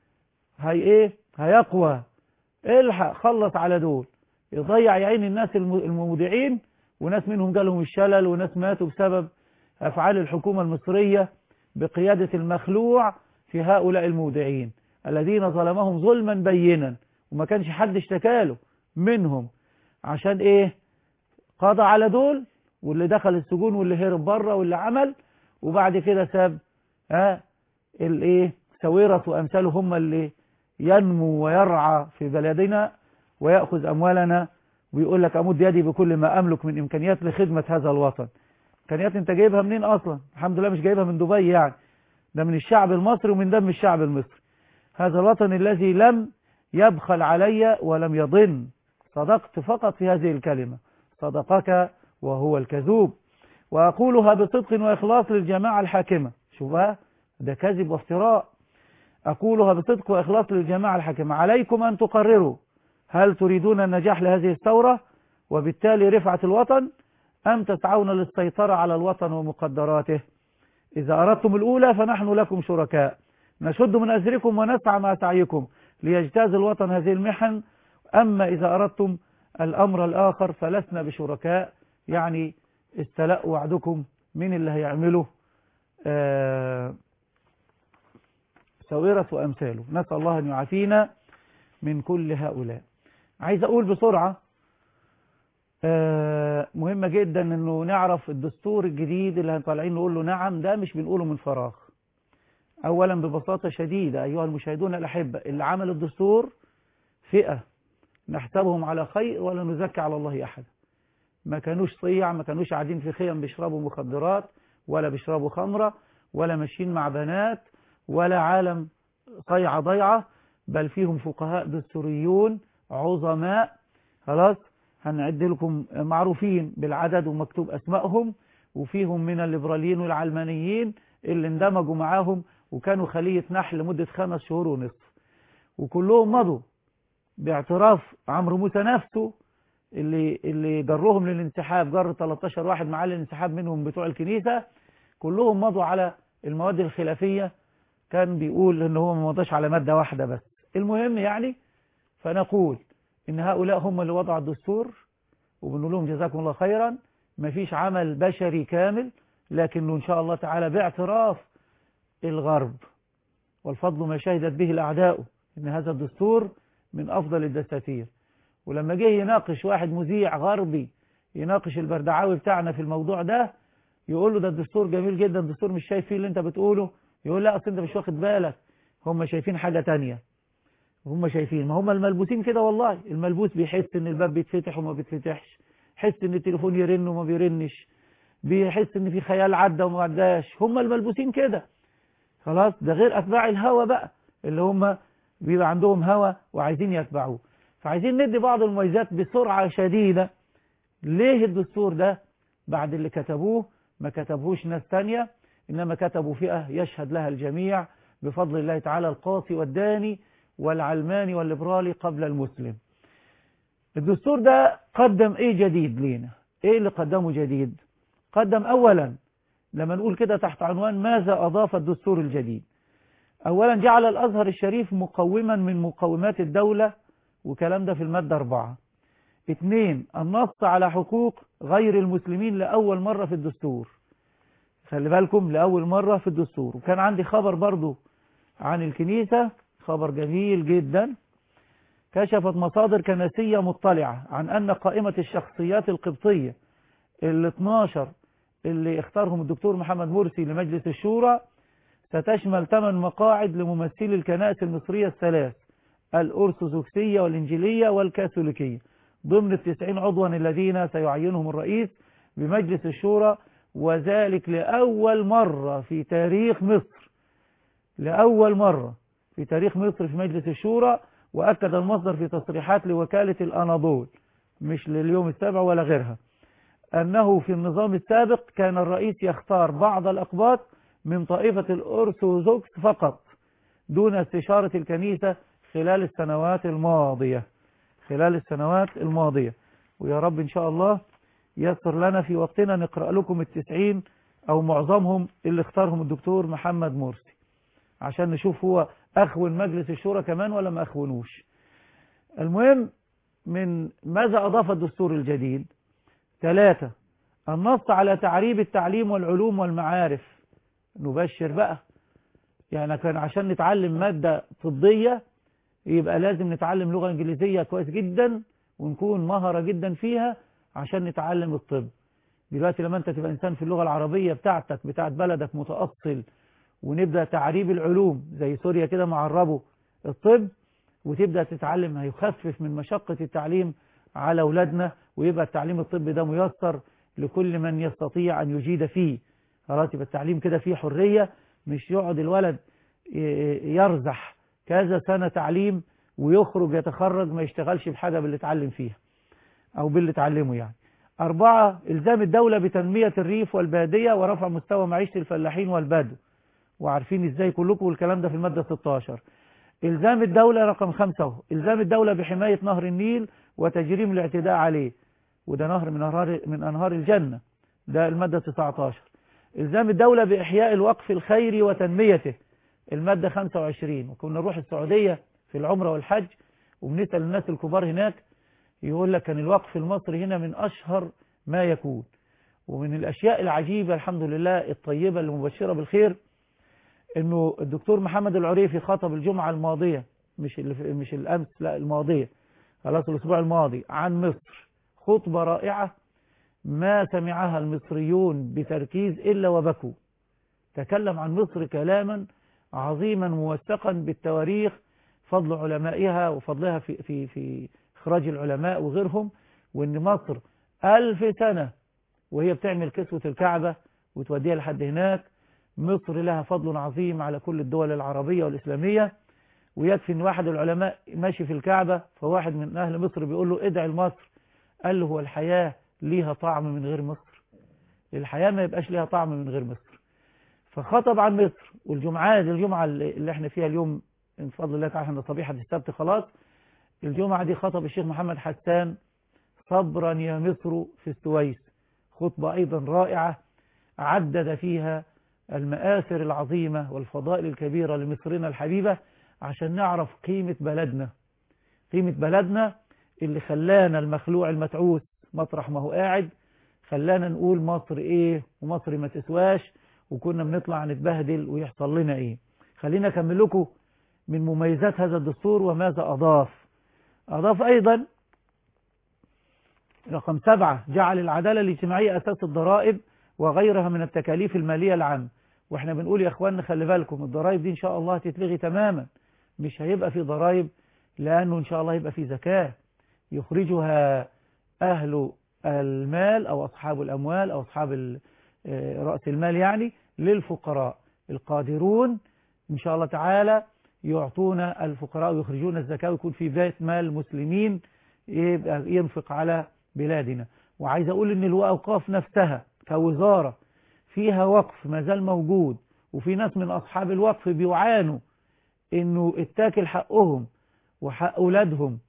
هي ايه هيقوى الحق خلص على دول يضيع يا عين الناس المودعين وناس منهم جالهم الشلل وناس ماتوا بسبب أفعال الحكومة المصرية بقيادة المخلوع في هؤلاء المودعين الذين ظلمهم ظلما بينا وما كانش حد اشتكاله منهم عشان ايه قضى على دول واللي دخل السجون واللي هرب بره واللي عمل وبعد كده ساب ها الايه سويرة وامثاله هم اللي ينمو ويرعى في بلدنا ويأخذ اموالنا ويقول لك امد يدي بكل ما املك من امكانيات لخدمة هذا الوطن امكانيات انت جايبها منين اصلا الحمد لله مش جايبها من دبي يعني ده من الشعب المصري ومن دم الشعب المصري هذا الوطن الذي لم يبخل علي ولم يضن صدقت فقط في هذه الكلمة صدقك وهو الكذوب وأقولها بصدق وإخلاص للجماعة الحاكمة شوف بقى ده كذب وافتراء أقولها بصدق وإخلاص للجماعة الحاكمة عليكم أن تقرروا هل تريدون النجاح لهذه الثورة وبالتالي رفعة الوطن أم تسعون للسيطرة على الوطن ومقدراته إذا أردتم الأولى فنحن لكم شركاء نشد من أزركم ونسعى مع سعيكم ليجتاز الوطن هذه المحن أما إذا أردتم الأمر الآخر فلسنا بشركاء يعني استلأ وعدكم من اللي هيعمله آه ساويرس وأمثاله نسأل الله أن يعافينا من كل هؤلاء عايز أقول بسرعة آه مهمة جدا أنه نعرف الدستور الجديد اللي هنطلعين نقول له نعم ده مش بنقوله من فراغ أولا ببساطة شديدة أيها المشاهدون الأحبة اللي عمل الدستور فئة نحسبهم على خير ولا نزكي على الله أحد ما كانوش صيع ما كانوش قاعدين في خيم بيشربوا مخدرات ولا بيشربوا خمرة ولا ماشيين مع بنات ولا عالم صيعة ضيعة بل فيهم فقهاء دستوريون عظماء خلاص هنعد لكم معروفين بالعدد ومكتوب أسمائهم وفيهم من الليبراليين والعلمانيين اللي اندمجوا معاهم وكانوا خلية نحل لمدة خمس شهور ونصف وكلهم مضوا باعتراف عمرو موسى نفسه اللي اللي جرهم للانسحاب جر 13 واحد معاه للانسحاب منهم بتوع الكنيسة كلهم مضوا على المواد الخلافية كان بيقول ان هو ما مضاش على مادة واحدة بس المهم يعني فنقول ان هؤلاء هم اللي وضعوا الدستور وبنقول لهم جزاكم الله خيرا ما فيش عمل بشري كامل لكنه ان شاء الله تعالى باعتراف الغرب والفضل ما شهدت به الاعداء ان هذا الدستور من افضل الدساتير ولما جه يناقش واحد مذيع غربي يناقش البردعاوي بتاعنا في الموضوع ده يقول له ده الدستور جميل جدا الدستور مش شايف فيه اللي انت بتقوله يقول لا اصل انت مش واخد بالك هم شايفين حاجة تانية هم شايفين ما هم الملبوسين كده والله الملبوس بيحس ان الباب بيتفتح وما بيتفتحش يحس ان التليفون يرن وما بيرنش بيحس ان في خيال عدى وما عداش هم الملبوسين كده خلاص ده غير اتباع الهوى بقى اللي هم بيبقى عندهم هوى وعايزين يتبعوه فعايزين ندي بعض المميزات بسرعة شديدة ليه الدستور ده بعد اللي كتبوه ما كتبوش ناس تانية إنما كتبوا فئة يشهد لها الجميع بفضل الله تعالى القاصي والداني والعلماني والليبرالي قبل المسلم الدستور ده قدم ايه جديد لينا ايه اللي قدمه جديد قدم اولا لما نقول كده تحت عنوان ماذا اضاف الدستور الجديد اولا جعل الازهر الشريف مقوما من مقومات الدولة وكلام ده في المادة اربعة اثنين النص على حقوق غير المسلمين لأول مرة في الدستور خلي بالكم لأول مرة في الدستور وكان عندي خبر برضو عن الكنيسة خبر جميل جدا كشفت مصادر كنسية مطلعة عن أن قائمة الشخصيات القبطية ال 12 اللي اختارهم الدكتور محمد مرسي لمجلس الشورى ستشمل 8 مقاعد لممثلي الكنائس المصرية الثلاث الأرثوذكسية والإنجيلية والكاثوليكية ضمن التسعين عضوا الذين سيعينهم الرئيس بمجلس الشورى وذلك لأول مرة في تاريخ مصر لأول مرة في تاريخ مصر في مجلس الشورى وأكد المصدر في تصريحات لوكالة الأناضول مش لليوم السابع ولا غيرها أنه في النظام السابق كان الرئيس يختار بعض الأقباط من طائفة الأرثوذكس فقط دون استشارة الكنيسة خلال السنوات الماضية خلال السنوات الماضية ويا رب إن شاء الله يسر لنا في وقتنا نقرأ لكم التسعين أو معظمهم اللي اختارهم الدكتور محمد مرسي عشان نشوف هو أخون مجلس الشورى كمان ولا ما أخونوش المهم من ماذا أضاف الدستور الجديد ثلاثة النص على تعريب التعليم والعلوم والمعارف نبشر بقى يعني كان عشان نتعلم مادة طبية يبقى لازم نتعلم لغة انجليزية كويس جدا ونكون مهرة جدا فيها عشان نتعلم الطب دلوقتي لما انت تبقى انسان في اللغة العربية بتاعتك بتاعت بلدك متأصل ونبدأ تعريب العلوم زي سوريا كده معربوا الطب وتبدأ تتعلم هيخفف من مشقة التعليم على أولادنا ويبقى التعليم الطبي ده ميسر لكل من يستطيع أن يجيد فيه خلاص يبقى التعليم كده فيه حرية مش يقعد الولد يرزح كذا سنة تعليم ويخرج يتخرج ما يشتغلش بحاجة باللي اتعلم فيها أو باللي اتعلمه يعني أربعة إلزام الدولة بتنمية الريف والبادية ورفع مستوى معيشة الفلاحين والبدو وعارفين إزاي كلكم والكلام ده في المادة 16 إلزام الدولة رقم خمسة إلزام الدولة بحماية نهر النيل وتجريم الاعتداء عليه وده نهر من أنهار, من أنهار الجنة ده المادة 19 الزام الدولة بإحياء الوقف الخيري وتنميته المادة 25 وكنا نروح السعودية في العمرة والحج وبنسأل الناس الكبار هناك يقول لك كان الوقف المصري هنا من أشهر ما يكون ومن الأشياء العجيبة الحمد لله الطيبة المبشرة بالخير انه الدكتور محمد العريفي خطب الجمعة الماضية مش اللي مش الامس لا الماضية خلاص الاسبوع الماضي عن مصر خطبة رائعة ما سمعها المصريون بتركيز الا وبكوا تكلم عن مصر كلاما عظيما موثقا بالتواريخ فضل علمائها وفضلها في في في اخراج العلماء وغيرهم وان مصر ألف سنة وهي بتعمل كسوة الكعبة وتوديها لحد هناك مصر لها فضل عظيم على كل الدول العربية والإسلامية ويكفي ان واحد العلماء ماشي في الكعبة فواحد من أهل مصر بيقول له ادعي لمصر قال له هو الحياة ليها طعم من غير مصر الحياة ما يبقاش ليها طعم من غير مصر فخطب عن مصر والجمعة دي الجمعة اللي احنا فيها اليوم من فضل الله تعالى احنا صبيحة السبت خلاص الجمعة دي خطب الشيخ محمد حسان صبرا يا مصر في السويس خطبة أيضا رائعة عدد فيها المآثر العظيمة والفضائل الكبيرة لمصرنا الحبيبة عشان نعرف قيمة بلدنا قيمة بلدنا اللي خلانا المخلوع المتعوس مطرح ما هو قاعد خلانا نقول مصر ايه ومصر ما تسواش وكنا بنطلع نتبهدل ويحصل لنا ايه خلينا اكمل لكم من مميزات هذا الدستور وماذا اضاف اضاف ايضا رقم سبعة جعل العدالة الاجتماعية اساس الضرائب وغيرها من التكاليف المالية العامة واحنا بنقول يا اخواننا خلي بالكم الضرائب دي ان شاء الله هتتلغي تماما مش هيبقى في ضرائب لانه ان شاء الله هيبقى في زكاة يخرجها اهل المال او اصحاب الاموال او اصحاب رأس المال يعني للفقراء القادرون ان شاء الله تعالى يعطون الفقراء ويخرجون الزكاة ويكون في بيت مال المسلمين يبقى ينفق على بلادنا وعايز اقول ان الاوقاف نفسها كوزارة فيها وقف ما زال موجود وفي ناس من أصحاب الوقف بيعانوا إنه اتاكل حقهم وحق أولادهم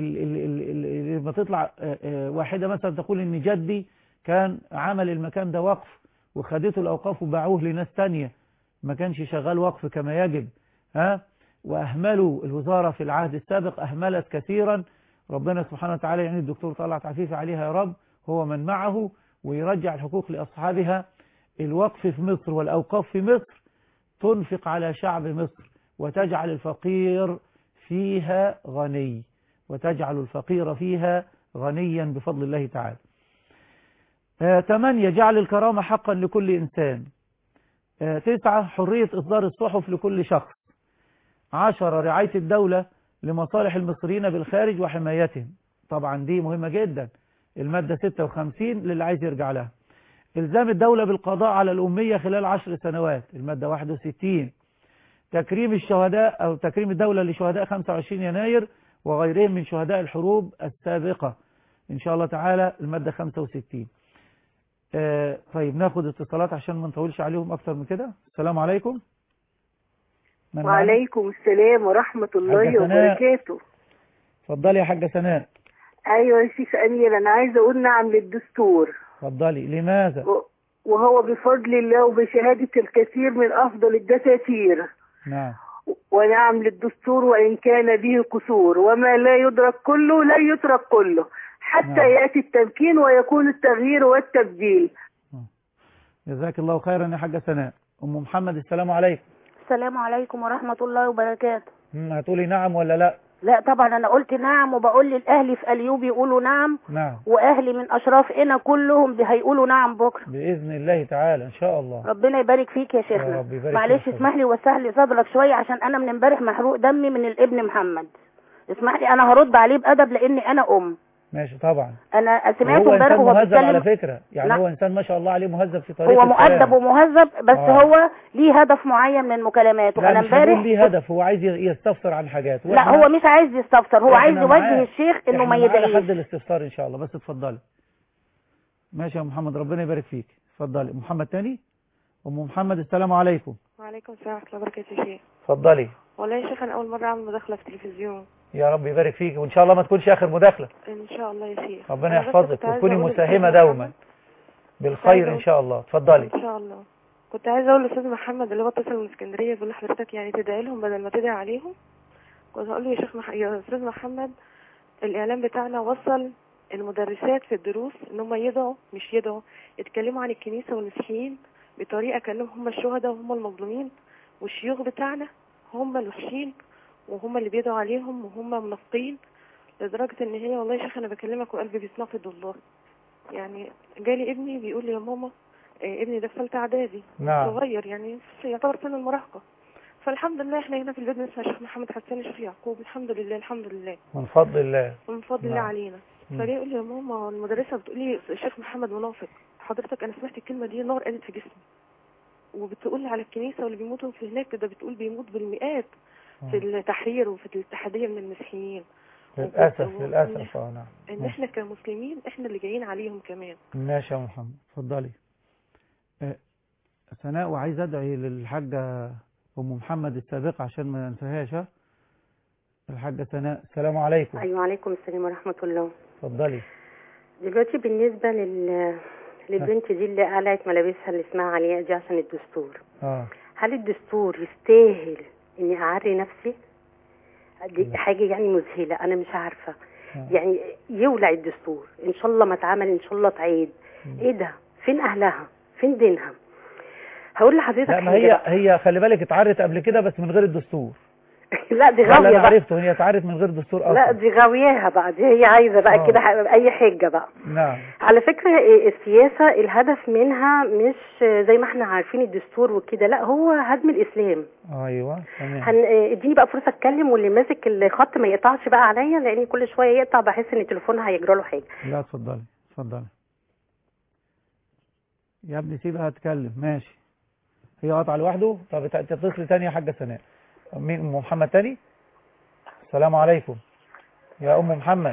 لما تطلع واحدة مثلا تقول إن جدي كان عمل المكان ده وقف وخدته الأوقاف وباعوه لناس تانية ما كانش شغال وقف كما يجب ها وأهملوا الوزارة في العهد السابق أهملت كثيرا ربنا سبحانه وتعالى يعني الدكتور طلعت عفيف عليها يا رب هو من معه ويرجع الحقوق لأصحابها الوقف في مصر والأوقاف في مصر تنفق على شعب مصر وتجعل الفقير فيها غني وتجعل الفقير فيها غنيا بفضل الله تعالى آه، ثمانية جعل الكرامة حقا لكل إنسان آه، تسعة حرية إصدار الصحف لكل شخص عشرة رعاية الدولة لمصالح المصريين بالخارج وحمايتهم طبعا دي مهمة جدا المادة 56 للي عايز يرجع لها إلزام الدولة بالقضاء على الأمية خلال عشر سنوات المادة 61 تكريم الشهداء أو تكريم الدولة لشهداء 25 يناير وغيرهم من شهداء الحروب السابقة إن شاء الله تعالى المادة 65 آه طيب ناخد اتصالات عشان ما نطولش عليهم أكتر من كده السلام عليكم من معنا؟ وعليكم السلام ورحمة حاجة الله سناء. وبركاته اتفضلي يا حاجة سناء أيوة يا شيخ أمير أنا عايزة أقول نعم للدستور اتفضلي لماذا و- وهو بفضل الله وبشهادة الكثير من أفضل الدساتير نعم ونعم للدستور وإن كان به قصور وما لا يدرك كله لا يترك كله حتى نعم. يأتي التمكين ويكون التغيير والتبديل جزاك الله خيرا يا حاجة سناء أم محمد السلام عليكم السلام عليكم ورحمة الله وبركاته مم، هتقولي نعم ولا لا لا طبعا انا قلت نعم وبقول للاهل في اليوب يقولوا نعم نعم واهلي من اشراف هنا كلهم بي- هيقولوا نعم بكره بإذن الله تعالى إن شاء الله ربنا يبارك فيك يا يا شيخنا رب يبارك معلش فيك. اسمح لي وسع لي صدرك شويه عشان انا من امبارح محروق دمي من الابن محمد اسمح لي انا هرد عليه بادب لاني انا ام ماشي طبعا انا سمعته هو امبارح إنسان وهو مهذب على بيتكلم فكرة يعني نعم. هو إنسان ما شاء الله عليه مهذب في طريقة هو الكلام. مؤدب ومهذب بس آه. هو ليه هدف معين من مكالماته لا انا مش هنقول امبارح ليه هدف هو عايز يستفسر عن حاجات لا وإحنا- هو مش عايز يستفسر هو إحنا عايز معاه. يوجه الشيخ انه ما إحنا معاه يدعيش لحد الاستفسار إن شاء الله بس اتفضلي ماشي يا محمد ربنا يبارك فيك اتفضلي محمد تاني أم محمد السلام عليكم وعليكم السلام ورحمة الله وبركاته يا شيخ اتفضلي والله يا شيخ أنا أول مرة أعمل مداخلة في التلفزيون يا رب يبارك فيك وإن شاء الله ما تكونش آخر مداخلة إن شاء الله يا شيخ ربنا أنا بس يحفظك كنت عايزة وتكوني أقول مساهمة للأستاذ دوما بالخير ان شاء الله اتفضلي ان شاء الله كنت عايزه اقول لاستاذ محمد اللي هو اتصل من اسكندريه بيقول لحضرتك يعني تدعي لهم بدل ما تدعي عليهم كنت هقول له يا شيخ مح... يا استاذ محمد الاعلام بتاعنا وصل المدرسات في الدروس ان هم يدعوا مش يدعوا يتكلموا عن الكنيسه والمسيحيين بطريقه كانهم هم الشهداء وهم المظلومين والشيوخ بتاعنا هم الوحشين وهم اللي بيدعوا عليهم وهم منافقين لدرجه ان هي والله يا شيخ انا بكلمك وقلبي بيتنفض والله يعني جالي ابني بيقول لي يا ماما إيه ابني ده في ثالثه اعدادي نعم. صغير يعني يعتبر سن المراهقه فالحمد لله احنا هنا في البيت بنسمع الشيخ محمد حسان الشيخ يعقوب الحمد لله الحمد لله من فضل الله ومن فضل الله نعم. علينا مم. فجاي يقول لي يا ماما المدرسه بتقول لي الشيخ محمد منافق حضرتك انا سمعت الكلمه دي نار قالت في جسمي وبتقول لي على الكنيسه واللي بيموتوا في هناك ده بتقول بيموت بالمئات في التحرير وفي الاتحاديه من المسيحيين للاسف وبت- للاسف اه نعم ان احنا كمسلمين احنا اللي جايين عليهم كمان ماشي يا محمد اتفضلي آه، سناء وعايز ادعي للحاجه ام محمد السابقه عشان ما ننساهاش ها؟ الحاجه سناء السلام عليكم أيوة عليكم السلام ورحمة الله اتفضلي دلوقتي بالنسبة لل... للبنت دي اللي قلعت ملابسها اللي اسمها علياء دي عشان الدستور اه هل الدستور يستاهل إني أعري نفسي؟ دي حاجة يعني مذهلة أنا مش عارفة يعني يولع الدستور إن شاء الله ما اتعمل إن شاء الله تعيد إيه ده؟ فين أهلها؟ فين دينها؟ هقول لحضرتك لا ما حاجة هي بقى. هي خلي بالك اتعرت قبل كده بس من غير الدستور لا دي لا لا غاوية انا بقى عرفته هي اتعرت من غير دستور اصلا لا دي غاوياها بقى دي هي عايزة بقى آه. كده ح- أي حجة بقى نعم على فكرة إيه، السياسة الهدف منها مش زي ما احنا عارفين الدستور وكده لا هو هدم الإسلام ايوه تمام هن... إيه، اديني بقى فرصة اتكلم واللي ماسك الخط ما يقطعش بقى عليا لان كل شوية يقطع بحس ان تليفونها هيجرى له حاجة لا اتفضلي اتفضلي يا ابني سيبها تتكلم ماشي هي قطع لوحده طب ت- تتصل تاني يا حاجه سناء مين ام محمد تاني السلام عليكم يا ام محمد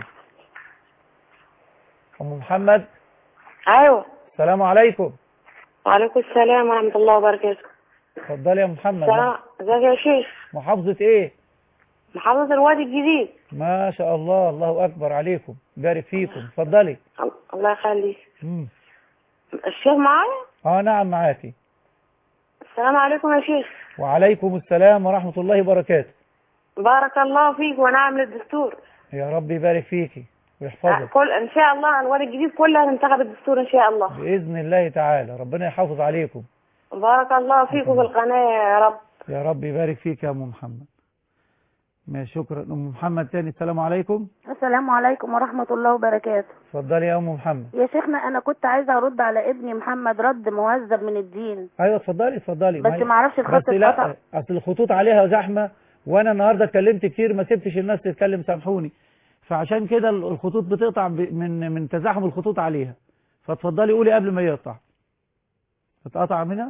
ام محمد ايوه السلام عليكم وعليكم السلام ورحمة الله وبركاته اتفضلي يا محمد السلام ازيك يا شيخ محافظه ايه محافظة الوادي الجديد ما شاء الله الله اكبر عليكم بارك فيكم اتفضلي الله يخليك مم. الشيخ معايا اه نعم معاكي السلام عليكم يا شيخ وعليكم السلام ورحمه الله وبركاته بارك الله فيك ونعم للدستور يا رب يبارك فيكي ويحفظك كل ان شاء الله الوادي الجديد كلها تنتخب الدستور ان شاء الله بإذن الله تعالى ربنا يحافظ عليكم بارك الله فيكم في القناة يا رب يا رب يبارك فيك يا أم محمد ماشي شكرا أم محمد تاني السلام عليكم السلام عليكم ورحمة الله وبركاته اتفضلي يا أم محمد يا شيخنا أنا كنت عايزة أرد على ابني محمد رد مهذب من الدين أيوة اتفضلي اتفضلي بس ما هي- ما اعرفش الخط بس لا اتقطع. أصل الخطوط عليها زحمة وأنا النهاردة اتكلمت كتير ما سبتش الناس تتكلم سامحوني فعشان كده ال- الخطوط بتقطع ب- من من تزاحم الخطوط عليها فاتفضلي قولي قبل ما يقطع اتقطع منها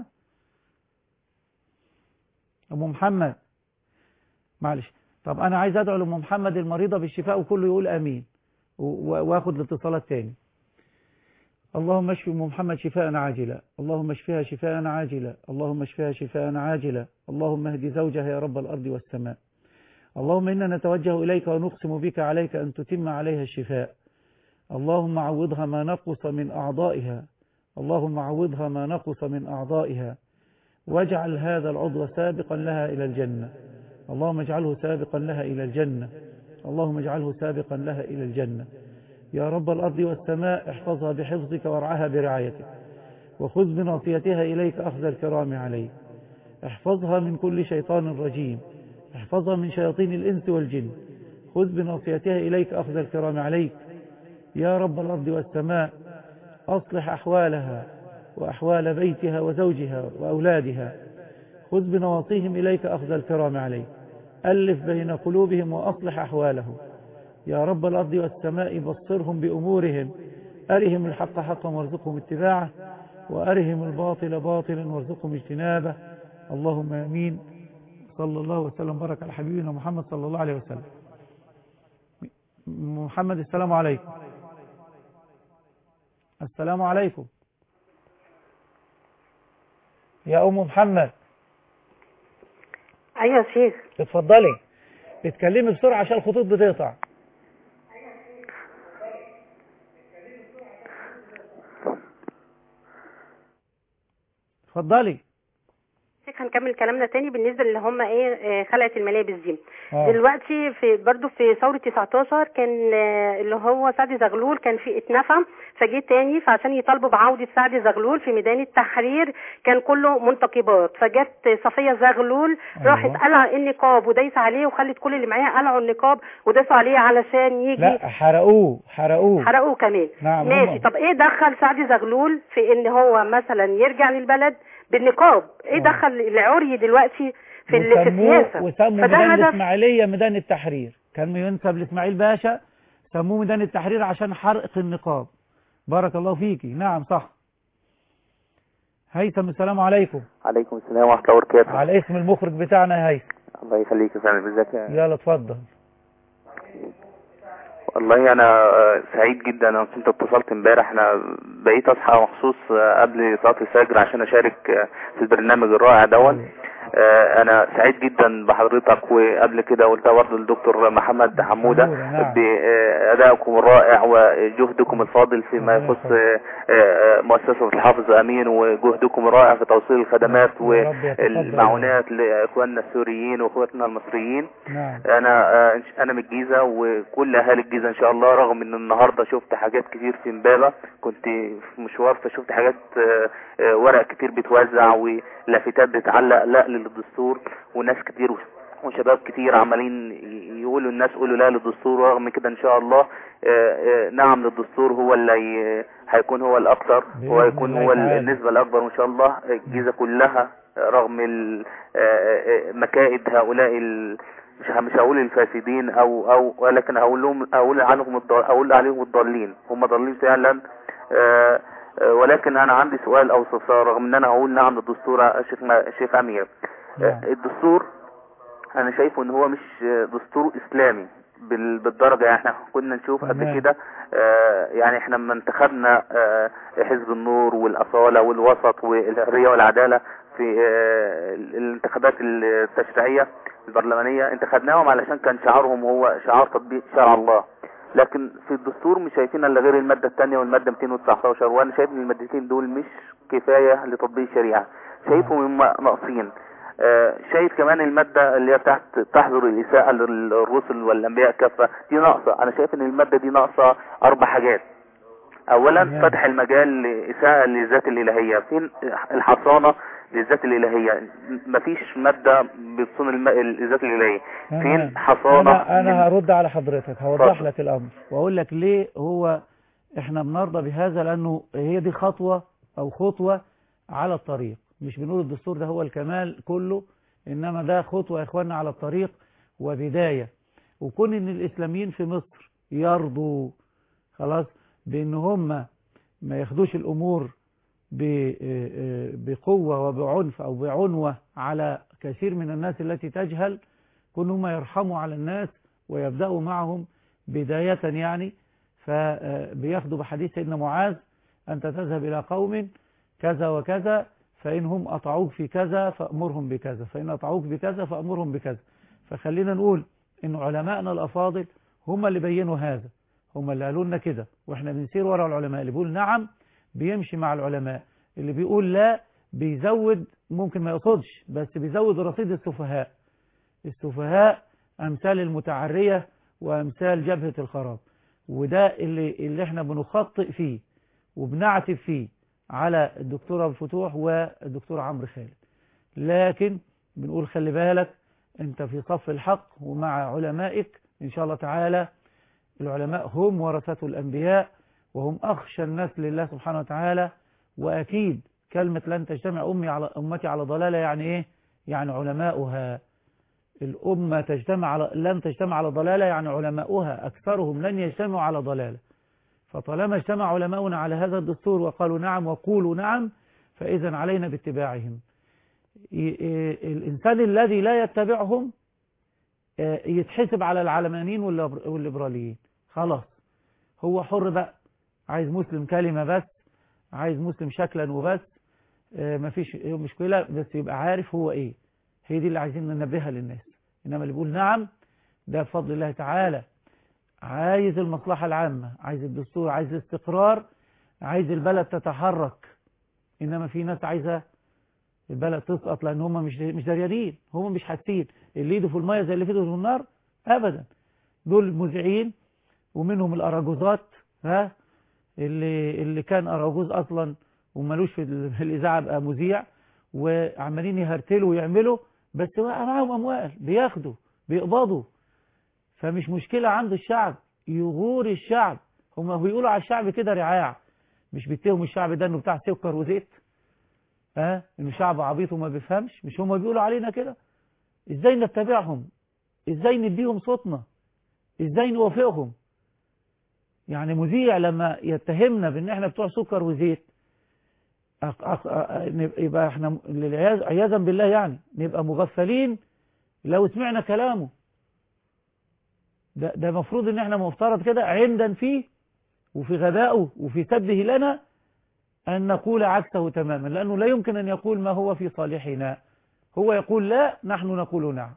أم محمد معلش طب أنا عايز أدعو لأم محمد المريضة بالشفاء وكله يقول آمين و- و- وآخد الاتصالات تاني اللهم اشف ام محمد شفاء عاجلا اللهم اشفها شفاء عاجلا اللهم اشفها شفاء عاجلا اللهم اهد زوجها يا رب الارض والسماء اللهم انا نتوجه اليك ونقسم بك عليك ان تتم عليها الشفاء اللهم عوضها ما نقص من اعضائها اللهم عوضها ما نقص من اعضائها واجعل هذا العضو سابقا لها الى الجنه اللهم اجعله سابقا لها الى الجنه اللهم اجعله سابقا لها الى الجنه يا رب الأرض والسماء احفظها بحفظك وارعاها برعايتك وخذ بناصيتها إليك أخذ الكرام عليك احفظها من كل شيطان رجيم احفظها من شياطين الإنس والجن خذ بناصيتها إليك أخذ الكرام عليك يا رب الأرض والسماء أصلح أحوالها وأحوال بيتها وزوجها وأولادها خذ بنواصيهم إليك أخذ الكرام عليك ألف بين قلوبهم وأصلح أحوالهم يا رب الأرض والسماء بصرهم بأمورهم أرهم الحق حقا وارزقهم اتباعه وأرهم الباطل باطلا وارزقهم اجتنابه اللهم آمين صلى الله وسلم بارك على حبيبنا محمد صلى الله عليه وسلم محمد السلام عليكم السلام عليكم يا أم محمد ايوه يا شيخ اتفضلي اتكلمي بسرعة عشان الخطوط بتقطع اتفضلي شيخ هنكمل كلامنا تاني بالنسبه اللي هم ايه آه، خلعه الملابس دي آه. دلوقتي في برضو في ثوره 19 كان آه، اللي هو سعد زغلول كان في اتنفى فجه تاني فعشان يطالبوا بعوده سعد زغلول في ميدان التحرير كان كله منتقبات فجت صفيه زغلول أيوة. راحت قلع النقاب ودايسه عليه وخلت كل اللي معاها قلعوا النقاب وداسوا عليه علشان يجي لا حرقوه حرقوه حرقوه كمان نعم ماشي هم- طب ايه دخل سعد زغلول في ان هو مثلا يرجع للبلد بالنقاب ايه دخل العري دلوقتي في ال- في وسموه السياسه وسموا فده ميدان هدف الإسماعيلية ميدان التحرير كان ينسب لإسماعيل باشا سموه ميدان التحرير عشان حرق النقاب بارك الله فيكي نعم صح هيثم السلام عليكم عليكم السلام ورحمة الله وبركاته على اسم المخرج بتاعنا يا هيثم الله يخليك يا سامي ازيك يا- يلا اتفضل والله انا آه، سعيد جدا انا كنت اتصلت امبارح انا بقيت اصحى مخصوص آه، قبل صلاة الفجر عشان اشارك آه، في البرنامج الرائع دون آه، انا سعيد جدا بحضرتك وقبل كده قلتها برضه للدكتور محمد حمودة نعم. بأدائكم الرائع وجهدكم الفاضل فيما يخص آه، آه، مؤسسة الحافظ أمين وجهدكم الرائع في توصيل الخدمات والمعونات لإخواننا السوريين وإخواتنا المصريين نعم انا آه، انا من الجيزه وكل اهالي الجيزه ان شاء الله رغم ان النهارده شفت حاجات كتير في امبابه كنت في مشوار فشفت حاجات آه، آه، ورق كتير بيتوزع ولافتات بتعلق لا للدستور وناس كتير وشباب كتير عمالين ي- يقولوا الناس قولوا لا للدستور ورغم كده ان شاء الله آه، آه، نعم للدستور هو اللي ي- هيكون هو الاكثر هو بإذن هيكون الله هو تعالى. النسبه الاكبر وان شاء الله الجيزه كلها رغم ال- آه، آه، مكائد هؤلاء ال- مش ه- مش هقول الفاسدين او او ولكن هقول لهم اقول عنهم الضال اقول عليهم الضالين هم ضالين فعلا آه، آه، ولكن انا عندي سؤال او استفسار رغم ان انا هقول نعم للدستور يا شيخ ما- شيخ امير آه، الدستور انا شايفه ان هو مش آه، دستور اسلامي بال- بالدرجة يعني احنا كنا نشوف قبل تمام. كده آه، يعني احنا لما انتخبنا آه، حزب النور والأصالة والوسط والحرية والعدالة في آه، الانتخابات التشريعية البرلمانية انتخبناهم علشان كان شعارهم هو شعار تطبيق شرع الله لكن في الدستور مش شايفين الا غير المادة الثانية والمادة 219 وانا شايف ان المادتين دول مش كفاية لتطبيق الشريعة شايفهم هم ناقصين آه، شايف كمان المادة اللي هي بتاعت تحظر الإساءة للرسل والأنبياء كافة دي ناقصة أنا شايف إن المادة دي ناقصة أربع حاجات أولا فتح المجال لإساءة للذات الإلهية فين الحصانة للذات الإلهية مفيش مادة بتصون الم- الذات الإلهية تمام. فين حصانة انا انا هرد على حضرتك هوضح اتفضل. لك الامر واقول لك ليه هو احنا بنرضى بهذا لانه هي دي خطوة او خطوة على الطريق مش بنقول الدستور ده هو الكمال كله انما ده خطوة يا اخواننا على الطريق وبداية وكون ان الاسلاميين في مصر يرضوا خلاص بان هم ما ياخدوش الامور ب- بقوة وبعنف او بعنوة على كثير من الناس التي تجهل كون هم يرحموا على الناس ويبدأوا معهم بداية يعني فبياخدوا بحديث سيدنا معاذ أنت تذهب إلى قوم كذا وكذا فإنهم أطعوك في كذا فأمرهم بكذا فإن أطعوك بكذا فأمرهم بكذا فخلينا نقول إن علماءنا الأفاضل هم اللي بينوا هذا هم اللي قالوا لنا كده وإحنا بنسير ورا العلماء اللي بيقول نعم بيمشي مع العلماء اللي بيقول لا بيزود ممكن ما يقصدش بس بيزود رصيد السفهاء السفهاء أمثال المتعرية وأمثال جبهة الخراب وده اللي, اللي احنا بنخطئ فيه وبنعتب فيه على الدكتور أبو الفتوح والدكتور عمرو خالد لكن بنقول خلي بالك انت في صف الحق ومع علمائك ان شاء الله تعالى العلماء هم ورثة الأنبياء وهم أخشى الناس لله سبحانه وتعالى وأكيد كلمة لن تجتمع أمي على أمتي على ضلالة يعني إيه؟ يعني علماؤها الأمة تجتمع على لن تجتمع على ضلالة يعني علماؤها أكثرهم لن يجتمعوا على ضلالة فطالما اجتمع علماؤنا على هذا الدستور وقالوا نعم وقولوا نعم فإذا علينا باتباعهم الإنسان الذي لا يتبعهم يتحسب على العلمانيين والليبراليين خلاص هو حر بقى عايز مسلم كلمة بس عايز مسلم شكلا وبس مفيش مشكلة بس يبقى عارف هو ايه هي دي اللي عايزين ننبهها للناس انما اللي بيقول نعم ده بفضل الله تعالى عايز المصلحة العامة عايز الدستور عايز الاستقرار عايز البلد تتحرك انما في ناس عايزة البلد تسقط لان هم مش مش دريانين هم مش حاسين اللي ايده في الميه زي اللي في ايده في النار ابدا دول مذيعين ومنهم الاراجوزات ها اللي اللي كان اراجوز اصلا ومالوش في ال- في الاذاعه بقى مذيع وعمالين يهرتلوا ويعملوا بس بقى معاهم اموال بياخدوا بيقبضوا فمش مشكله عند الشعب يغور الشعب هم بيقولوا على الشعب كده رعاع مش بيتهموا الشعب ده انه بتاع سكر وزيت ها انه شعب عبيط وما بيفهمش مش هم بيقولوا علينا كده ازاي نتبعهم ازاي نديهم صوتنا ازاي نوافقهم يعني مذيع لما يتهمنا بان احنا بتوع سكر وزيت أق أق أ- نبقى- يبقى احنا للعياذ عياذا بالله يعني نبقى مغفلين لو سمعنا كلامه ده ده المفروض ان احنا مفترض كده عمدا فيه وفي غبائه وفي سبه لنا أن نقول عكسه تماما لأنه لا يمكن أن يقول ما هو في صالحنا هو يقول لا نحن نقول نعم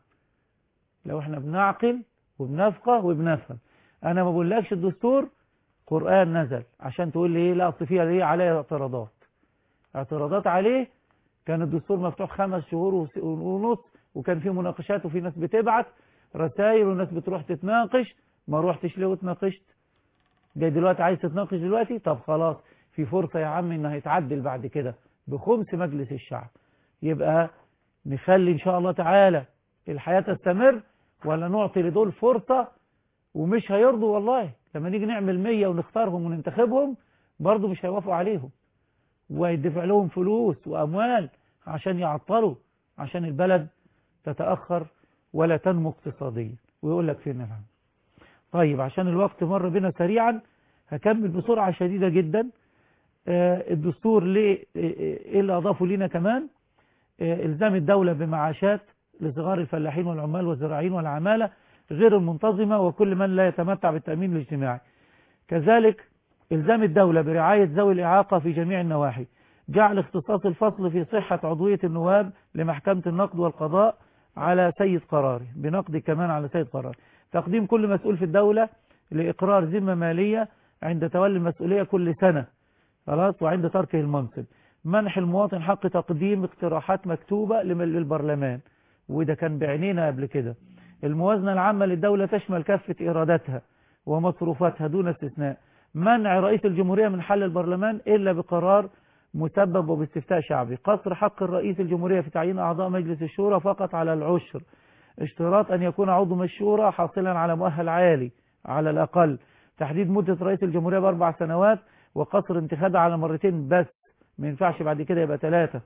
لو احنا بنعقل وبنفقه وبنفهم أنا ما بقولكش الدستور قرآن نزل عشان تقول لي ايه لا أصل فيها ليه عليه اعتراضات اعتراضات عليه كان الدستور مفتوح خمس شهور وس- ونص وكان فيه مناقشات وفي ناس بتبعت رسائل وناس بتروح تتناقش ما روحتش ليه واتناقشت جاي دلوقتي عايز تتناقش دلوقتي طب خلاص في فرصة يا عم انه هيتعدل بعد كده بخمس مجلس الشعب يبقى نخلي ان شاء الله تعالى الحياة تستمر ولا نعطي لدول فرصة ومش هيرضوا والله لما نيجي نعمل مية ونختارهم وننتخبهم برضو مش هيوافقوا عليهم ويدفع لهم فلوس وأموال عشان يعطلوا عشان البلد تتأخر ولا تنمو اقتصاديا ويقول لك فين العام طيب عشان الوقت مر بنا سريعا هكمل بسرعة شديدة جدا آه، الدستور ليه آه، ايه اللي اضافوا لنا كمان آه، الزام الدولة بمعاشات لصغار الفلاحين والعمال والزراعيين والعمالة غير المنتظمة وكل من لا يتمتع بالتأمين الاجتماعي كذلك الزام الدولة برعاية ذوي الإعاقة في جميع النواحي جعل اختصاص الفصل في صحة عضوية النواب لمحكمة النقد والقضاء على سيد قراري بنقد كمان على سيد قراري تقديم كل مسؤول في الدولة لإقرار ذمة مالية عند تولي المسؤولية كل سنة خلاص وعند تركه المنصب منح المواطن حق تقديم اقتراحات مكتوبة لم- للبرلمان وده كان بعينينا قبل كده الموازنة العامة للدولة تشمل كافة إيراداتها ومصروفاتها دون استثناء منع رئيس الجمهورية من حل البرلمان إلا بقرار مسبب وباستفتاء شعبي قصر حق الرئيس الجمهورية في تعيين أعضاء مجلس الشورى فقط على العشر اشتراط أن يكون عضو من الشورى حاصلا على مؤهل عالي على الأقل تحديد مدة رئيس الجمهورية بأربع سنوات وقصر انتخابه على مرتين بس ما ينفعش بعد كده يبقى ثلاثة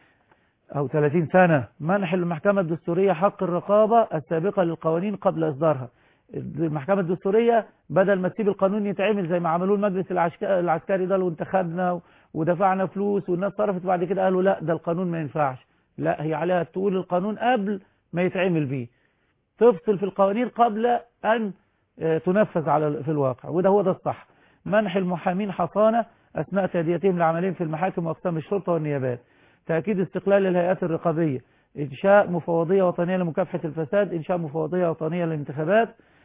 أو 30 سنة منح المحكمة الدستورية حق الرقابة السابقة للقوانين قبل إصدارها المحكمة الدستورية بدل ما تسيب القانون يتعمل زي ما عملوه المجلس العسك- العسكري ده وانتخبنا ودفعنا فلوس والناس صرفت بعد كده قالوا لا ده القانون ما ينفعش لا هي عليها تقول القانون قبل ما يتعمل بيه تفصل في القوانين قبل أن آه، تنفذ على في الواقع وده هو ده الصح منح المحامين حصانة أثناء تأديتهم لعملهم في المحاكم وأقسام الشرطة والنيابات تأكيد استقلال الهيئات الرقابية إنشاء مفوضية وطنية لمكافحة الفساد إنشاء مفوضية وطنية للانتخابات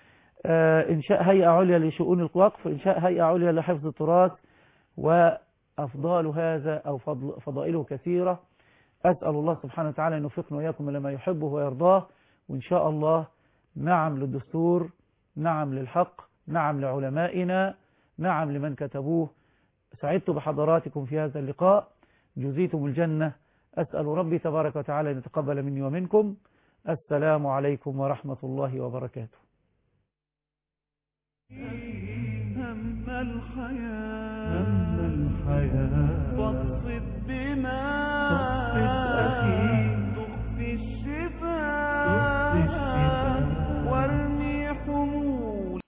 آه، إنشاء هيئة عليا لشؤون الوقف إنشاء هيئة عليا لحفظ التراث وأفضال هذا أو فضل فضائله كثيرة أسأل الله سبحانه وتعالى أن يوفقنا وإياكم لما يحبه ويرضاه وإن شاء الله نعم للدستور نعم للحق نعم لعلمائنا نعم لمن كتبوه سعدت بحضراتكم في هذا اللقاء جزيتم الجنة أسأل ربي تبارك وتعالى أن يتقبل مني ومنكم السلام عليكم ورحمة الله وبركاته هم الحياة هم الحياة واقصد بما